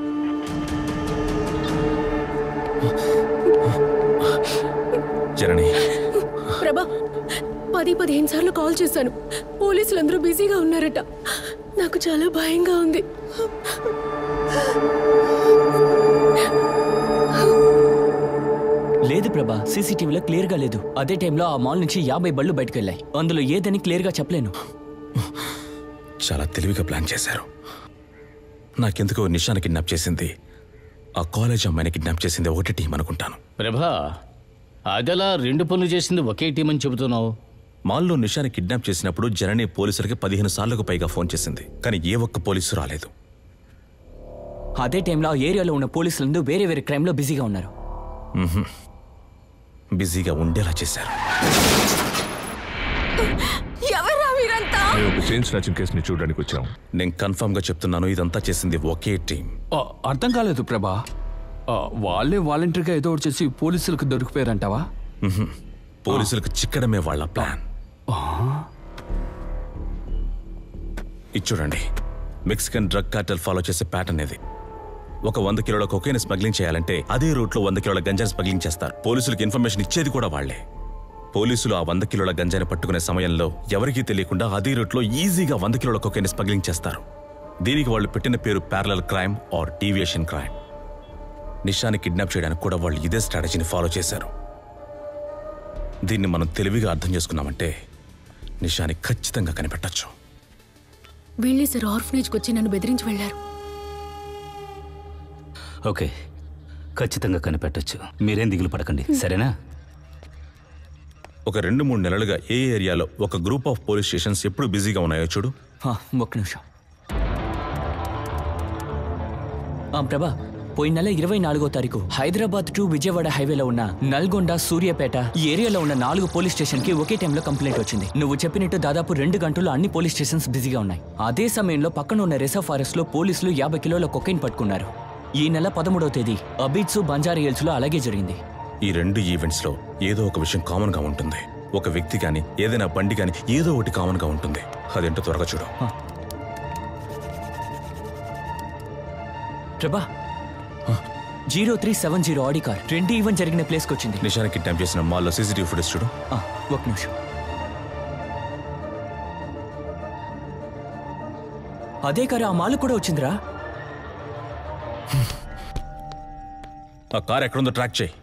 జనని ప్రభా పది పదిహేను సార్లు కాల్ చేశాను పోలీసులందరూ బిజీగా ఉన్నారట నాకు చాలా భయంగా ఉంది లేదు ప్రభా సీసీటీవీలో క్లియర్ గా లేదు అదే టైంలో ఆ మాల్ నుంచి యాభై బళ్ళు బయటకు వెళ్ళాయి అందులో ఏదని క్లియర్ గా చెప్పలేను చాలా తెలివిగా ప్లాన్ చేశారు నాకెందుకో నిషాని కిడ్నాప్ చేసింది ఆ కాలేజ్ అమ్మాయిని కిడ్నాప్ చేసింది ఒకటి టీం అనుకుంటాను ప్రభా అదెలా రెండు పనులు చేసింది ఒకే టీం అని చెబుతున్నావు మాల్లో నిషాని కిడ్నాప్ చేసినప్పుడు జనని పోలీసులకి పదిహేను సార్లకు పైగా ఫోన్ చేసింది కానీ ఏ ఒక్క పోలీసు రాలేదు అదే టైంలో ఆ ఏరియాలో ఉన్న పోలీసులందరూ వేరే వేరే క్రైమ్ లో బిజీగా ఉన్నారు మ్హూ. బిజీగా ఉండేలా చేశారు ఎవరా మీరంతా మేము ఒక చైన్ స్నాచింగ్ కేసుని చూడడానికి వచ్చాం నేను కన్ఫర్మ్ గా చెప్తున్నాను ఇదంతా చేసింది ఒకే టీం ఆ, అర్థం కాలేదు ప్రభా ఆ, వాళ్ళే వాలంటరీగా ఏదో ఒకటి చేసి పోలీసులకు దొరికిపోయారంటావా మ్హూ. పోలీసులకు చిక్కడమే వాళ్ళ ప్లాన్ ఇది చూడండి మెక్సికన్ డ్రగ్ కార్టెల్ ఫాలో చేసే ప్యాటర్న్ ఇది ఒక వంద కిలోల కొకైన్ స్మగ్లింగ్ చేయాలంటే అదే రూట్లో వంద కిలోల గంజాని స్మగ్లింగ్ చేస్తారు పోలీసులకు ఇన్ఫర్మేషన్ ఇచ్చేది కూడా వాళ్లే పోలీసులు ఆ వంద కిలోల గంజాని పట్టుకునే సమయంలో ఎవరికీ తెలియకుండా అదే రూట్లో ఈజీగా వంద కిలోల కొకైన్ స్మగ్లింగ్ చేస్తారు దీనికి వాళ్ళు పెట్టిన పేరు parallel crime or deviation crime నిషాని కిడ్నాప్ చేయడానికి కూడా వాళ్ళు ఇదే స్ట్రాటజీని ఫాలో చేశారు దీన్ని మనం తెలివిగా అర్థం చేసుకున్నామంటే నిషాని ఖచ్చితంగా కనిపెట్టచ్చు వీళ్ళే సార్ ఆర్ఫనేజ్కి వచ్చి నన్ను బెదిరించి వెళ్లారు ఓకే ఖచ్చితంగా కనిపెట్టొచ్చు మీరేం దిగులు పడకండి సరేనా ఒక రెండు మూడు నెలలుగా ఏ ఏరియాలో ఒక గ్రూప్ ఆఫ్ పోలీస్ స్టేషన్స్ ఎప్పుడు బిజీగా ఉన్నాయో చూడు ఒక్క నిమిషం ఆ, ప్రభా పోయిన నెల ఇరవై నాలుగో తారీఖు హైదరాబాద్ టు విజయవాడ హైవేలో ఉన్న నల్గొండ సూర్యాపేట ఈ ఏరియాలో ఉన్న నాలుగు పోలీస్ స్టేషన్ కి ఒకే టైంలో కంప్లైంట్ వచ్చింది నువ్వు చెప్పినట్టు దాదాపు రెండు గంటల్లో అన్ని పోలీస్ స్టేషన్స్ బిజీగా ఉన్నాయి అదే సమయంలో పక్కన ఉన్న రిజర్వ్ ఫారెస్ట్ లో పోలీసులు యాభై కిలోల కొకైన్ పట్టుకున్నారు ఈ నెల పదమూడవ తేదీ అబీట్స్ బంజారా హిల్స్ లో అలాగే జరిగింది ఈ రెండు ఈవెంట్స్ లో ఏదో ఒక విషయం కామన్ గా ఉంటుంది ఒక వ్యక్తి గాని ఏదైనా బండి గాని ఏదో ఒకటి కామన్ గా ఉంటుంది అదేంటో త్వరగా చూడు Prabha zero three seven zero Audi car రెండు ఈవెంట్ జరిగిన ప్లేస్కి వచ్చింది నిషాని కిడ్నాప్ చేసిన మాల్లో సీసీటీవీ ఫుటేజ్ చూడు ఆ, ఒక్క నిమిషం అదే కారు ఆ మాలు కూడా వచ్చిందిరా ఆ కార్ ఎక్కడుందో ట్రాక్ చేయి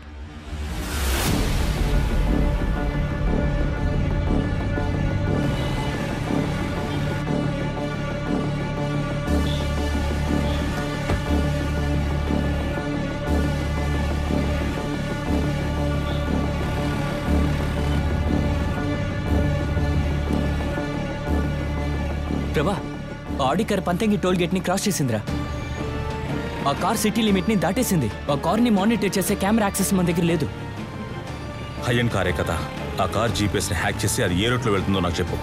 Prabha Audi car Panthangi toll gate ని క్రాస్ చేసిందిరా ఆ కార్ సిటీ లిమిట్ ని దాటేసింది ఆ కార్ ని మానిటర్ చేసే కెమెరా యాక్సెస్ మన దగ్గర లేదు హయ్యన్ కారే కదా ఆ కార్ జీపీఎస్ ని హ్యాక్ చేసి అది ఏ రూట్లో వెళ్తుందో నాకు చెప్పు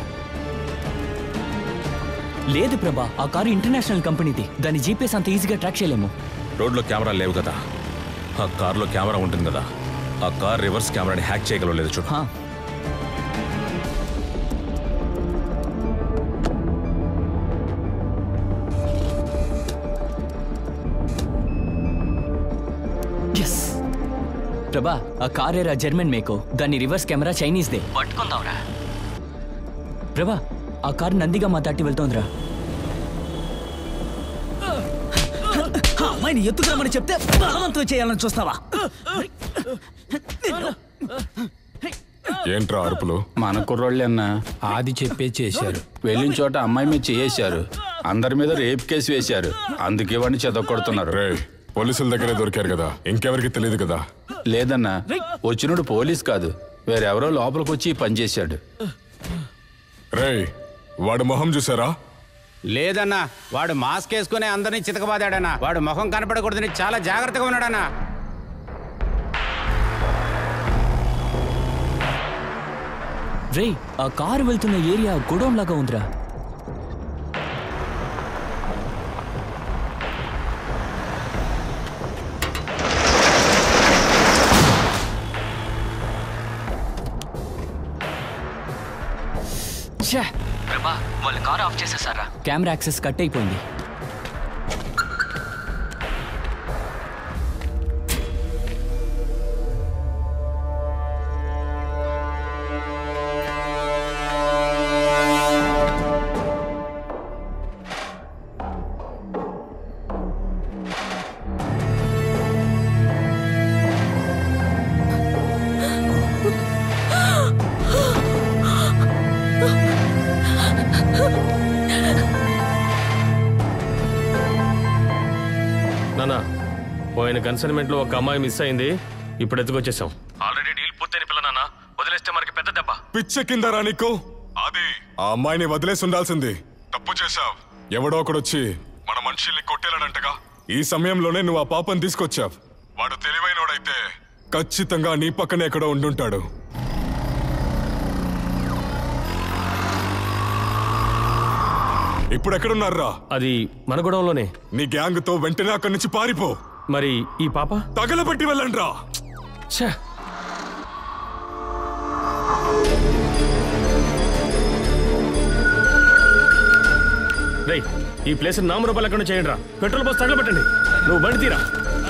లేదు ప్రభా ఆ కారు ఇంటర్నేషనల్ కంపెనీది దాని జీపీఎస్ అంత ఈజీగా ట్రాక్ చేయలేము రోడ్లో కెమెరా లేవు కదా ఆ కార్లో కెమెరా ఉంటుంది కదా ఆ కార్ రివర్స్ కెమెరాని హ్యాక్ చేయగలలేదు చూడు ఎస్ ప్రభా ఆ కార్ ఏరా జర్మన్ మేకో దాని రివర్స్ కెమెరా చైనీస్ దే పట్టుకుందాంరా ప్రభా ఆ కార్ నందిగా మా దాటి వెళ్తోందిరా ఆ అమ్మాయిని ఎత్తుకురమ్మని చెప్తే బలవంతం చేయాలని చూస్తావా ఏంట్రా అరుపులు మన కుర్రోళ్ళే అన్న ఆది చెప్పే చేశారు వెళ్ళిన చోట అమ్మాయి మీద చేశారు అందరి మీద రేప్ కేసు వేశారు అందుకే వాడిని చెదకొడుతున్నారు పోలీసుల దగ్గరే దొరికారు కదా ఇంకెవరికి తెలియదు కదా లేదన్నా వచ్చినోడు పోలీస్ కాదు వేరెవరో లోపలికి వచ్చి పనిచేశాడు రేయ్ వాడు మొహం చూసారా లేదన్నా వాడు మాస్క్ వేసుకుని అందరినీ చితకబాదాడన్నా వాడు ముఖం కనపడకూడదని చాలా జాగ్రత్తగా ఉన్నాడన్నా రే ఆ కారు వెళ్తున్న ఏరియా గొడౌన్ లాగా ఉందిరా ప్రభా వాళ్ళు కార్ ఆఫ్ చేసేసారా కెమెరా యాక్సెస్ కట్ అయిపోయింది నానా పోయిన కన్సైన్మెంట్ లో ఒక అమ్మాయి మిస్ అయింది ఇప్పుడు ఎత్తుకొచ్చేసాం ఆల్రెడీ డీల్ పూర్తయిన పిల్ల నాన్న వదిలేస్తే మనకి పెద్ద దెబ్బ పిచ్చ కిందరా నీకు అది ఆ అమ్మాయిని వదిలేసి ఉండాల్సింది తప్పు చేశావు ఎవడో ఒకడొచ్చి మన మనుషుల్ని కొట్టేలాడంటగా ఈ సమయంలోనే నువ్వు ఆ పాపని తీసుకొచ్చావు వాడు తెలివైనోడైతే ఖచ్చితంగా నీ పక్కనే ఎక్కడో ఉండుంటాడు ఇప్పుడు ఎక్కడున్నారా అది మన గొడవలోనే నీ గ్యాంగ్ తో వెంటనే అక్కడి నుంచి పారిపో మరి ఈ పాప తగలబెట్టి వెళ్ళండి రా రేయ్ ఈ ప్లేస్ నామరూపాలు ఎక్కడ చేయండి రా పెట్రోల్ పోసి తగలబెట్టండి నువ్వు బండి తీరా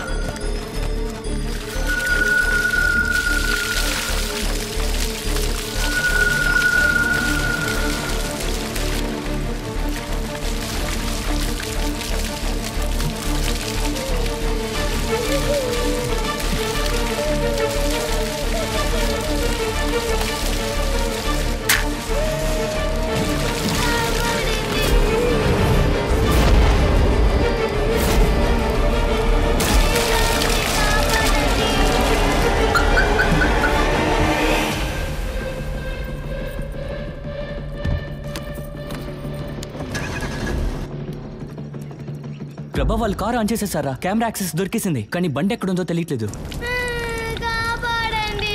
ప్రభా వాళ్ళు కారు ఆన్ చేసేసారా కెమెరా యాక్సెస్ దొరికేసింది కానీ బండి ఎక్కడుందో తెలియట్లేదు కాపాడండి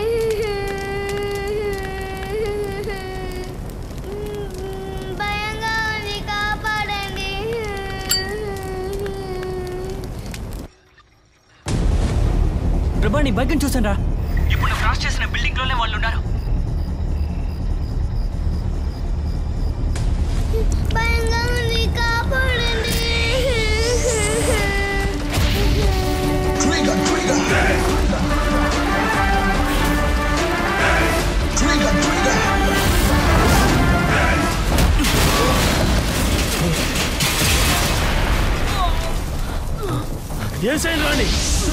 భయంగా ఉంది కాపాడండి ప్రభా నీ బైక్ చూసాను రా ఇప్పుడు క్రాస్ చేసిన బిల్డింగ్ లోనే వాళ్ళు ఉన్నారు భయంగా ఉంది కాపాడండి ఏ సైడ్ రాండి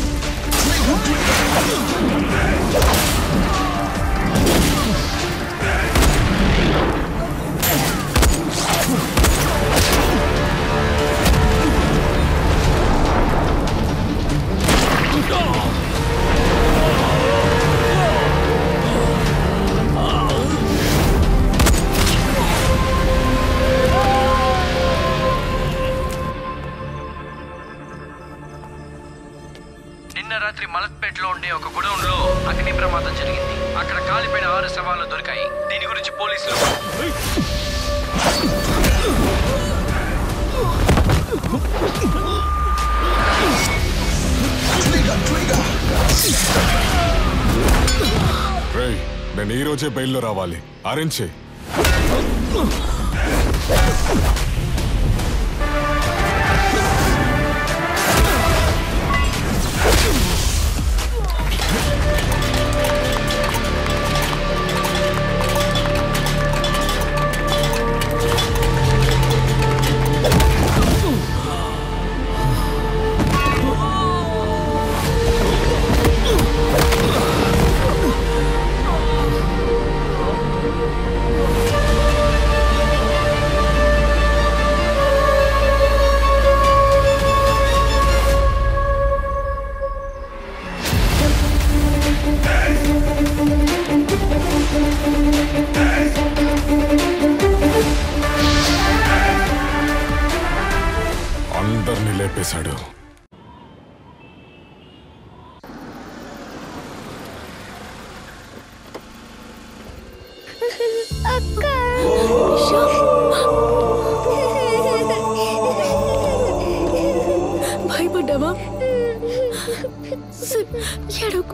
నిన్న రాత్రి మలక్పేటలో ఉండే ఒక గుడౌన్లో అగ్ని ప్రమాదం జరిగింది అక్కడ కాలిపోయిన ఆరు శవాలు దొరికాయి దీని గురించి పోలీసులు రేయ్ నేను ఈ రోజే బయల్లో రావాలి అరేంజ్ చేయి ఆ భయపడ్డావా సార్, ఏడవకు.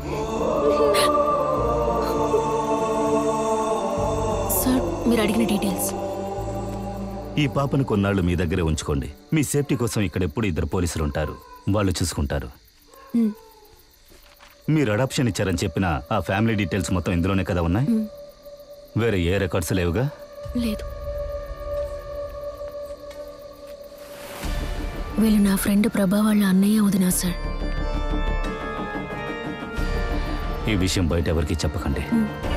సార్ మీరు అడిగిన డీటెయిల్స్ ఈ పాపను కొన్నాళ్ళు మీ దగ్గరే ఉంచుకోండి మీ సేఫ్టీ కోసం ఇక్కడ ఎప్పుడు ఇద్దరు పోలీసులు ఉంటారు వాళ్ళు చూసుకుంటారు మ్. మీరు అడాప్షన్ ఇచ్చారని చెప్పిన ఆ ఫ్యామిలీ డీటెయిల్స్ మొత్తం ఇందులోనే కదా ఉన్నాయి మ్. వేరే ఏ రికార్డ్స్ లేవుగా లేదు వీళ్ళు నా ఫ్రెండ్ ప్రభా వాళ్ళ అన్నయ్య వదినా సార్ ఈ విషయం బయట ఎవరికి చెప్పకండి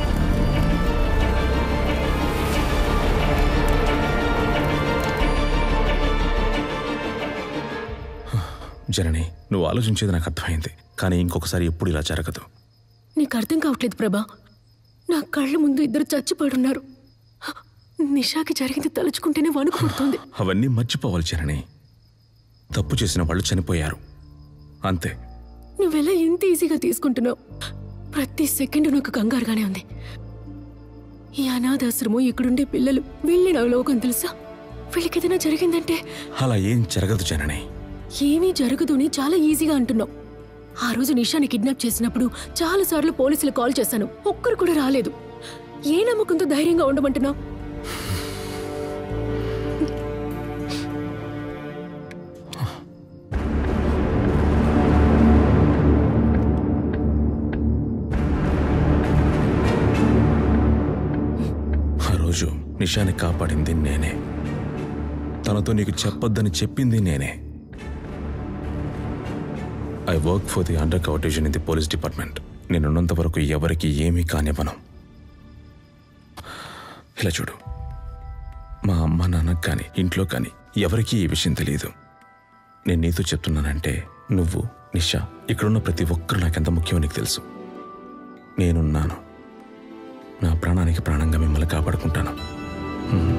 జనని నువ్వు ఆలోచించేది నాకు అర్థమైంది కానీ ఇంకొకసారి ఎప్పుడు ఇలా జరగదు నీకు అర్థం కావట్లేదు ప్రభా నా కళ్ళ ముందు ఇద్దరు చచ్చిపడున్నారు నిషాకి జరిగింది తలుచుకుంటేనే వణుకు పుడుతుంది అవన్నీ మర్చిపోవాలి జనని తప్పు చేసిన వాళ్ళు చనిపోయారు అంతే నువ్వెలా ఎంత ఈజీగా తీసుకుంటున్నావు ప్రతి సెకండ్ నాకు కంగారుగానే ఉంది ఈ అనాథాశ్రమం ఇక్కడుండే పిల్లలు వెళ్ళి నా లోకం తెలుసా వీళ్ళకి ఏదైనా జరిగిందంటే అలా ఏం జరగదు జనని ఏమీ జరగదు అని చాలా ఈజీగా అంటున్నావు ఆ రోజు నిషాని కిడ్నాప్ చేసినప్పుడు చాలా సార్లు పోలీసులు కాల్ చేశాను ఒక్కరు కూడా రాలేదు ఏ నమ్మకంతో ధైర్యంగా ఉండమంటున్నావు ఆ రోజు నిషాని కాపాడింది నేనే తనతో నీకు చెప్పొద్దని చెప్పింది నేనే I work for the undercover division in the police department నేనున్నంత వరకు ఎవరికి ఏమీ కానివ్వను ఇలా చూడు మా అమ్మ నాన్నకు కానీ ఇంట్లో కానీ ఎవరికీ ఈ విషయం తెలియదు నేను నీతో చెప్తున్నానంటే నువ్వు నిషా ఇక్కడున్న ప్రతి ఒక్కరు నాకెంత ముఖ్యమో నీకు తెలుసు నేనున్నాను నా ప్రాణానికి ప్రాణంగా మిమ్మల్ని కాపాడుకుంటాను హ్మ్.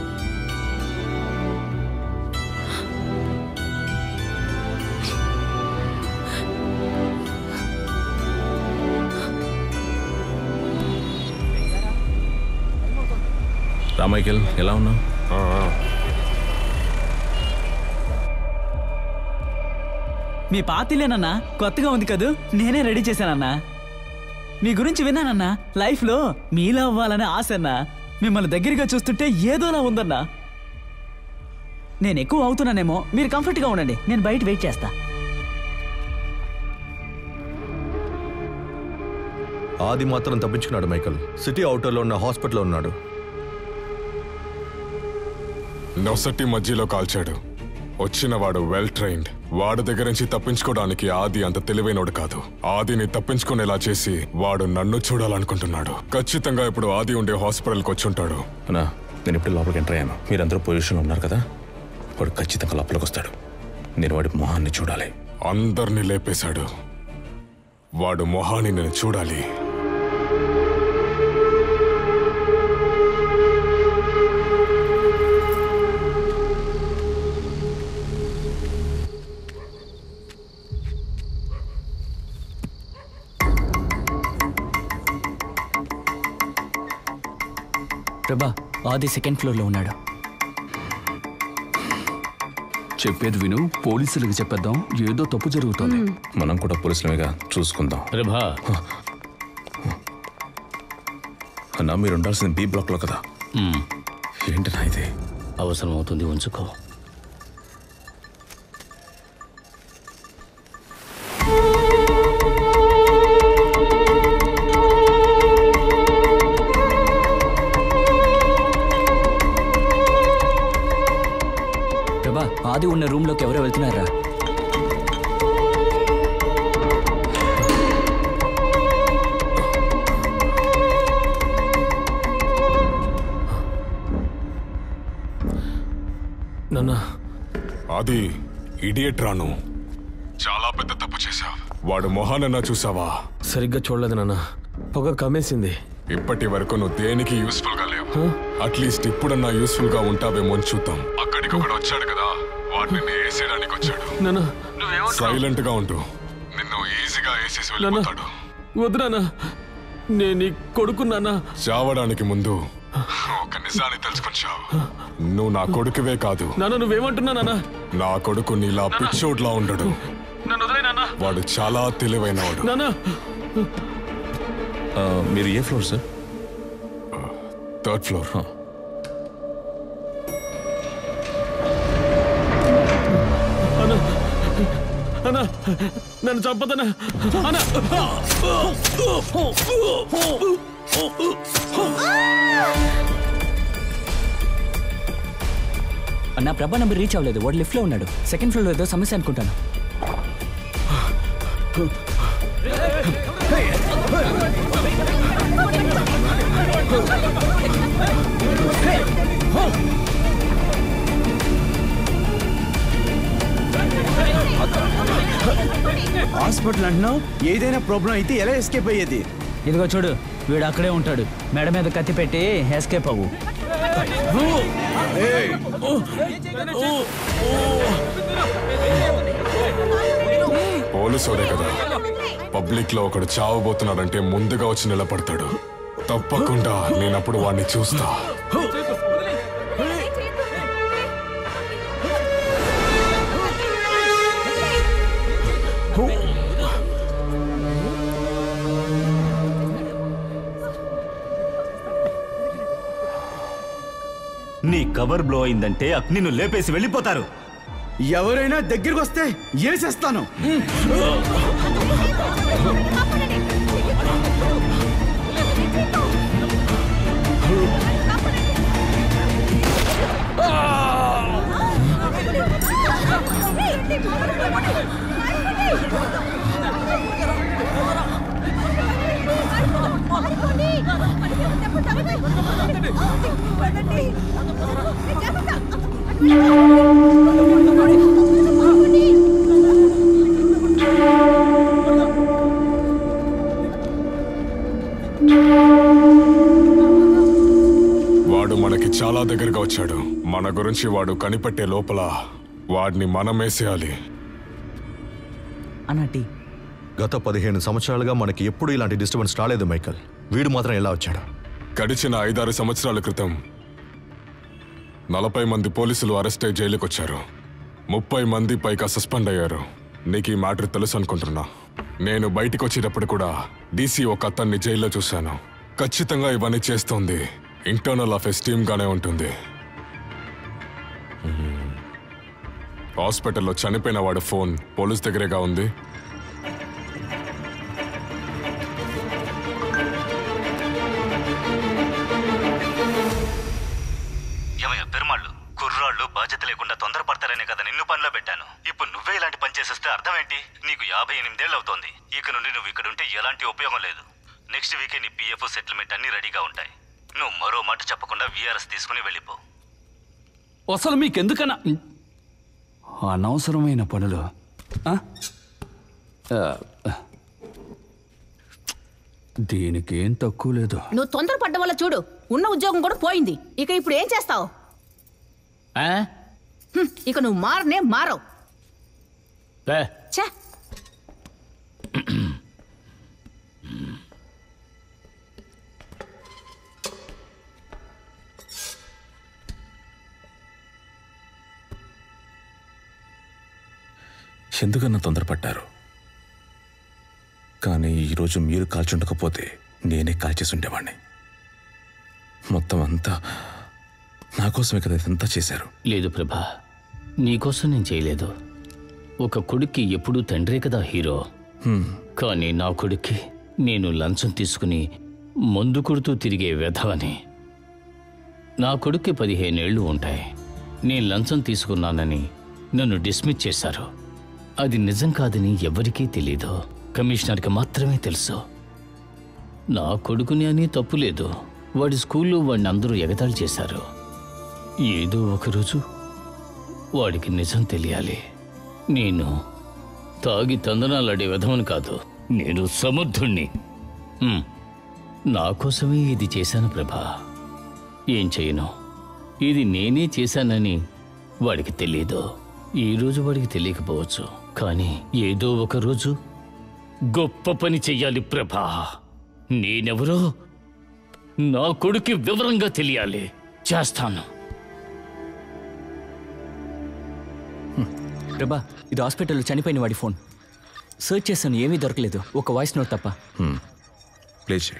రామైకేల్ ఎలా ఉన్నావు మీ పాతిలేనన్నా కొత్తగా ఉంది కదూ నేనే రెడీ చేశానన్నా మీ గురించి విన్నానన్నా లైఫ్లో మీలా అవ్వాలని ఆశ అన్నా మిమ్మల్ని దగ్గరగా చూస్తుంటే ఏదోలా ఉందన్నా నేను ఎక్కువ అవుతున్నానేమో మీరు కంఫర్ట్గా ఉండండి నేను బయట వెయిట్ చేస్తా ఆది మాత్రం తప్పించుకున్నాడు మైకల్ సిటీ అవుటర్లో ఉన్న హాస్పిటల్లో ఉన్నాడు నొసటి మధ్యలో కాల్చాడు వచ్చిన వాడు వెల్ ట్రైన్డ్ వాడి దగ్గర నుంచి తప్పించుకోవడానికి ఆది అంత తెలివైనోడు కాదు ఆదిని తప్పించుకునేలా చేసి వాడు నన్ను చూడాలనుకుంటున్నాడు ఖచ్చితంగా ఇప్పుడు ఆది ఉండే హాస్పిటల్కి వచ్చి ఉంటాడు అన్నా నేను ఇప్పుడు లోపలికి ఎంటర్ అయ్యాను మీరందరూ పొజిషన్లో ఉన్నారు కదా వాడు ఖచ్చితంగా లోపలికి వస్తాడు నేను వాడి మొహాన్ని చూడాలి అందరినీ లేపేశాడు వాడు మొహాన్ని నేను చూడాలి ప్రభా ఆది సెకండ్ ఫ్లోర్లో ఉన్నాడు చెప్పేది విను పోలీసులకు చెప్పేద్దాం ఏదో తప్పు జరుగుతోంది మనం కూడా పోలీసులమేగా చూసుకుందాం ప్రభా అన్నా మీరు ఉండాల్సింది బి బ్లాక్లో కదా ఏంటన్నా ఇది అవసరం అవుతుంది ఉంచుకో ప్రభా ఆది ఉన్న రూమ్లోకి ఎవరో వెళ్తున్నారా నాన్న అది ఇడియట్ రాను చాలా పెద్ద తప్పు చేశావు వాడు మొహానన్నా చూసావా సరిగ్గా చూడలేదు నాన్న పొగ కమ్మేసింది ఇప్పటి వరకు నువ్వు దేనికి యూస్ఫుల్ గా లేవు అట్లీస్ట్ ఇప్పుడన్నా యూస్ఫుల్ గా ఉంటావేమో అని చూద్దాం అక్కడికి ఒకడు వచ్చాడు కదా వాడిని వేసేయడానికి వచ్చాడు నాన్న సైలెంట్ గా ఉంటూ నిన్ను ఈజీగా వేసేసి వెళ్ళిపోతాడు వద్దు నాన్న నేను నీ కొడుకున్నానా చావడానికి ముందు ఒక నిజాన్ని తెలుసుకొచ్చావు నువ్వు నా కొడుకువే కాదు నాన్న నువ్వేమంటున్నా నాన్న నా కొడుకు నీలా పిచ్చోడ్లా ఉండడు నన్ను వదిలే నాన్న వాడు చాలా తెలివైనవాడు నాన్న మీరు ఏ ఫ్లోర్ సార్ థర్డ్ ఫ్లోర్ అన్న అన్న నన్ను చంపదన్నా అన్న నా ప్రభా నంబర్ రీచ్ అవ్వలేదు వాడు లిఫ్ట్ లో ఉన్నాడు సెకండ్ ఫ్లోర్ ఏదో సమస్య అనుకుంటాను హాస్పిటల్ అంటున్నావు ఏదైనా ప్రాబ్లం అయితే ఎలా ఎస్కేప్ అయ్యేది ఇదిగో చూడు వీడు అక్కడే ఉంటాడు మెడ మీద కత్తి పెట్టి ఎస్కేప్ అవ్వు పోలీసోడే కదా పబ్లిక్ లో ఒకడు చావబోతున్నాడంటే ముందుగా వచ్చి నిలబడతాడు తప్పకుండా నేనప్పుడు వాడిని చూస్తా నీ కవర్ బ్లో అయిందంటే నిన్ను లేపేసి వెళ్ళిపోతారు ఎవరైనా దగ్గరికి వస్తే ఏసేస్తాను వాడు మనకి చాలా దగ్గరగా వచ్చాడు మన గురించి వాడు కనిపెట్టే లోపల వాడిని మనం వేసేయాలి అన్నటి గత పదిహేను సంవత్సరాలుగా మనకి ఎప్పుడు ఇలాంటి డిస్టర్బెన్స్ రాలేదు మైకల్ వీడు మాత్రం ఎలా వచ్చాడు గడిచిన ఐదారు సంవత్సరాల క్రితం నలభై మంది పోలీసులు అరెస్ట్ అయి జైలుకి వచ్చారు ముప్పై మంది పైగా సస్పెండ్ అయ్యారు నీకు ఈ మ్యాటర్ తెలుసు అనుకుంటున్నా నేను బయటికి వచ్చేటప్పుడు కూడా డీసీ ఒక అతన్ని జైల్లో చూశాను ఖచ్చితంగా ఇవన్నీ చేస్తోంది ఇంటర్నల్ అఫేర్స్ టీమ్ గానే ఉంటుంది హాస్పిటల్లో చనిపోయిన వాడి ఫోన్ పోలీస్ దగ్గరేగా ఉంది ఏమయ్య పెరుమాళ్ళు కుర్రాళ్ళు బాధ్యత లేకుండా తొందరపడతారనే కదా నిన్ను పనిలో పెట్టాను ఇప్పుడు నువ్వే ఇలాంటి పని చేసేస్తే అర్థం ఏంటి నీకు యాభై ఎనిమిదేళ్ళు అవుతోంది ఇక నుండి నువ్వు ఇక్కడ ఉంటే ఎలాంటి ఉపయోగం లేదు నెక్స్ట్ వీకే నీ పీఎఫ్ సెటిల్మెంట్ అన్ని రెడీగా ఉంటాయి నువ్వు మరో మాట చెప్పకుండా వీఆర్ఎస్ తీసుకుని వెళ్ళిపో అసలు మీకెందుకన్నా అనవసరమైన పనులు ఆ? ఆ, దీనికేం తక్కువ లేదు నువ్వు తొందరపడ్డం వల్ల చూడు ఉన్న ఉద్యోగం కూడా పోయింది ఇక ఇప్పుడు ఏం చేస్తావు ఆ? హ్మ్, ఇక నువ్వు మారనే మారవు ఏ, ఛే ఎందుకన్నా తొందరపడ్డారు కానీ ఈరోజు మీరు కాల్చుండకపోతే నేనే కాల్చేసి ఉండేవాడిని మొత్తం అంతా నా కోసమే కదా ఇదంతా చేశారు లేదు ప్రభా నీకోసం నేను చేయలేదు ఒక కొడుక్కి ఎప్పుడూ తండ్రే కదా హీరో హ్మ్. కానీ నా కొడుక్కి నేను లంచం తీసుకుని మందు కొడుతూ తిరిగే వెధవని నా కొడుక్కి పదిహేనేళ్లు ఉంటాయి నేను లంచం తీసుకున్నానని నన్ను డిస్మిస్ చేశారు అది నిజం కాదని ఎవరికీ తెలీదు కమిషనర్కి మాత్రమే తెలుసు నా కొడుకుని అని తప్పు లేదు వాడి స్కూల్లో వాడిని అందరూ ఎగతాళి చేశారు ఏదో ఒకరోజు వాడికి నిజం తెలియాలి నేను తాగి తందనాలాడే విధమని కాదు నేను సమర్థుణ్ణి హ్మ్. నా కోసమే ఇది చేశాను ప్రభా ఏం చేయను ఇది నేనే చేశానని వాడికి తెలియదు ఈ రోజు వాడికి తెలియకపోవచ్చు కానీ ఏదో ఒక రోజు గొప్ప పని చెయ్యాలి ప్రభా నేనెవరో నా కొడుకు వివరంగా తెలియాలి చేస్తాను ప్రభా ఇది హాస్పిటల్లో చనిపోయిన వాడి ఫోన్ సర్చ్ చేశాను ఏమీ దొరకలేదు ఒక వాయిస్ నోట్ తప్ప ప్లే చేయి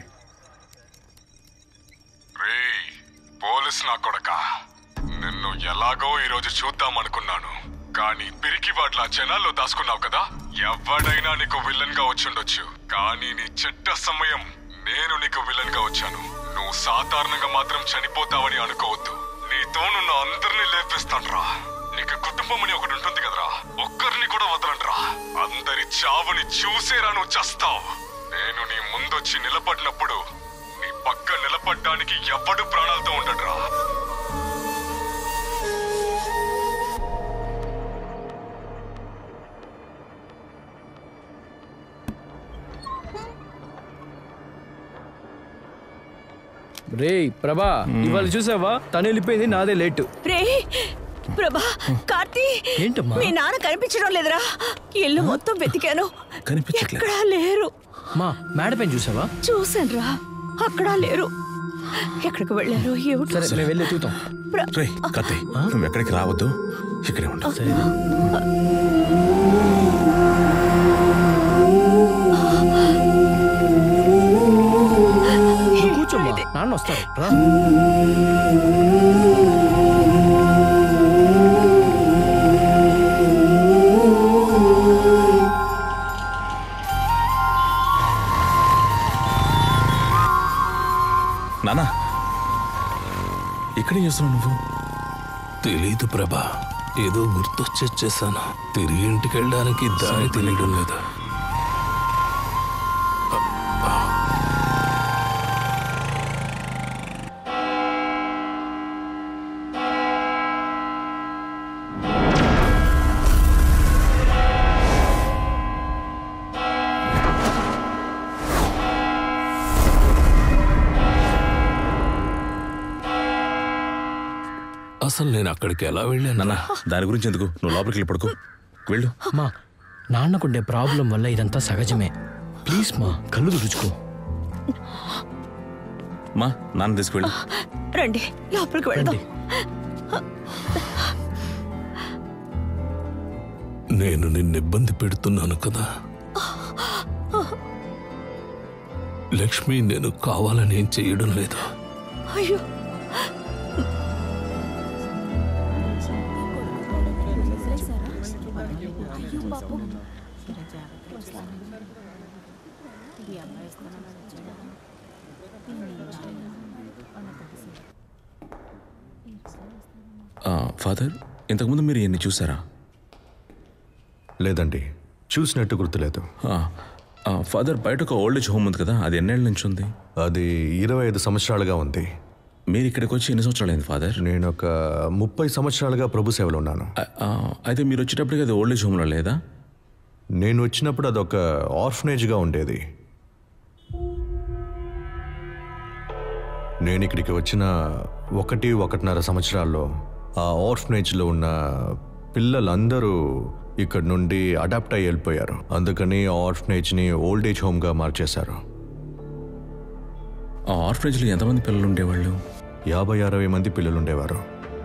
పోలీస్ నా కొడక నిన్ను ఎలాగో ఈరోజు చూద్దాం అనుకున్నాను కానీ పిరికి వాట్ల జనాల్లో దాచుకున్నావు కదా ఎవడైనా నీకు విలన్ గా వచ్చుండొచ్చు కానీ నీ చెడ్డ సమయం నేను నీకు విలన్ గా వచ్చాను నువ్వు సాధారణంగా మాత్రం చనిపోతావని అనుకోవద్దు నీతోనున్న అందరినీ లేపిస్తాన్రా నీకు కుటుంబం అని ఒకటి ఉంటుంది కదరా ఒక్కరిని కూడా వదలండ్రా అందరి చావుని చూసేరా నువ్వు చస్తావు నేను నీ ముందొచ్చి నిలబడినప్పుడు నీ పక్క నిలబడ్డానికి ఎవడు ప్రాణాలతో ఉండడురా రే ప్రభా ఇవాళ చూసావా తను వెళ్ళిపోయింది నాదే లేటు రే ప్రభా కార్తీ ఏంటమ్మా? మీ నాన్న కనిపించడం లేదురా ఇల్లు మొత్తం వెతికాను కనిపించట్లేదు ఎక్కడా లేరు మా మేడ పైన చూసావా చూసానురా అక్కడ లేరు ఎక్కడికి వెళ్ళారు ఏమిటో సరే మేము వెళ్ళి ఎత్తుతాం రే కత్తి నువ్వు ఎక్కడికి రావద్దు ఇక్కడే ఉండు కూర్చోమ్మా నాన్న వస్తారు రా నానా ఇక్కడే చేస్తున్నావు నువ్వు తెలీదు ప్రభా ఏదో గుర్తొచ్చేసాను తిరిగి ఇంటికి వెళ్ళడానికి దారి తెలియడం లేదు అసలు నేను అక్కడికి ఎలా వెళ్ళాను నాన్న దాని గురించి ఎందుకు నువ్వు లోపలికి వెళ్ళి పడుకో వెళ్ళు మా నాన్నకుండే ప్రాబ్లం వల్ల ఇదంతా సహజమే ప్లీజ్ మా కళ్ళు తుడుచుకో మా నాన్న తీసుకువెళ్ళు రండి లోపలికి వెళ్దాం నేను నిన్ను ఇబ్బంది పెడుతున్నాను కదా లక్ష్మి నేను కావాలని ఏం చేయడం లేదు అయ్యో ఫాదర్ ఇంతకుముందు మీరు ఎన్ని చూసారా లేదండి చూసినట్టు గుర్తులేదు ఫాదర్ బయట ఒక ఓల్డ్ ఏజ్ హోమ్ ఉంది కదా అది ఎన్నేళ్ళ నుంచి ఉంది అది ఇరవై ఐదు సంవత్సరాలుగా ఉంది మీరు ఇక్కడికి వచ్చి ఎన్ని సంవత్సరాలు అయింది ఫాదర్ నేను ఒక ముప్పై సంవత్సరాలుగా ప్రభు సేవలో ఉన్నాను అయితే మీరు వచ్చేటప్పటికి అది ఓల్డ్ ఏజ్ హోమ్లో లేదా నేను వచ్చినప్పుడు అదొక ఆర్ఫనేజ్గా ఉండేది నేను ఇక్కడికి వచ్చిన ఒకటి ఒకటిన్నర సంవత్సరాల్లో ఆ ఆర్ఫనేజ్లో ఉన్న పిల్లలందరూ ఇక్కడ నుండి అడాప్ట్ అయ్యి వెళ్ళిపోయారు అందుకని ఆ ఆర్ఫనేజ్ని ఓల్డ్ ఏజ్ హోమ్గా మార్చేశారు ఆ ఆర్ఫనేజ్లో ఎంతమంది పిల్లలు ఉండేవాళ్ళు యాభై అరవై మంది పిల్లలు ఉండేవారు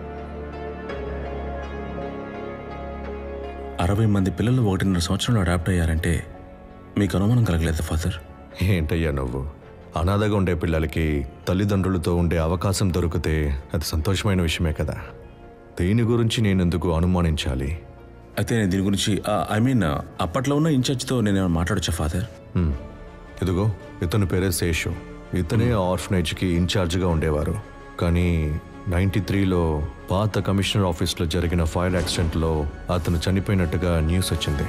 అరవై మంది పిల్లలు ఒకటిన్నర సంవత్సరంలో అడాప్ట్ అయ్యారంటే మీకు అనుమానం కలగలేదు ఫాదర్ ఏంటయ్యా నువ్వు అనాథగా ఉండే పిల్లలకి తల్లిదండ్రులతో ఉండే అవకాశం దొరికితే అది సంతోషమైన విషయమే కదా దీని గురించి నేను ఎందుకు అనుమానించాలి అయితే నేను దీని గురించి ఐ మీన్ అప్పట్లో ఉన్న ఇన్ఛార్జ్తో నేను ఏమైనా మాట్లాడొచ్చా ఫాదర్ హ్మ్. ఇదిగో ఇతని పేరే శేషు ఇతనే ఆర్ఫనేజ్కి ఇన్ఛార్జ్గా ఉండేవారు కానీ నైంటీ త్రీలో పాత కమిషనర్ ఆఫీస్లో జరిగిన ఫైర్ యాక్సిడెంట్లో అతను చనిపోయినట్టుగా న్యూస్ వచ్చింది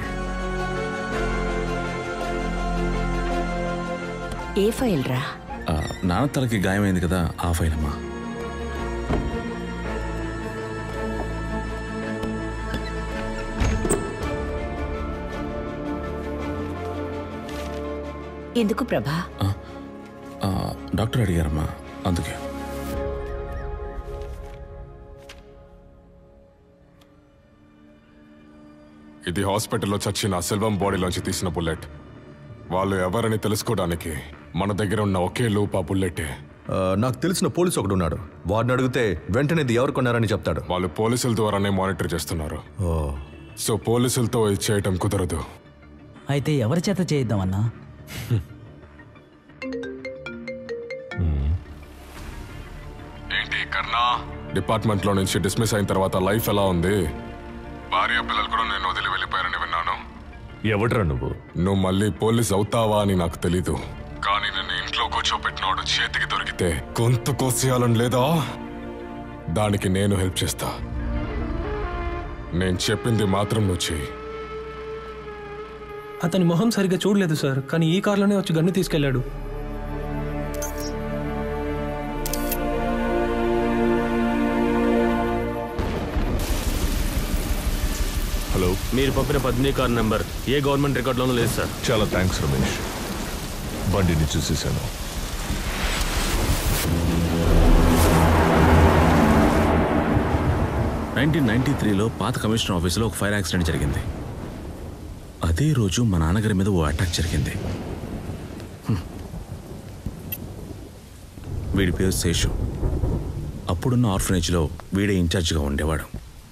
ఏ ఫైల్ రా ఆ, నాన్న తలకి గాయమైంది కదా ఆ ఫైల్ అమ్మా ఎందుకు ప్రభా ఆ, డాక్టర్ అడిగారమ్మా అందుకే ఇది హాస్పిటల్లో చచ్చిన సెల్వం బాడీలోంచి తీసిన బుల్లెట్ వాళ్ళు ఎవరని తెలుసుకోవడానికి మన దగ్గర ఉన్న ఒకే లూప్ ఆ బుల్లెటే ఆ, నాకు తెలిసిన పోలీసు ఒకడు ఉన్నాడు వాడిని అడిగితే వెంటనే ఇది ఎవరు కొన్నారని చెప్తాడు వాళ్ళు పోలీసుల ద్వారానే మానిటర్ చేస్తున్నారు ఓ సో పోలీసులతో ఇది చేయటం కుదరదు అయితే ఎవరి చేత చేయిద్దామన్నా ఏంటి కర్ణా డిపార్ట్మెంట్ లో నుంచి డిస్మిస్ అయిన తర్వాత లైఫ్ ఎలా ఉంది భార్య పిల్లలు కూడా నేను వదిలి వెళ్ళిపోయారని విన్నాను ఎవడ్రా నువ్వు నువ్వు మళ్ళీ పోలీస్ అవుతావా అని నాకు తెలీదు కానీ నిన్ను ఇంట్లో కూర్చోబెట్టినోడు చేతికి దొరికితే గొంతు కోసేయాలని లేదా దానికి నేను హెల్ప్ చేస్తా నేను చెప్పింది మాత్రం నువ్వు చెయ్యి అతని మొహం సరిగ్గా చూడలేదు సార్ కానీ ఈ కార్లోనే వచ్చి గన్ను తీసుకెళ్లాడు హలో మీరు పంపిన పద్మిని కార్ నెంబర్ ఏ గవర్నమెంట్ రికార్డులోనూ లేదు సార్ చాలా థ్యాంక్స్ రమేష్ బండిని చూసేశాను నైన్టీన్ నైన్టీ త్రీలో పాత కమిషనర్ ఆఫీసులో ఒక ఫైర్ యాక్సిడెంట్ జరిగింది అదే రోజు మా నాన్నగారి మీద ఓ అటాక్ జరిగింది హ్మ్. వీడి పేరు శేషు అప్పుడున్న ఆర్ఫనేజ్లో వీడే ఇన్ఛార్జిగా ఉండేవాడు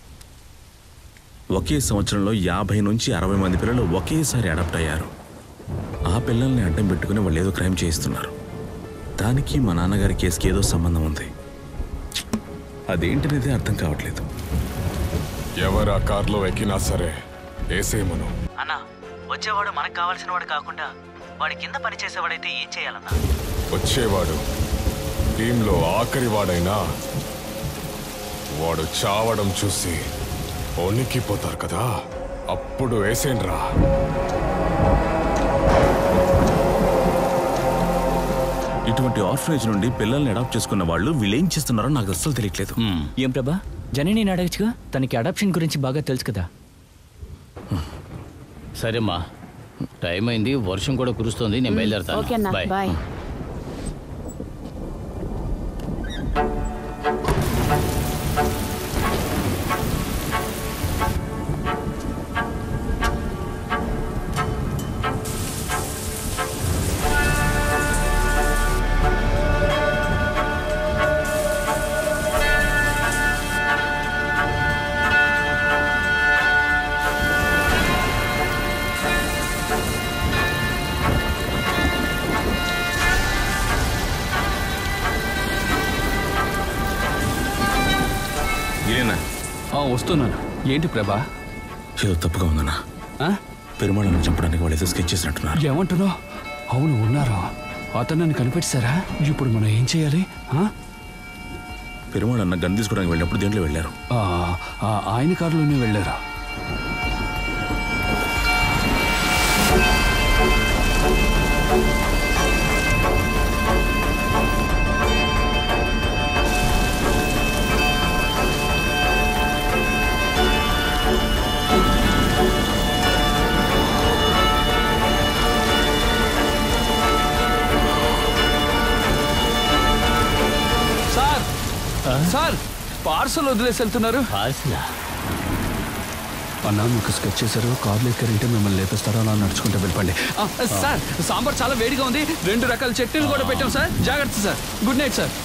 ఒకే సంవత్సరంలో యాభై నుంచి అరవై మంది పిల్లలు ఒకేసారి అడాప్ట్ అయ్యారు ఆ పిల్లల్ని అడ్డం పెట్టుకుని వాళ్ళు ఏదో క్రైమ్ చేయిస్తున్నారు దానికి మా నాన్నగారి కేసుకి ఏదో సంబంధం ఉంది అదేంటనేది అర్థం కావట్లేదు ఎవరు ఆ కార్లో ఎక్కినా సరే వేసేయమను అన్నా వచ్చేవాడు మనకు కావాల్సిన వాడు కాకుండా వాడి కింద పని చేసేవాడైతే ఏం చేయాలన్నా వచ్చేవాడు టీంలో ఆఖరి వాడైనా వాడు చావడం చూసి వణికిపోతారు కదా అప్పుడు వేసేండ్రా ఇటువంటి ఆర్ఫనేజ్ నుండి పిల్లల్ని అడాప్ట్ చేసుకున్న వాళ్ళు వీళ్ళేం చేస్తున్నారో నాకు అస్సలు తెలియట్లేదు ఏం ప్రభా జనని అడగచ్చుగా తనకి అడాప్షన్ గురించి బాగా తెలుసు కదా సరేమ్మా టైం అయింది వర్షం కూడా కురుస్తోంది నేను ఓకే బయలుదేరతాను అన్న బాయ్ బాయ్ ఇదేనా వస్తున్నాను ఏంటి ప్రభా ఏదో తప్పుగా ఉందన్నా పెరుమాళను చంపడానికి వాళ్ళు ఏదో స్కెచ్ చేసినట్టున్నారు ఏమంటున్నావు అవును ఉన్నారు అతను నన్ను కనిపెట్టారా ఇప్పుడు మనం ఏం చేయాలి ఆ? పెరుమాళన్న గన్ తీసుకోవడానికి వెళ్ళినప్పుడు దేంట్లో వెళ్ళారు ఆ, ఆ, ఆయన కారులోనే వెళ్ళారు సార్ సార్ పార్సల్ వదిలేసి వెళ్తున్నారు అన్నా మీకు స్కెచ్ చేశారు కార్లు ఎక్కారంటే మిమ్మల్ని లేపిస్తారో అలా నడుచుకుంటూ వెళ్ళిపోండి ఆ, సార్ సాంబార్ చాలా వేడిగా ఉంది రెండు రకాల చట్నీలు కూడా పెట్టాం సార్ జాగ్రత్త సార్ గుడ్ నైట్ సార్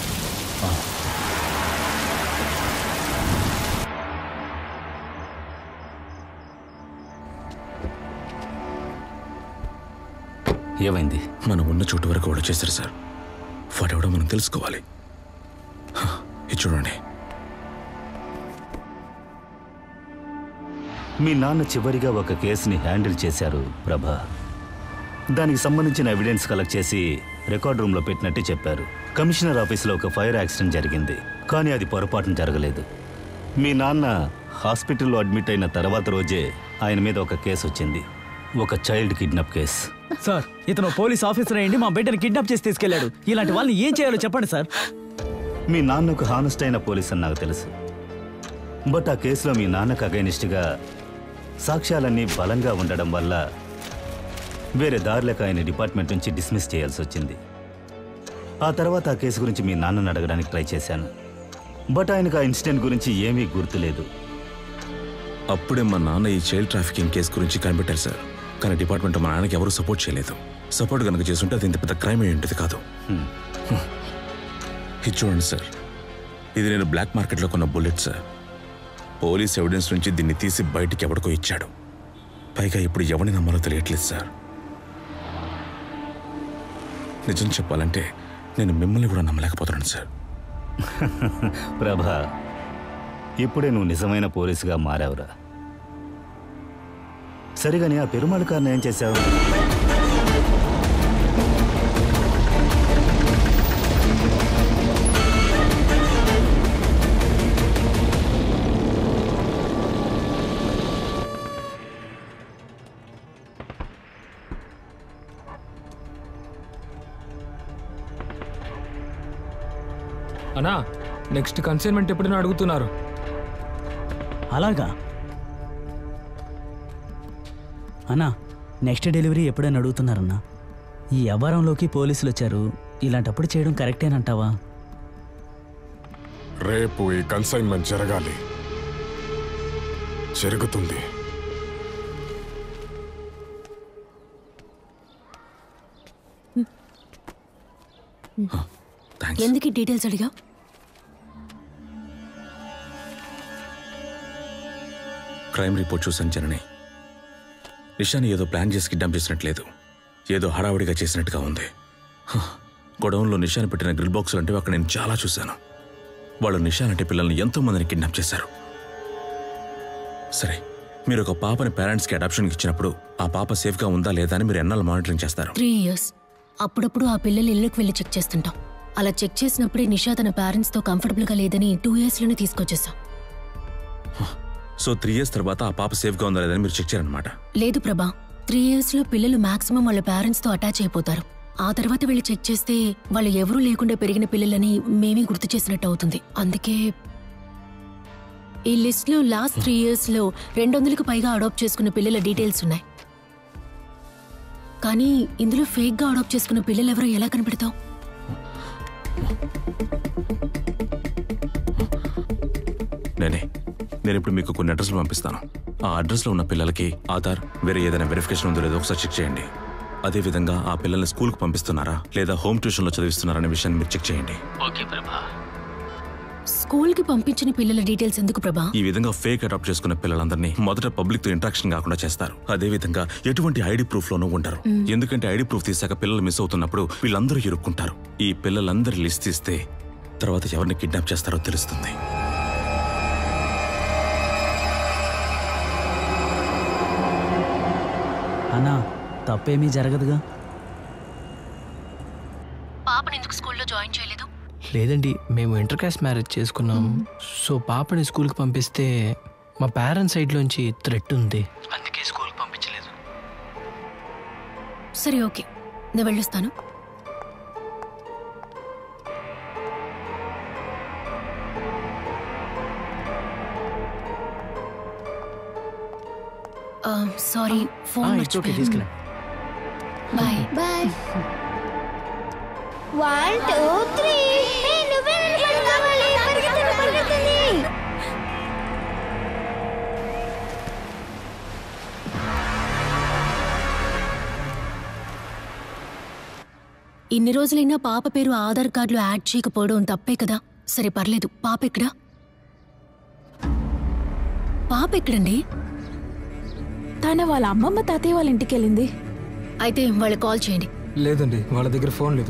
ఏమైంది మనం ఉన్న చోటు వరకు వాళ్ళు చేశారు సార్ వాడెవడో మనం తెలుసుకోవాలి హ, ఇది చూడండి మీ నాన్న చివరిగా ఒక కేసుని హ్యాండిల్ చేశారు ప్రభా దానికి సంబంధించిన ఎవిడెన్స్ కలెక్ట్ చేసి రికార్డ్ రూమ్లో పెట్టినట్టు చెప్పారు కమిషనర్ ఆఫీస్లో ఒక ఫైర్ యాక్సిడెంట్ జరిగింది కానీ అది పొరపాటున జరగలేదు మీ నాన్న హాస్పిటల్లో అడ్మిట్ అయిన తర్వాత రోజే ఆయన మీద ఒక కేసు వచ్చింది ఒక చైల్డ్ కిడ్నాప్ కేసు సార్ ఇతను పోలీస్ ఆఫీసర్ అయ్యండి మా బిడ్డని కిడ్నాప్ చేసి తీసుకెళ్లాడు ఇలాంటి వాళ్ళని ఏం చేయాలో చెప్పండి సార్ మీ నాన్న ఒక హానెస్ట్ అయిన పోలీస్ అని నాకు తెలుసు బట్ ఆ కేసులో మీ నాన్నకు అగైనిస్ట్గా సాక్ష్యాలన్నీ బలంగా ఉండడం వల్ల వేరే దారిలేక ఆయన డిపార్ట్మెంట్ నుంచి డిస్మిస్ చేయాల్సి వచ్చింది ఆ తర్వాత ఆ కేసు గురించి మీ నాన్నని అడగడానికి ట్రై చేశాను బట్ ఆయనకు ఆ ఇన్సిడెంట్ గురించి ఏమీ గుర్తులేదు అప్పుడే మా నాన్న ఈ చైల్డ్ ట్రాఫికింగ్ కేసు గురించి కనిపెట్టారు సార్ కానీ డిపార్ట్మెంట్ మా నాన్నకి ఎవరూ సపోర్ట్ చేయలేదు సపోర్ట్ కనుక చేస్తుంటే అది ఇంత పెద్ద క్రైమ్ అయి ఉంటుంది కాదు ఇది చూడండి సార్ ఇది నేను బ్లాక్ మార్కెట్లో కొన్న బుల్లెట్ సార్ పోలీస్ ఎవిడెన్స్ నుంచి దీన్ని తీసి బయటికి ఎవడికో ఇచ్చాడు పైగా ఇప్పుడు ఎవరిని నమ్మాలో తెలియట్లేదు సార్ నిజం చెప్పాలంటే నేను మిమ్మల్ని కూడా నమ్మలేకపోతున్నాను సార్ ప్రభా ఇప్పుడే నువ్వు నిజమైన పోలీసుగా మారావురా సరిగాని ఆ పెరుమాళ్ కార్ని ఏం చేశావు అన్నా నెక్స్ట్ కన్సైన్మెంట్ ఎప్పుడైనా అడుగుతున్నారు అలాగా అన్నా నెక్స్ట్ డెలివరీ ఎప్పుడైనా అడుగుతున్నారన్నా ఈ వ్యవహారంలోకి పోలీసులు వచ్చారు ఇలాంటప్పుడు చేయడం కరెక్టేనంటావా రేపు ఈ కన్సైన్మెంట్ జరగాలి జరుగుతుంది ఎందుకు ఈ డీటెయిల్స్ అడిగా క్రైమ్ రిపోర్ట్ చూశాను జనని నిషాని ఏదో ప్లాన్ చేసి కిడ్నాప్ చేసినట్లేదు ఏదో హడావుడిగా చేసినట్టుగా ఉంది హ, గొడవంలో నిషాన్ పెట్టిన గ్రిల్ బాక్సులు అంటే అక్కడ నేను చాలా చూశాను వాళ్ళు నిషాన్ అంటే పిల్లల్ని ఎంతో మందిని కిడ్నాప్ చేశారు సరే మీరు ఒక పాపని పేరెంట్స్కి అడాప్షన్కి ఇచ్చినప్పుడు ఆ పాప సేఫ్గా ఉందా లేదా అని మీరు ఎన్నాళ్ళు మానిటరింగ్ చేస్తారు త్రీ ఇయర్స్ అప్పుడప్పుడు ఆ పిల్లలు ఇళ్ళకి వెళ్ళి చెక్ చేస్తుంటాం అలా చెక్ చేసినప్పుడే నిషా తన పేరెంట్స్తో కంఫర్టబుల్గా లేదని టూ ఇయర్స్లోనే తీసుకొచ్చేసాం సో త్రీ ఇయర్స్ తర్వాత ఆ పాప సేఫ్గా ఉందా లేదని మీరు చెక్ చేయాలన్నమాట లేదు ప్రభా త్రీ ఇయర్స్లో పిల్లలు మాక్సిమం వాళ్ళ పేరెంట్స్తో అటాచ్ అయిపోతారు ఆ తర్వాత వెళ్ళి చెక్ చేస్తే వాళ్ళు ఎవరూ లేకుండా పెరిగిన పిల్లలని మేమే గుర్తు చేసినట్టు అవుతుంది అందుకే ఈ లిస్ట్లో లాస్ట్ త్రీ ఇయర్స్లో రెండు వందలకు పైగా అడాప్ట్ చేసుకున్న పిల్లల డీటెయిల్స్ ఉన్నాయి కానీ ఇందులో ఫేక్గా అడాప్ట్ చేసుకున్న పిల్లలు ఎవరో ఎలా కనిపెడతావు నేనే నేను ఇప్పుడు మీకు కొన్ని అడ్రస్లు పంపిస్తాను ఆ అడ్రస్లో ఉన్న పిల్లలకి ఆధార్ వేరే ఏదైనా వెరిఫికేషన్ ఉందో లేదో ఒకసారి చెక్ చేయండి అదేవిధంగా ఆ పిల్లల్ని స్కూల్కి పంపిస్తున్నారా లేదా హోమ్ ట్యూషన్లో చదివిస్తున్నారా అనే విషయాన్ని మీరు చెక్ చేయండి ఓకే ప్రభా స్కూల్కి పంపించిన పిల్లల డీటెయిల్స్ ఎందుకు ప్రభా ఈ విధంగా ఫేక్ అడాప్ట్ చేసుకున్న పిల్లలందరినీ మొదట పబ్లిక్ తో ఇంట్రాక్షన్ కాకుండా చేస్తారు అదే విధంగా ఎటువంటి ఐడి ప్రూఫ్ లోనూ ఉండరు మ్మ్. ఎందుకంటే ఐడి ప్రూఫ్ తీసాక పిల్లలు మిస్ అవుతున్నప్పుడు వీళ్ళందరూ ఇరుక్కుంటారు ఈ పిల్లలందరి లిస్ట్ తీస్తే తర్వాత ఎవరిని కిడ్నాప్ చేస్తారో తెలుస్తుంది అన్నా తప్పేమీ జరగదుగా పాపని ఎందుకు స్కూల్లో జాయిన్ చేయలేదు లేదండి మేము ఇంటర్ కాస్ట్ మ్యారేజ్ చేసుకున్నాం సో పాపని స్కూల్కి పంపిస్తే మా పేరెంట్స్ సైడ్లోంచి థ్రెట్ ఉంది అందుకే స్కూల్కి పంపించలేదు సరే ఓకే నేను వెళ్ళొస్తాను సారీ ఫోన్ ఇట్స్ ఓకే తీసుకెళ్ళండి bye bye one two three నువ్వే నన్ను పట్టుకోవాలి పరిగెత్తండి పరిగెత్తండి ఇన్ని రోజులైనా పాప పేరు ఆధార్ కార్డులో యాడ్ చేయకపోవడం తప్పే కదా సరే పర్లేదు పాప ఎక్కడా పాప ఎక్కడండి తన వాళ్ళ అమ్మమ్మ తాతయ్య వాళ్ళ ఇంటికి వెళ్ళింది అయితే వాళ్ళకి కాల్ చేయండి లేదండి వాళ్ళ దగ్గర ఫోన్ లేదు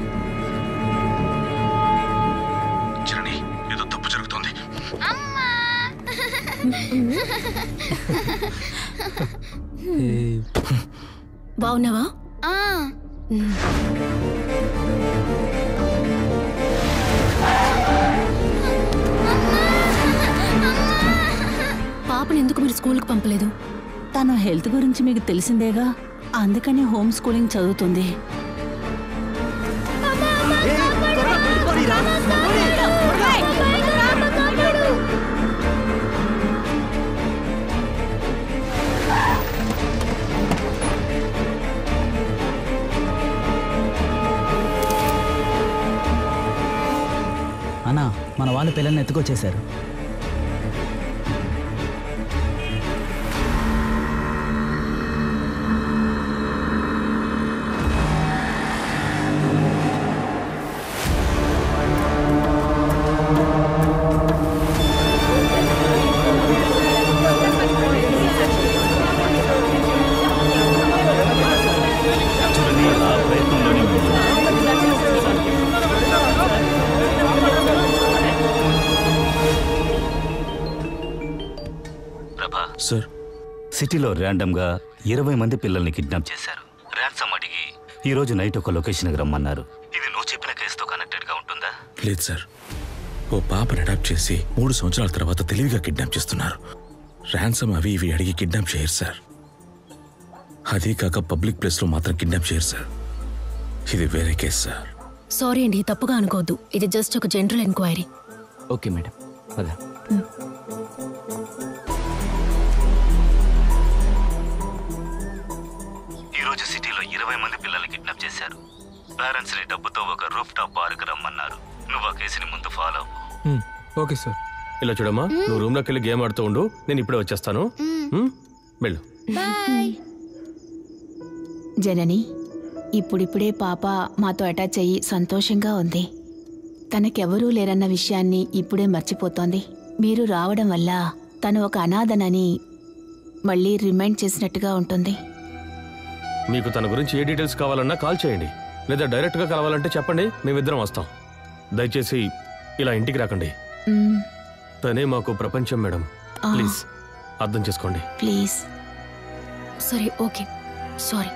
చరణి ఏదో తప్పు జరుగుతోంది బాగున్నావా పాపని ఎందుకు మీరు స్కూల్కి పంపలేదు తన హెల్త్ గురించి మీకు తెలిసిందేగా అందుకని హోమ్ స్కూలింగ్ చదువుతుంది అన్నా మన వాళ్ళు పిల్లల్ని ఎత్తుకొచ్చేశారు సార్ సిటీలో ర్యాండమ్గా ఇరవై మంది పిల్లల్ని కిడ్నాప్ చేశారు ర్యాన్సమ్ అడిగి ఈ రోజు నైట్ ఒక లొకేషన్కి రమ్మన్నారు ఇది నువ్వు చెప్పిన కేసుతో కనెక్టెడ్గా ఉంటుందా లేదు సార్ ఓ పాపని అడాప్ట్ చేసి మూడు సంవత్సరాల తర్వాత తెలివిగా కిడ్నాప్ చేస్తున్నారు ర్యాన్సమ్ అవి ఇవి అడిగి కిడ్నాప్ చేయరు సార్ అదీ కాక పబ్లిక్ ప్లేస్లో మాత్రం కిడ్నాప్ చేయరు సార్ ఇది వేరే కేసు సార్ సారీ అండి తప్పుగా అనుకోవద్దు ఇది జస్ట్ ఒక జనరల్ ఎంక్వైరీ ఓకే మేడం పద ఈ రోజు సిటీలో ఇరవై మంది పిల్లల్ని కిడ్నాప్ చేశారు పేరెంట్స్ ని డబ్బుతో ఒక రూఫ్ టాప్ బార్కి రమ్మన్నారు నువ్వు ఆ కేసుని ముందు ఫాలో అవ్వు ఓకే సార్ ఇలా చూడమ్మా నువ్వు రూమ్ లోకి వెళ్ళి గేమ్ ఆడుతూ ఉండు నేను ఇప్పుడే వచ్చేస్తాను మ్మ్? వెళ్ళు బాయ్ జనని ఇప్పుడిప్పుడే పాప మాతో అటాచ్ అయ్యి సంతోషంగా ఉంది తనకెవరూ లేరన్న విషయాన్ని ఇప్పుడే మర్చిపోతోంది మీరు రావడం వల్ల తను ఒక అనాథనని మళ్ళీ రిమైండ్ చేసినట్టుగా ఉంటుంది మీకు తన గురించి ఏ డీటెయిల్స్ కావాలన్నా కాల్ చేయండి లేదా డైరెక్ట్గా కలవాలంటే చెప్పండి మేమిద్దరం వస్తాం దయచేసి ఇలా ఇంటికి రాకండి మ్మ్, తనే మాకు ప్రపంచం మేడం ఆ. ప్లీజ్ అర్థం చేసుకోండి ప్లీజ్ సరే ఓకే సారీ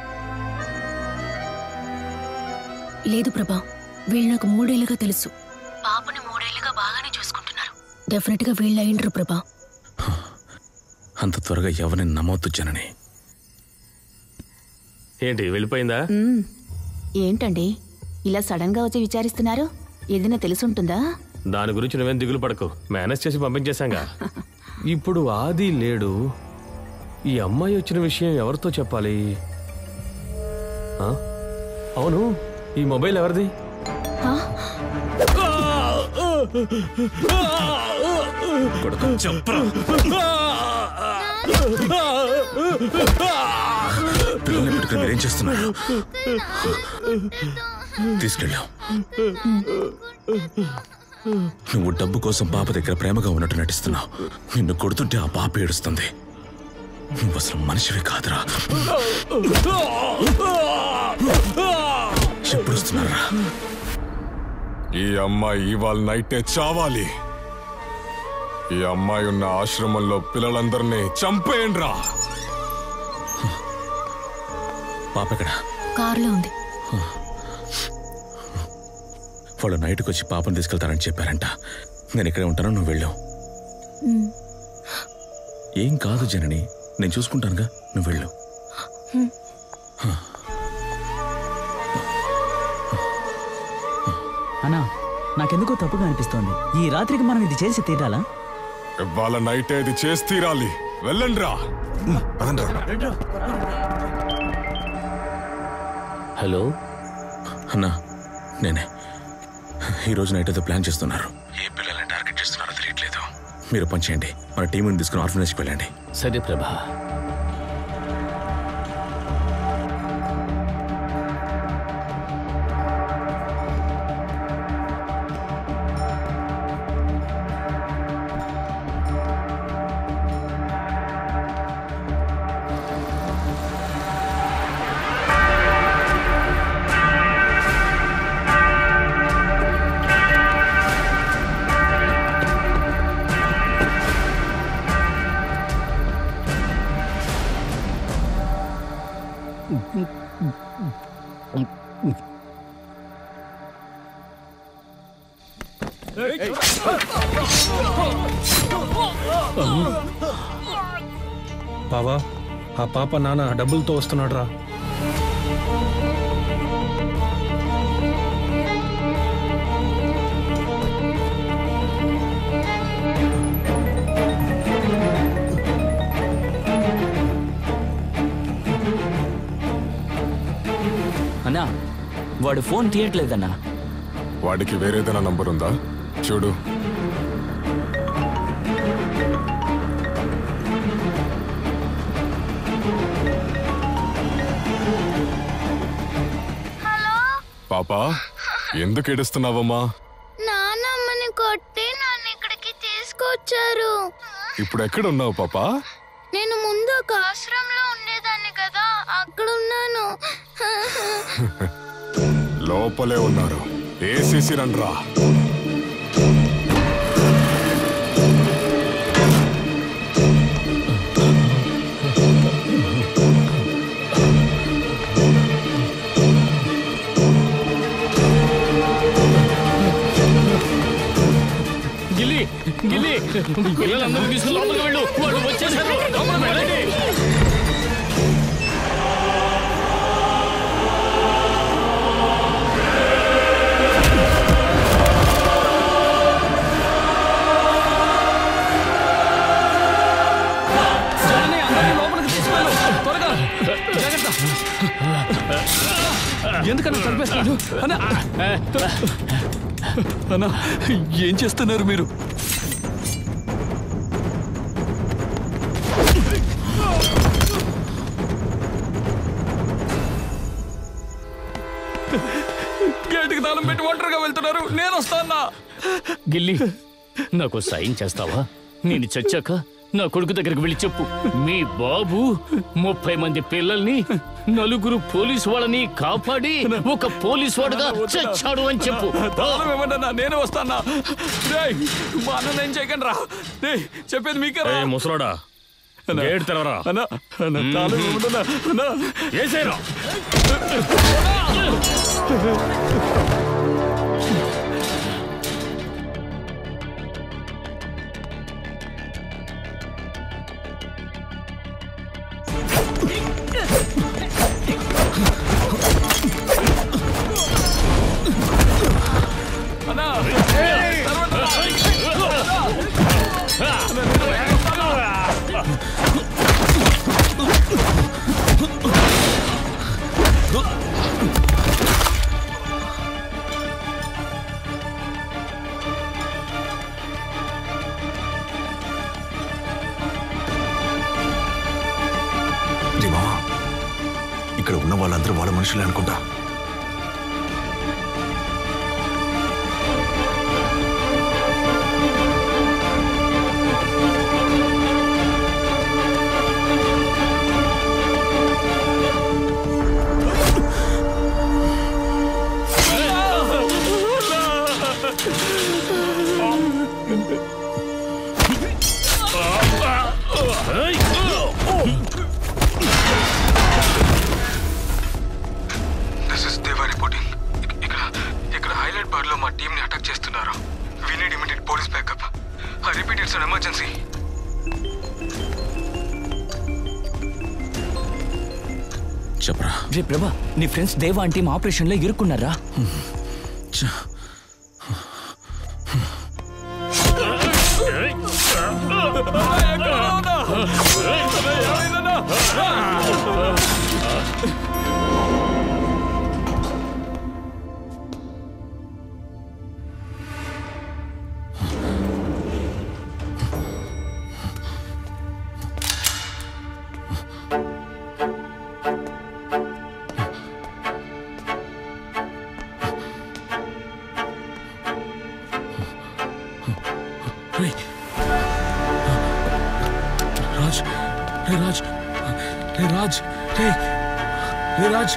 లేదు ప్రభా వీళ్ళు నాకు మూడేళ్లుగా తెలుసు పాపని మూడేళ్లుగా బాగానే చూసుకుంటున్నారు డెఫినెట్ గా వీళ్ళు అయిండ్రు ప్రభా అంత త్వరగా ఎవరిని నమ్మవద్దు జనని ఏంటి వెళ్ళిపోయిందా మ్మ్. ఏంటండి ఇలా సడన్ గా వచ్చి విచారిస్తున్నారు ఏదైనా తెలుసుంటుందా దాని గురించి నువ్వేం దిగులు పడకు మేనేజ్ చేసి పంపించేశాంగా ఇప్పుడు ఆది లేడు ఈ అమ్మాయి వచ్చిన విషయం ఎవరితో చెప్పాలి ఆ? అవును ఈ మొబైల్ ఎవరిది పిల్లల్ని పెట్టుకుని మీరేం చేస్తున్నారు తీసుకెళ్ళాం నువ్వు డబ్బు కోసం పాప దగ్గర ప్రేమగా ఉన్నట్టు నటిస్తున్నావు నిన్ను కొడుతుంటే ఆ పాప ఏడుస్తుంది నువ్వు అసలు మనిషివి కాదురా ఎప్పుడు వస్తున్నారా ఈ అమ్మాయి ఇవాళ నైటే చావాలి ఈ అమ్మాయి ఉన్న ఆశ్రమంలో పిల్లలందరినీ చంపేయండ్రా పాప ఎక్కడ కారులో ఉంది వాళ్ళు నైట్కి వచ్చి పాపను తీసుకెళ్తారని చెప్పారంట నేను ఇక్కడే ఉంటాను నువ్వు వెళ్ళావు మ్మ్. ఏం కాదు జనని నేను చూసుకుంటానుగా నువ్వు వెళ్ళు మ్మ్. అన్నా నాకెందుకో తప్పుగా అనిపిస్తోంది ఈ రాత్రికి మనం ఇది చేసి తీరాలా ఇవాళ నైటే ఇది చేసి తీరాలి వెళ్ళండ్రా హలో అన్నా నేనే ఈ రోజు నైట్ ఏదో ప్లాన్ చేస్తున్నారు ఏ పిల్లల్ని టార్గెట్ చేస్తున్నారో తెలియట్లేదు మీరు పని చేయండి మన టీంని తీసుకుని ఆర్ఫనేజ్కి వెళ్ళండి సరే ప్రభా బావా ఆ పాప నాన్న డబ్బులతో వస్తున్నాడు రా అన్నా వాడు ఫోన్ తీయట్లేదన్నా వాడికి వేరేదైనా నంబర్ ఉందా చూడు పాపా ఎందుకు ఏడుస్తున్నావమ్మా నానమ్మని కొట్టి నన్ను ఇక్కడికి తీసుకొచ్చారు ఇప్పుడు ఎక్కడ ఉన్నావు పాపా నేను ముందు ఒక ఆశ్రమంలో ఉండేదాన్ని కదా అక్కడ ఉన్నాను లోపలే ఉన్నారు ఏసీసీ రండ్రా గిల్లి పిల్లలందరూ తీసుకుని లోపలికి వెళ్ళు వాళ్ళు వచ్చేసారు లోపలికి వెళ్ళండి. జనని అందరినీ లోపలికి తీసుకెళ్ళు త్వరగా జాగ్రత్త ఎందుకన్నా చంపేస్తున్నాడు అన్నా అన్నా ఏం చేస్తున్నారు మీరు గేటుకి తాళం పెట్టి ఒంటరిగా వెళ్తున్నారు నేను వస్తానా గిల్లి నాకు సాయం చేస్తావా నేను చచ్చాక నా కొడుకు దగ్గరికి వెళ్ళి చెప్పు మీ బాబు ముప్పై మంది పిల్లల్ని నలుగురు పోలీసు వాళ్ళని కాపాడి ఒక పోలీసు వాడుగా చచ్చాడు అని చెప్పు తాళం ఇవ్వండి నేను వస్తానా రేయ్, మా అన్న ఏం చేయకండి రా రేయ్, చెప్పేది మీకే రా ముసలోడా గేట్ తెరవరా అన్నా అన్నా తాళం ఇవ్వండి అన్నా. అన్నా ఏసేరా అన్నా రే మావా ఇక్కడ ఉన్న వాళ్ళందరూ వాళ్ళ మనుషులే అనుకుంటా దిస్ ఇస్ దేవా రిపోర్టింగ్ ఇక్కడ ఇక్కడ హైలైట్ బార్ లో మా టీం ని అటాక్ చేస్తున్నారు we need immediate police backup I repeat it's an emergency చెప్పరా రే ప్రభా నీ ఫ్రెండ్స్ దేవా అంటే మా ఆపరేషన్లో ఇరుక్కున్నారా రేయ్. రాజ్ రే రాజ్ రే రాజ్ రే రే రాజ్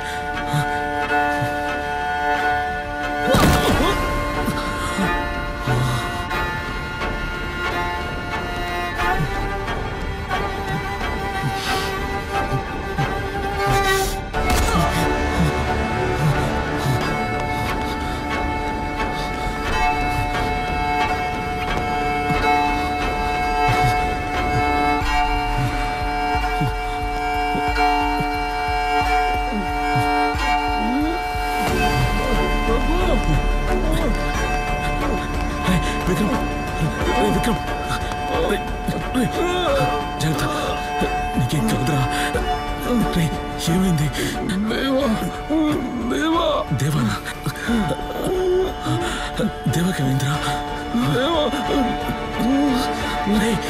రేయ్, విక్రమ్ రే విక్రమ్ రేయ్, రేయ్, జాగ్రత్త నీకేం కదరా రే ఏమైంది దేవా దేవా దేవానా దేవాకి ఏమైందిరా దేవా రేయ్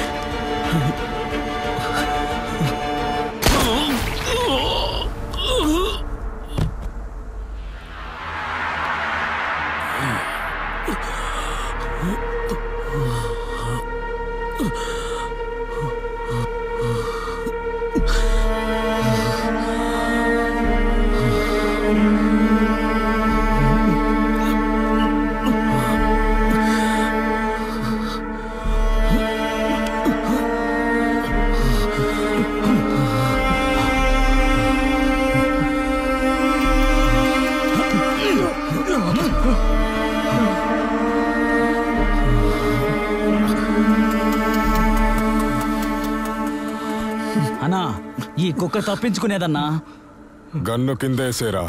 ఈ కుక్క తప్పించుకునేదన్నా గన్ను కింద వేసేరా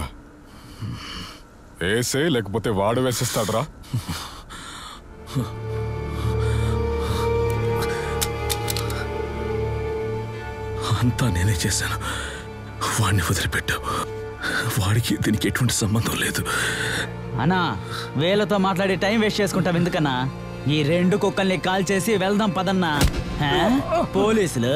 వేసే లేకపోతే వాడు వేసేస్తాడ్రా అంతా నేనే చేశాను వాడిని వదిలిపెట్టావు వాడికి దీనికి ఎటువంటి సంబంధం లేదు అన్నా వేలతో మాట్లాడి టైం వేస్ట్ చేసుకుంటాం ఎందుకన్నా ఈ రెండు కుక్కల్ని కాల్ చేసి వెళ్దాం పదన్నా హా? పోలీసులు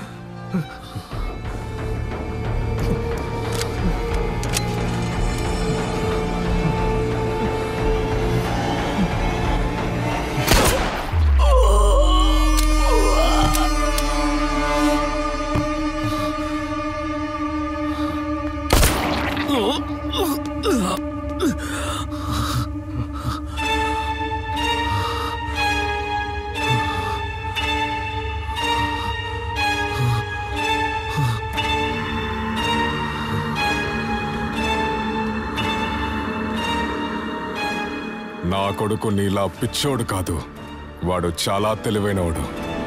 నా కొడుకు నీలా పిచ్చోడు కాదు వాడు చాలా తెలివైనవాడు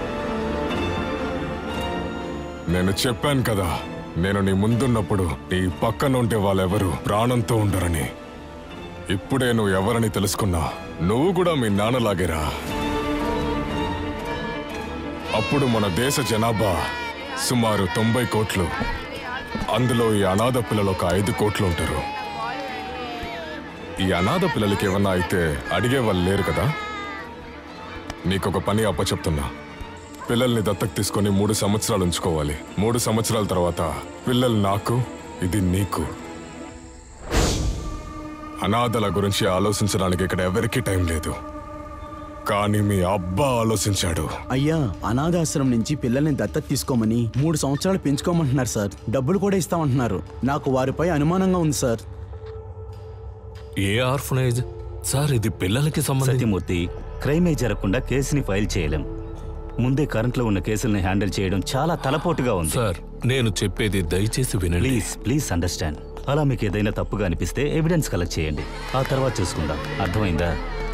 నేను చెప్పాను కదా నేను నీ ముందున్నప్పుడు నీ పక్కన ఉంటే వాళ్ళెవరు ప్రాణంతో ఉండరని ఇప్పుడే నువ్వు ఎవరని తెలుసుకున్నా నువ్వు కూడా మీ నాన్నలాగేరా అప్పుడు మన దేశ జనాభా సుమారు తొంభై కోట్లు అందులో ఈ అనాథ పిల్లలు ఒక ఐదు కోట్లు ఉంటారు ఈ అనాథ పిల్లలకి ఏమన్నా అయితే అడిగే వాళ్ళు లేరు కదా నీకొక పని అప్పచెప్తున్నా పిల్లల్ని దత్తకు తీసుకొని మూడు సంవత్సరాలు ఉంచుకోవాలి మూడు సంవత్సరాల తర్వాత పిల్లలు నాకు ఇది నీకు అనాథల గురించి ఆలోచించడానికి ఇక్కడ ఎవరికీ టైం లేదు కానీ మీ అబ్బా ఆలోచించాడు అయ్యా అనాథాశ్రమం నుంచి పిల్లల్ని దత్తత తీసుకోమని మూడు సంవత్సరాలు పెంచుకోమంటున్నారు సార్ డబ్బులు కూడా ఇస్తామంటున్నారు నాకు వారిపై అనుమానంగా ఉంది సార్ ఏ ఆర్ఫనైజ్ సార్ ఇది పిల్లలకి సంబంధించి సత్యమూర్తి క్రైమే జరగకుండా కేసుని ఫైల్ చేయలేం ముందే కరెంట్లో ఉన్న కేసుల్ని హ్యాండిల్ చేయడం చాలా తలపోటుగా ఉంది సార్ నేను చెప్పేది దయచేసి వినండి ప్లీజ్ ప్లీజ్ అండర్స్టాండ్ అలా మీకు ఏదైనా తప్పుగా అనిపిస్తే ఎవిడెన్స్ కలెక్ట్ చేయండి ఆ తర్వాత చూసుకుందాం అర్థమైందా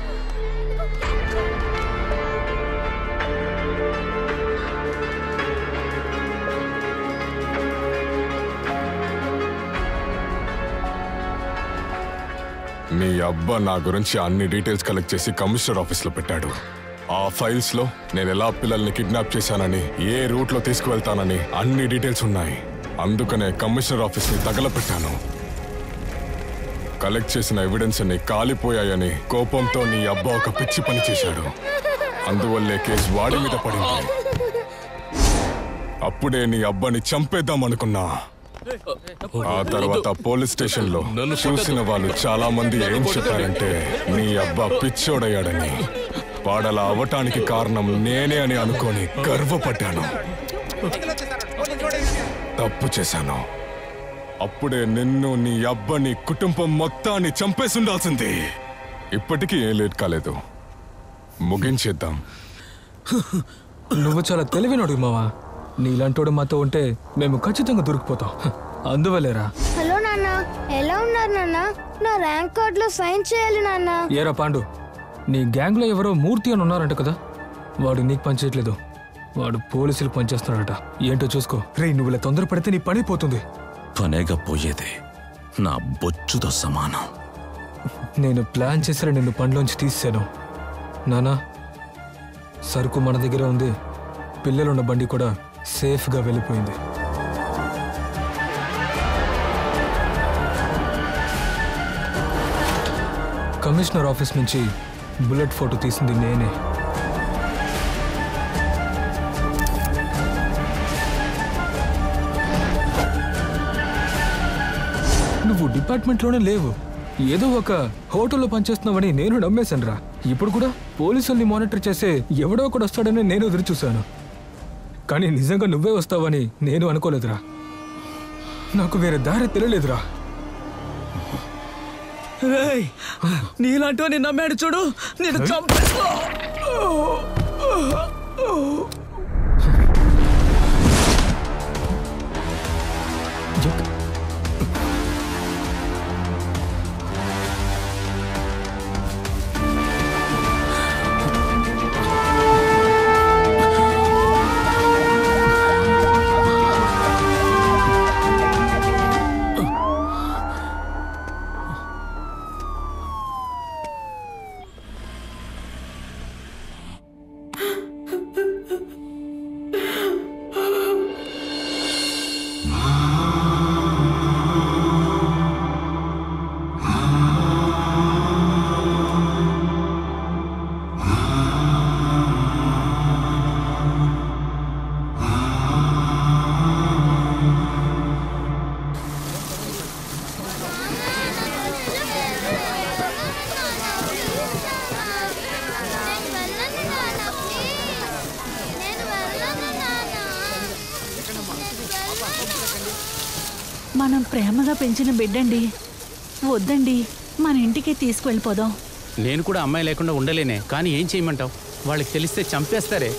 మీ అబ్బా నా గురించి అన్ని డీటెయిల్స్ కలెక్ట్ చేసి కమిషనర్ ఆఫీస్లో పెట్టాడు ఆ ఫైల్స్ లో నేను ఎలా పిల్లల్ని కిడ్నాప్ చేశానని ఏ రూట్ లో తీసుకువెళ్తానని అన్ని డీటెయిల్స్ ఉన్నాయి అందుకనే కమిషనర్ ఆఫీస్ ని తగలపెట్టాను కలెక్ట్ చేసిన ఎవిడెన్స్ అన్ని కాలిపోయాయని కోపంతో నీ అబ్బా ఒక పిచ్చి పని చేశాడు అందువల్లే కేసు వాడి మీద పడింది అప్పుడే నీ అబ్బాని చంపేద్దాం అనుకున్నా ఆ తర్వాత పోలీస్ స్టేషన్ లో చూసిన వాళ్ళు చాలా మంది ఏం చెప్పారంటే నీ అబ్బా పిచ్చోడయ్యాడని వాడలా అవటానికి కారణం నేనే అని అనుకొని గర్వపడ్డాను తప్పు చేశాను అప్పుడే నిన్ను నీ అబ్బని కుటుంబం మొత్తాన్ని చంపేసి ఉండాల్సింది ఇప్పటికీ ఏం లేట్ కాలేదు ముగించేద్దాం నువ్వు చాలా తెలివినోడు మావా నీలాంటోడు మాతో ఉంటే మేము ఖచ్చితంగా దొరికిపోతాం హ, అందువల్లేరా హలో నాన్న ఎలా ఉన్నారు నాన్న నా ర్యాంక్ కార్డ్ లో సైన్ చేయాలి నాన్న ఏరా పాండు నీ గ్యాంగ్లో ఎవరో మూర్తి అని ఉన్నారంట కదా వాడు నీకు పనిచేయట్లేదు వాడు పోలీసులు పనిచేస్తున్నాడట ఏంటో చూసుకో రే నువ్వు ఇలా తొందరపడితే నీ పని పోతుంది పనేగా పోయేది నా బొచ్చుతో సమానం నేను ప్లాన్ చేసిన నిన్ను పనిలోంచి తీసాను నానా సరుకు మన దగ్గర ఉంది పిల్లలున్న బండి కూడా సేఫ్గా వెళ్ళిపోయింది కమిషనర్ ఆఫీస్ నుంచి బుల్లెట్ ఫోటో తీసింది నేనే నువ్వు డిపార్ట్మెంట్లోనే లేవు ఏదో ఒక హోటల్లో పనిచేస్తున్నావని నేను నమ్మేశాను రా ఇప్పుడు కూడా పోలీసుల్ని మానిటర్ చేసే ఎవడో ఒకడు వస్తాడని నేను ఎదురు చూశాను కానీ నిజంగా నువ్వే వస్తావని నేను అనుకోలేదురా నాకు వేరే దారి తెలియలేదురా నీలాంటి నమ్మాడు చూడు నేను చంపేస్తా ఆ మనం ప్రేమగా పెంచిన బిడ్డండి వద్దండి మన ఇంటికి తీసుకువెళ్ళిపోదాం నేను కూడా అమ్మాయి లేకుండా ఉండలేనే కానీ ఏం చేయమంటావు వాళ్ళకి తెలిస్తే చంపేస్తారే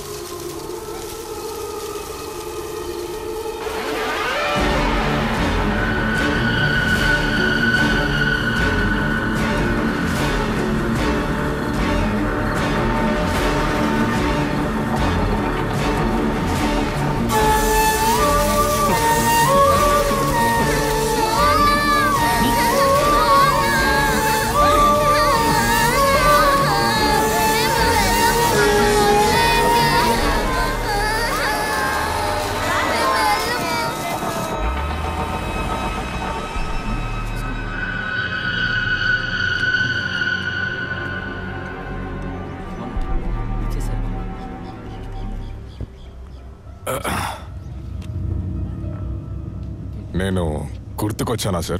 నేను గుర్తుకొచ్చానా సార్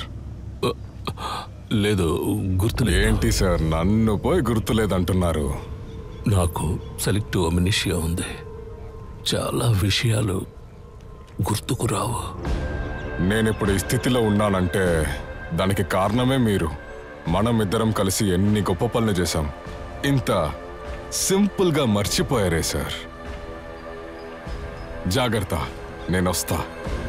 లేదు గుర్తులేదు ఏంటి సార్ నన్ను పోయి గుర్తులేదంటున్నారు నాకు సెలెక్టివ్ అమినిషియా ఉంది చాలా విషయాలు గుర్తుకు రావు నేను ఇప్పుడు ఈ స్థితిలో ఉన్నానంటే దానికి కారణమే మీరు మనం ఇద్దరం కలిసి ఎన్ని గొప్ప పనులు చేశాం ఇంత సింపుల్గా మర్చిపోయారే సార్ జాగ్రత్త నేను వస్తా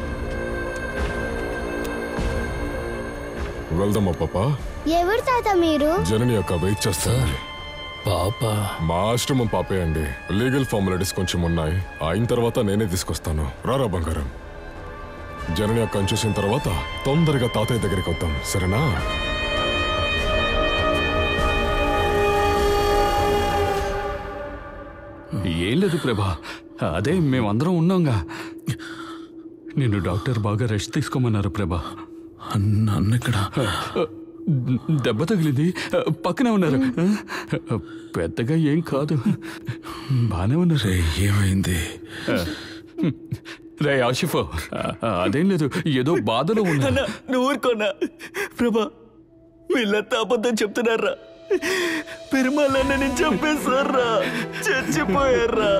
వెళ్దామా పాపా ఎవరు తాత మీరు జనని యొక్క వెయిట్ చేస్తాను పాప మా ఆశ్రమం పాపే అండి లీగల్ ఫార్మాలిటీస్ కొంచెం ఉన్నాయి అయిన తర్వాత నేనే తీసుకొస్తాను రారా బంగారం జనని అక్కని చూసిన తర్వాత తొందరగా తాతయ్య దగ్గరికి వద్దాం సరేనా ఏం లేదు ప్రభా అదే మేమందరం ఉన్నాంగా నిన్ను డాక్టర్ బాగా రెస్ట్ తీసుకోమన్నారు ప్రభా అన్నెక్కడ దెబ్బ తగిలింది పక్కనే ఉన్నారు పెద్దగా ఏం కాదు బానే ఉన్నారు ఏమైంది రే ఆషిఫ్ అదేం లేదు ఏదో బాధలో ఉన్నా అన్న నువ్వు ఊరుకోనా ప్రభా వీళ్ళంతా అబద్ధం చెప్తున్నారా పెరుమాళ్ళని చంపేశారా చచ్చిపోయారా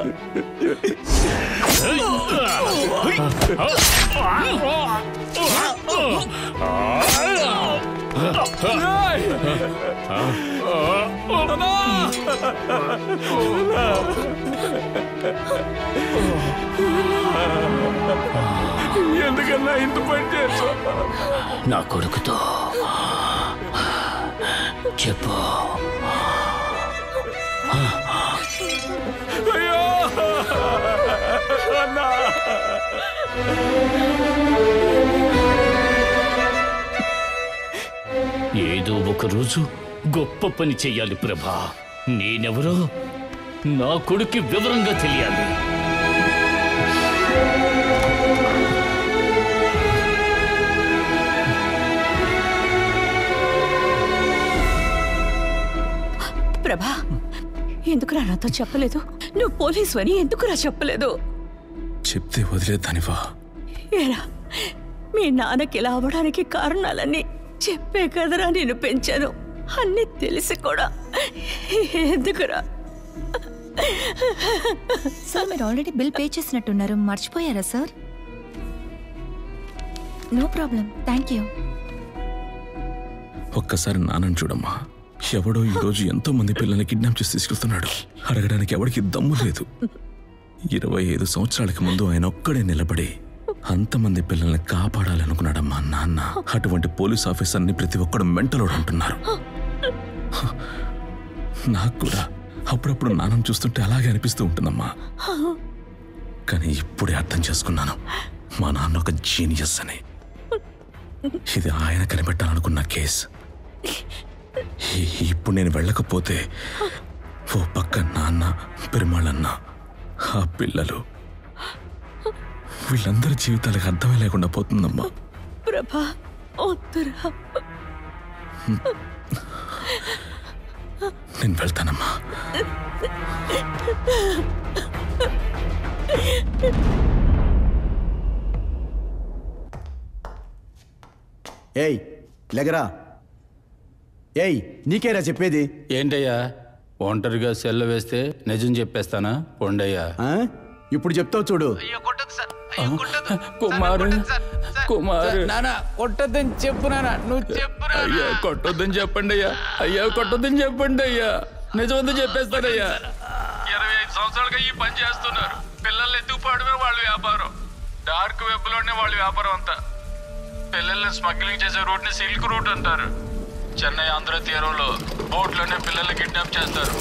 ఎందుకన్నా ఇంత పని చేసా నా కొడుకుతో చెప్పు అయ్యో అన్నా ఏదో ఒక రోజు గొప్ప పని చెయ్యాలి ప్రభా నేనెవరో నా కొడుక్కి వివరంగా తెలియాలి ప్రభా ఎందుకురా నాతో చెప్పలేదు నువ్వు పోలీసు అని ఎందుకురా చెప్పలేదు చెప్తే వదిలేదానివా ఏరా మీ నాన్నకి ఇలా అవ్వడానికి కారణాలన్నీ చెప్పే కదరా నేను పెంచాను అన్నీ తెలిసి కూడా ఎందుకురా సార్ మీరు ఆల్రెడీ బిల్ పే చేసినట్టున్నారు మర్చిపోయారా sir no problem thank you ఒక్కసారి నాన్నని చూడమ్మా ఎవడో ఈ రోజు ఎంతో మంది పిల్లల్ని కిడ్నాప్ చేసి తీసుకెళ్తున్నాడు అడగడానికి ఎవడికి దమ్ము లేదు ఇరవై ఐదు సంవత్సరాలకి ముందు ఆయన ఒక్కడే నిలబడి అంతమంది పిల్లల్ని కాపాడాలనుకున్నాడమ్మా నాన్న అటువంటి పోలీస్ ఆఫీసర్ని ప్రతి ఒక్కడు మెంటలోడు అంటున్నారు నాకు కూడా అప్పుడప్పుడు నాన్నని చూస్తుంటే అలాగే అనిపిస్తూ ఉంటుందమ్మా కానీ ఇప్పుడే అర్థం చేసుకున్నాను మా నాన్న ఒక జీనియస్ అని ఇది ఆయన కనిపెట్టాలనుకున్న కేసు ఈ- ఇప్పుడు నేను వెళ్ళకపోతే ఓ పక్క నాన్న పెరుమాళ్ళన్న ఆ పిల్లలు వీళ్ళందరి జీవితాలకు అర్థమే లేకుండా పోతుందమ్మా ప్రభా వద్దురా నేను వెళ్తానమ్మా ఏయ్ లెగరా ఏయ్ నీకేరా చెప్పేది ఏంటయ్యా ఒంటరిగా సెల్ల వేస్తే నిజం చెప్పేస్తానా పొండయ్యా ఇప్పుడు చెప్తావు చూడు కుమారు కుమార్ నానా కొట్టద్దని చెప్పు నానా నువ్వు చెప్పు అయ్యా కొట్టొద్దని చెప్పండి అయ్యా అయ్యా కొట్టొద్దని చెప్పండి అయ్యా నిజమంతా చెప్పేస్తారయ్యా ఇరవై ఐదు సంవత్సరాలుగా ఈ పని చేస్తున్నారు పిల్లల్ని ఎత్తుకుపోవడమే వాళ్ళ వ్యాపారం డార్క్ వెబ్ లోనే వాళ్ళ వ్యాపారం అంతా పిల్లల్ని స్మగ్లింగ్ చేసే రూట్ ని సిల్క్ రూట్ అంటారు చెన్నై ఆంధ్ర తీరంలో బోట్లోనే పిల్లల్ని కిడ్నాప్ చేస్తారు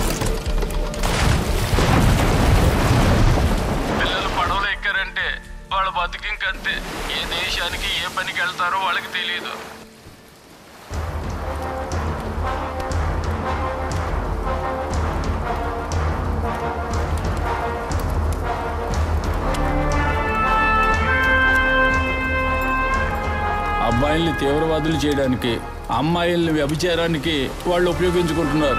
పిల్లలు పడవలు ఎక్కారంటే వాళ్ళ బతికింకంతే ఏ దేశానికి ఏ పనికి వెళ్తారో వాళ్ళకి తెలియదు అబ్బాయిల్ని తీవ్రవాదులు చేయడానికి అమ్మాయిల్ని వ్యభిచారానికి వాళ్ళు ఉపయోగించుకుంటున్నారు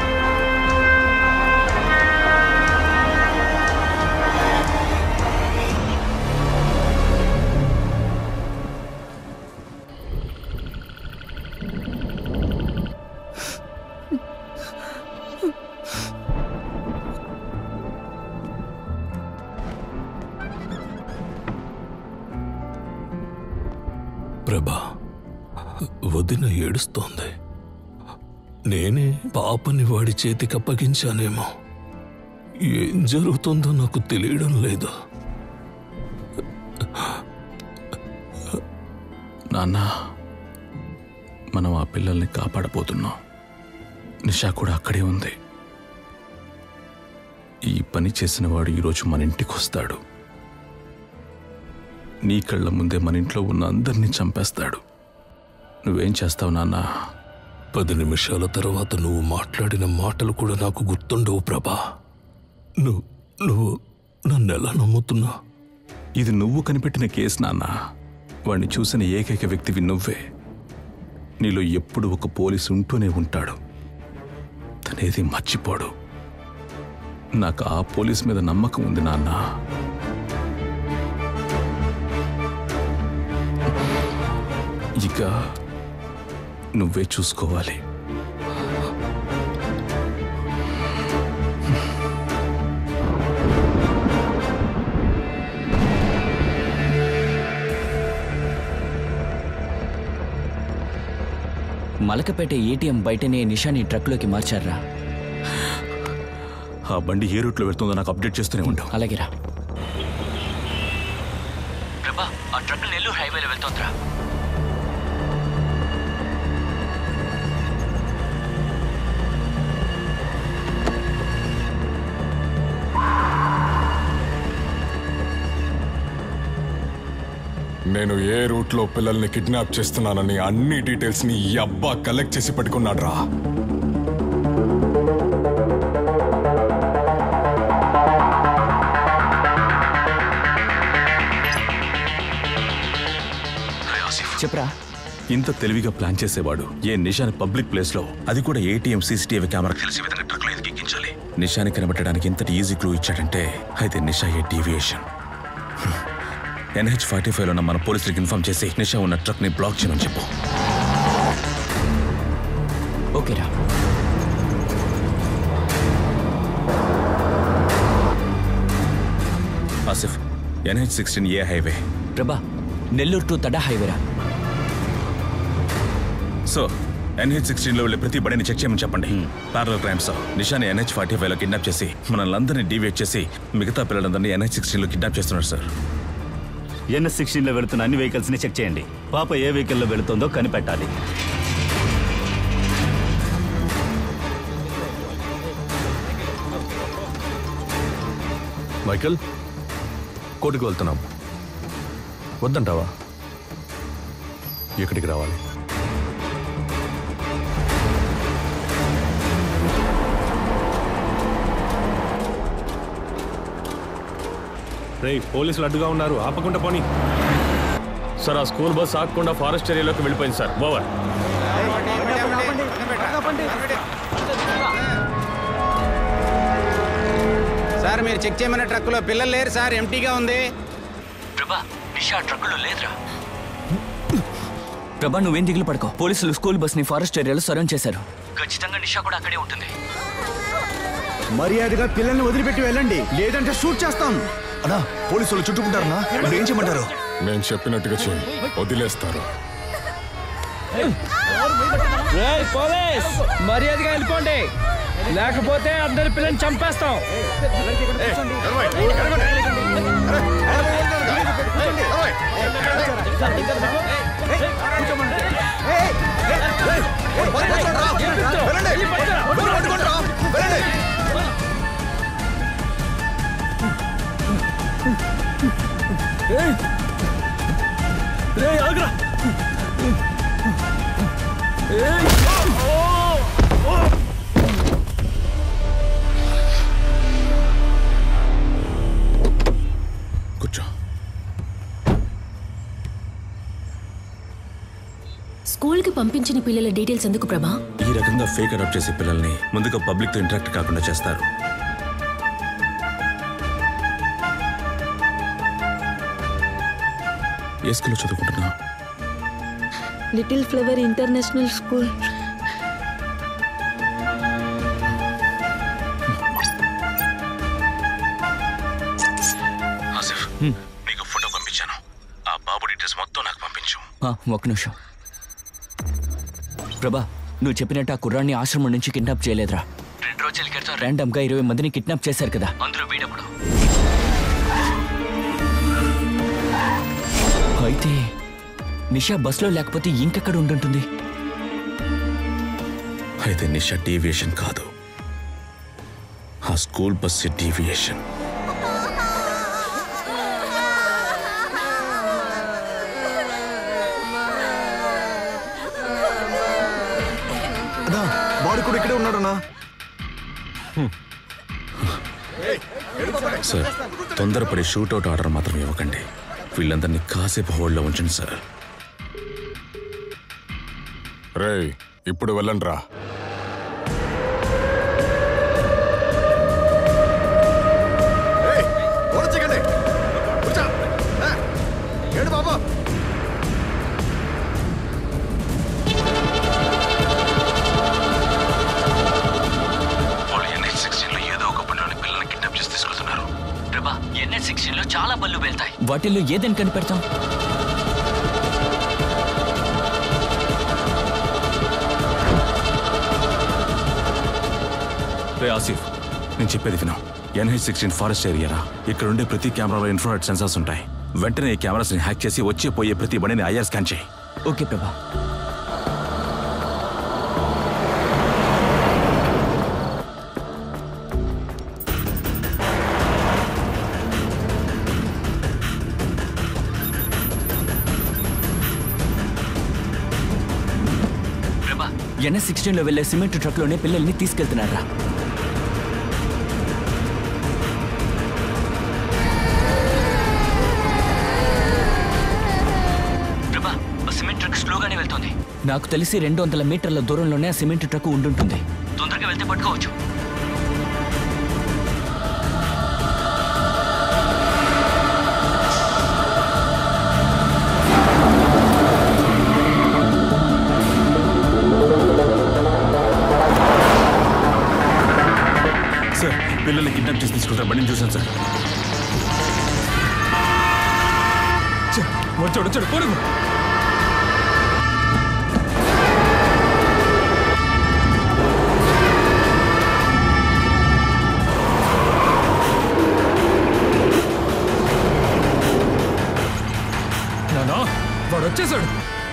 ప్రభా వదిన ఏడుస్తోంది నేనే పాపని వాడి చేతికి అప్పగించానేమో ఏం జరుగుతుందో నాకు తెలియడం లేదు నాన్న మనం ఆ పిల్లల్ని కాపాడబోతున్నాం నిషా కూడా అక్కడే ఉంది ఈ పని చేసిన వాడు ఈరోజు మన ఇంటికి వస్తాడు నీ కళ్ళ ముందే మన ఇంట్లో ఉన్న అందరినీ చంపేస్తాడు నువ్వేం చేస్తావు నాన్న పది నిమిషాల తర్వాత నువ్వు మాట్లాడిన మాటలు కూడా నాకు గుర్తుండవు ప్రభా నువ్వు నువ్వు నన్ను ఎలా నమ్ముతున్నా ఇది నువ్వు కనిపెట్టిన కేసు నాన్న వాణ్ణి చూసిన ఏకైక వ్యక్తివి నువ్వే నీలో ఎప్పుడు ఒక పోలీసు ఉంటూనే ఉంటాడు తనేది మర్చిపోడు నాకు ఆ పోలీస్ మీద నమ్మకం ఉంది నాన్న ఇక నువ్వే చూసుకోవాలి మలకపేట ఏటీఎం బయటనే నిషాని ట్రక్లోకి మార్చారా ఆ బండి ఏ రూట్లో వెళ్తుందో నాకు అప్డేట్ చేస్తూనే ఉంటావు అలాగేరా ప్రభా ఆ ట్రక్ నెల్లూరు హైవేలో వెళ్తోందిరా నేను ఏ రూట్లో పిల్లల్ని కిడ్నాప్ చేస్తున్నానని అన్ని డీటెయిల్స్ ని ఈ అబ్బా కలెక్ట్ చేసి పట్టుకున్నాడు రా చెప్పరా ఇంత తెలివిగా ప్లాన్ చేసేవాడు ఏ నిషాని పబ్లిక్ ప్లేస్ లో అది కూడా ఏటీఎం సీసీటీవీ కెమెరా తెలిసే విధంగా ట్రక్ లో ఎక్కించాలి నిషాని కనిపెట్టడానికి ఇంతటి ఈజీ క్లూ ఇచ్చాడంటే అయితే Nisha a deviation NH forty five లో ఉన్న మన పోలీసులకు ఇన్ఫార్మ్ చేసి నిషా ఉన్న ట్రక్ ని బ్లాక్ చేయమని చెప్పు ఓకేరా ఆసిఫ్ ఎన్హెచ్ సిక్స్టీన్ ఏ హైవే ప్రభా నెల్లూరు టు తడా హైవేరా సో ఎన్హెచ్ సిక్స్టీన్ లో వెళ్ళే ప్రతి బడిని చెక్ చేయమని చెప్పండి పారల్ క్రైమ్స్ నిషాని ఎన్హెచ్ ఫార్టీ ఫైవ్ లో కిడ్నాప్ చేసి మనల్ని అందరినీ డీవేట్ చేసి మిగతా పిల్లలందరినీ ఎన్హెచ్ సిక్స్టీన్ లో కిడ్నాప్ చేస్తున్నారు సార్ ఎన్ఎస్ సిక్స్టీన్లో వెళుతున్న అన్ని వెహికల్స్ని చెక్ చేయండి పాప ఏ వెహికల్లో వెళుతుందో కనిపెట్టాలి మైకల్ కోర్టుకు వెళ్తున్నాం వద్దంటావా ఎక్కడికి రావాలి రే పోలీసులు అడ్డుగా ఉన్నారు ఆపకుండా పోని సార్ ఆ స్కూల్ బస్ ఆగకుండా ఫారెస్ట్ ఏరియాలోకి వెళ్ళిపోయింది సార్ ఓవర్ సార్ మీరు చెక్ చేయమన్న ట్రక్కులో పిల్లలు లేరు సార్ ఎంటీగా ఉంది ప్రభా నిషా ట్రక్కులో లేదురా ప్రభా నువ్వేం దిగులు పడుకో పోలీసులు స్కూల్ బస్ ని ఫారెస్ట్ ఏరియాలో సరౌండ్ చేశారు ఖచ్చితంగా నిషా కూడా అక్కడే ఉంటుంది మర్యాదగా పిల్లల్ని వదిలిపెట్టి వెళ్ళండి లేదంటే షూట్ చేస్తాం అన్నా పోలీసులు చుట్టుకుంటారన్నా మరి ఏం చేయమంటారు నేను చెప్పినట్టుగా చేయి వదిలేస్తారు రేయ్ పోలీస్ మర్యాదగా వెళ్ళిపోండి లేకపోతే అందరి పిల్లని చంపేస్తాం రేయ్ ఆగ్రా కూర్చో స్కూల్కి పంపించిన పిల్లల డీటెయిల్స్ ఎందుకు ప్రభా ఈ రకంగా ఫేక్ అడాప్ట్ చేసే పిల్లల్ని ముందుగా పబ్లిక్తో ఇంటరాక్ట్ కాకుండా చేస్తారు ఏ స్కూల్లో చదువుకుంటున్నా Little Flower International School Asif నీకు ఫోటో పంపించాను ఆ బాబు డీటెయిల్స్ మొత్తం నాకు పంపించు ఆ, ఒక్క నిమిషం ప్రభా నువ్వు చెప్పినట్టు ఆ కుర్రాన్ని ఆశ్రమం నుంచి కిడ్నాప్ చేయలేదురా రెండు రోజుల క్రితం ర్యాండమ్ గా ఇరవై మందిని కిడ్నాప్ చేశారు కదా అందులో వీడప్పుడు అయితే నిషా బస్లో లేకపోతే ఇంకెక్కడ ఉండుంటుంది అయితే నిషా డీవియేషన్ కాదు ఆ స్కూల్ బస్ డీవియేషన్ అన్నా వాడు కూడా ఇక్కడే ఉన్నాడన్నా సార్ తొందరపడి షూట్అవుట్ ఆర్డర్ మాత్రం ఇవ్వకండి వీళ్ళందరినీ కాసేపు హోల్డ్లో ఉంచండి సార్ రేయ్ ఇప్పుడు వెళ్ళండి రా ఓడచకండి కూర్చో ఏడు బాబా వాళ్ళు ఎన్హెచ్ సిక్స్టీన్లో ఏదో ఒక పనిలోని పిల్లల్ని కిడ్నాప్ చేసి తీసుకెళ్తున్నారు ప్రభా ఎన్ఎస్ సిక్స్టీన్ లో చాలా బళ్ళు వెళ్తాయి వాటిల్లో ఏదని కనిపెడతాం రే ఆసిఫ్ నేను చెప్పేది విను ఎన్హెచ్ సిక్స్టీన్ ఫారెస్ట్ ఏరియారా ఇక్కడ ఉండే ప్రతి కెమెరాలో ఇన్ఫ్రారెడ్ సెన్సార్స్ ఉంటాయి వెంటనే ఈ కెమెరాస్ని హ్యాక్ చేసి వచ్చే పోయే ప్రతి బండిని ఐఆర్ స్కాన్ చేయి ఓకే ప్రభా ప్రభా ఎన్ఎస్ సిక్స్టీన్ లో వెళ్లే సిమెంట్ ట్రక్ లోనే పిల్లల్ని తీసుకెళ్తున్నారా ప్రభా ఆ సిమెంట్ ట్రక్ స్లోగానే వెళ్తోంది నాకు తెలిసి రెండు వందల మీటర్ల దూరంలోనే ఆ సిమెంట్ ట్రక్ ఉండుంటుంది తొందరగా వెళ్తే పట్టుకోవచ్చు సార్ పిల్లల్ని కిడ్నాప్ చేసి తీసుకుంటారు బండిని చూశాను సార్ వచ్చాడు వచ్చాడు పొరుగు నానా వాడు వచ్చేసాడు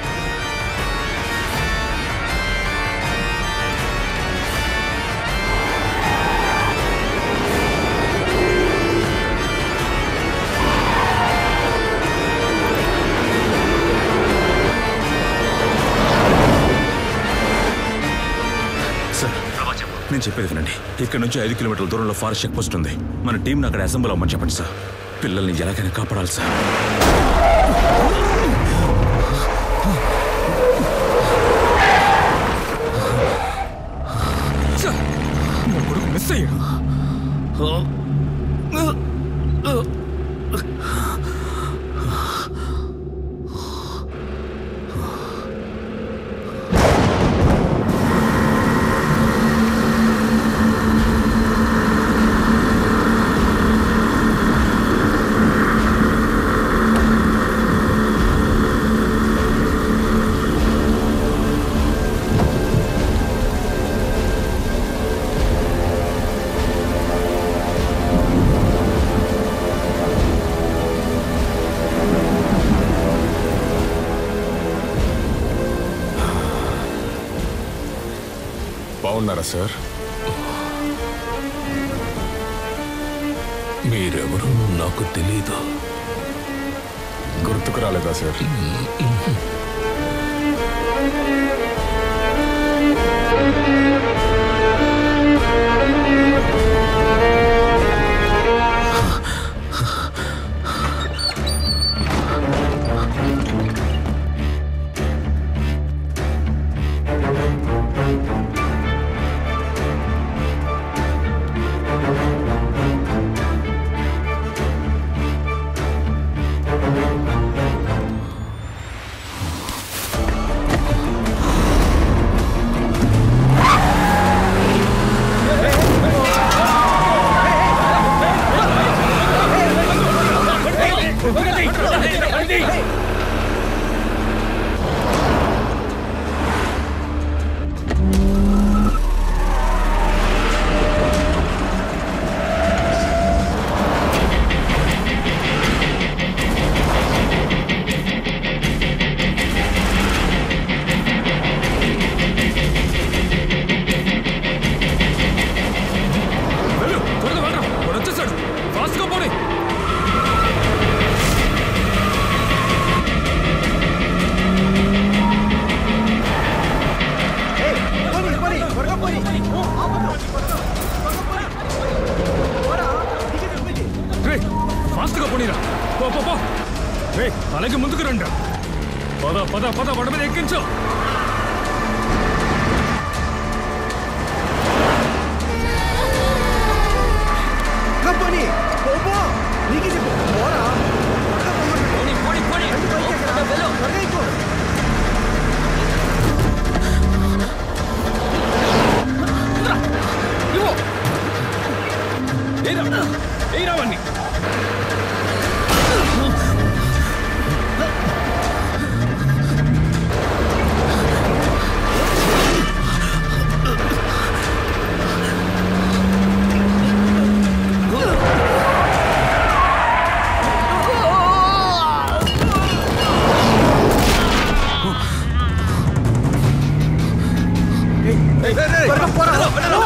సార్ నేను చెప్పేది వినండి ఇక్కడ నుంచి ఐదు కిలోమీటర్ల దూరంలో ఫారెస్ట్ చెక్ పోస్ట్ ఉంది మన టీంని అక్కడ అసెంబ్ల్ అవ్వమని చెప్పండి సార్ పిల్లల్ని ఎలాగైనా కాపాడాలి సార్ సార్, నా కొడుకు మిస్ అయ్యాడు బాగున్నారా సార్ మీరెవరో నాకు తెలీదు గుర్తుకు రాలేదా సార్ వెళ్ళు త్వరగా వెళ్ళరా వాడు వచ్చేసాడు ఫాస్ట్గా పోనీ రే ఫాస్ట్గా పోనీరా పో పో పో రే అలాగే ముందుకు రండి పద పద పద వడ మీద ఎక్కించు పోనీ పో పో నీకు చెప్పు పోరా పోనీ పోనీ పోనీ త్వరగా ఎక్కు. ఏరావన్నీ త్వరగా పోరా పో.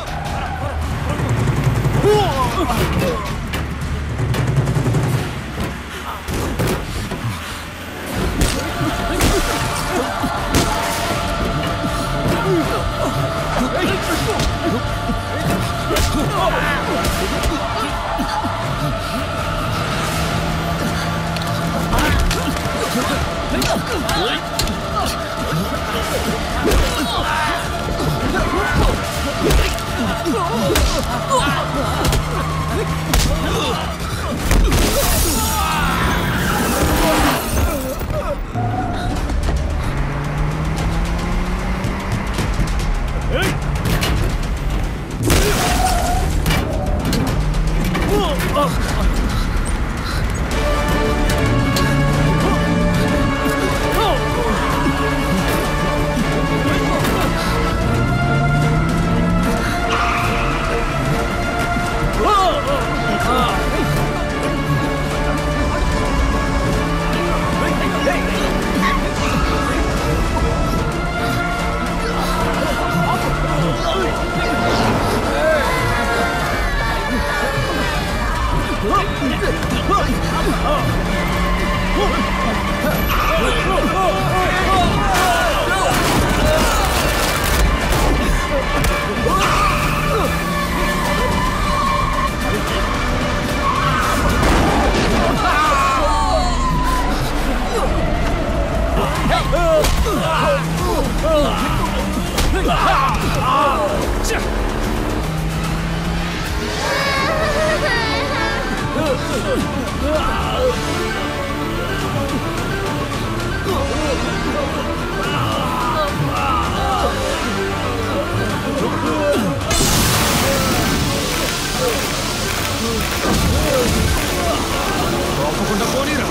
తప్పకుండా పోనీరా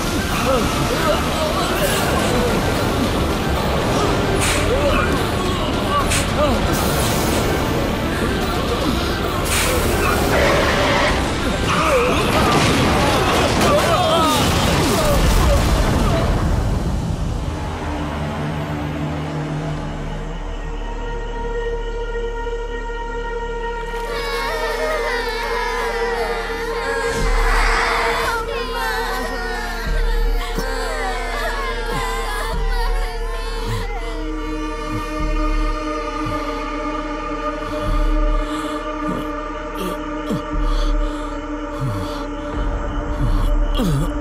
Oh!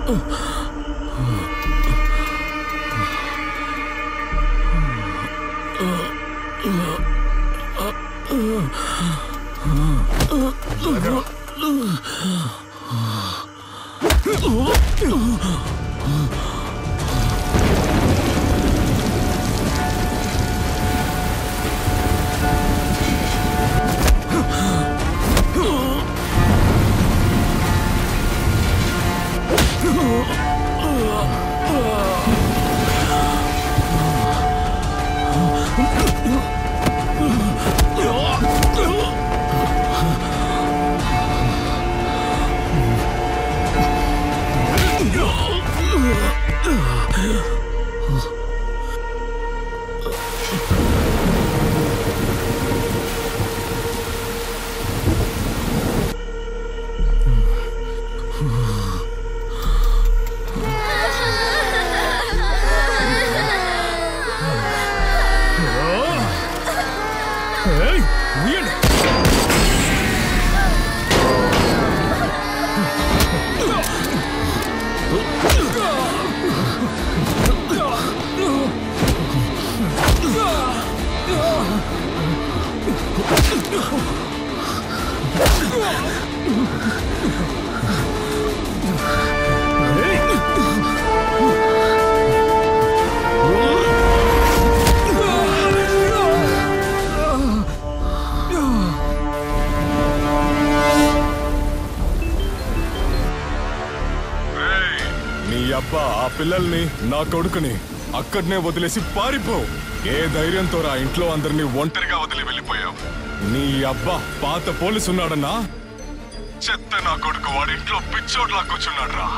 నీ అబ్బా ఆ పిల్లల్ని నా కొడుకుని అక్కడనే వదిలేసి పారిపో ఏ ధైర్యంతో రా ఇంట్లో అందరినీ ఒంటరిగా వదిలి వెళ్ళిపోయావు నీ అబ్బా పాత పోలీసు ఉన్నాడన్నా చెత్త నా కొడుకు వాడి ఇంట్లో పిచ్చోడ్లా కూర్చున్నాడు రా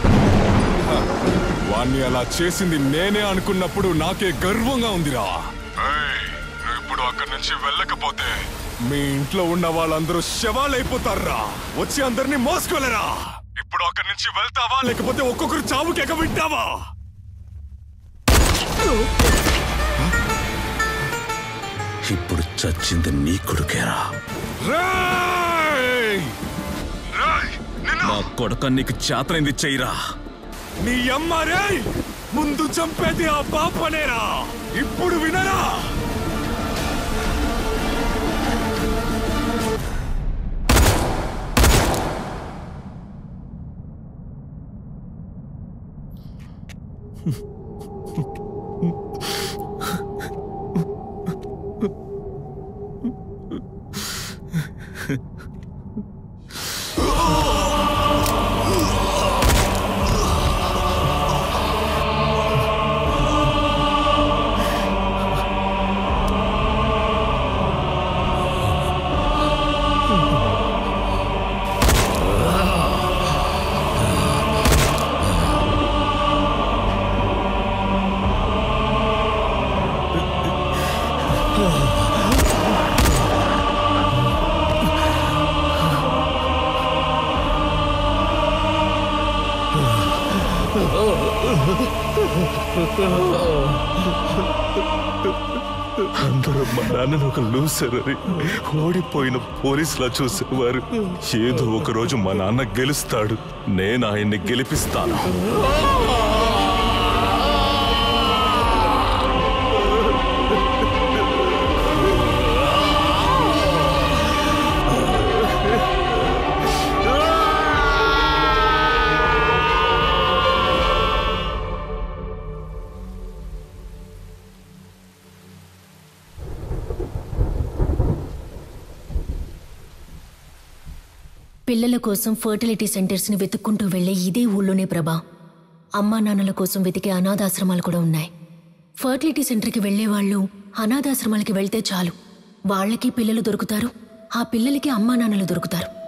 వాణ్ణి అలా చేసింది నేనే అనుకున్నప్పుడు నాకే గర్వంగా ఉందిరా ఏయ్, నువ్వు ఇప్పుడు అక్కడి నుంచి వెళ్ళకపోతే మీ ఇంట్లో ఉన్న వాళ్ళందరూ శవాలైపోతారా వచ్చి అందరినీ మోసుకెళ్ళరా ఇప్పుడు అక్కడి నుంచి వెళ్తావా లేకపోతే ఒక్కొక్కరు చావుకి ఎగ వింటావా ఇప్పుడు చచ్చింది నీ కొడుకేరా రేయ్! రేయ్! నా కొడుక నీకు చేతనైంది చెయ్యరా నీ అమ్మ రేయ్ ముందు చంపేది ఆ పాపనేరా ఇప్పుడు వినరా అందరూ మా నాన్నను ఒక లూసర్ అని ఓడిపోయిన పోలీసులా చూసేవారు ఏదో ఒక రోజు మా నాన్న గెలుస్తాడు నేను ఆయన్ని గెలిపిస్తాను పిల్లల కోసం ఫర్టిలిటీ సెంటర్స్ని వెతుక్కుంటూ వెళ్లే ఇదే ఊళ్ళోనే ప్రభా అమ్మా నాన్నల కోసం వెతికే అనాథాశ్రమాలు కూడా ఉన్నాయి ఫర్టిలిటీ సెంటర్కి వెళ్లే వాళ్ళు అనాథాశ్రమాలకి వెళ్తే చాలు వాళ్ళకి పిల్లలు దొరుకుతారు ఆ పిల్లలకి అమ్మా నాన్నలు దొరుకుతారు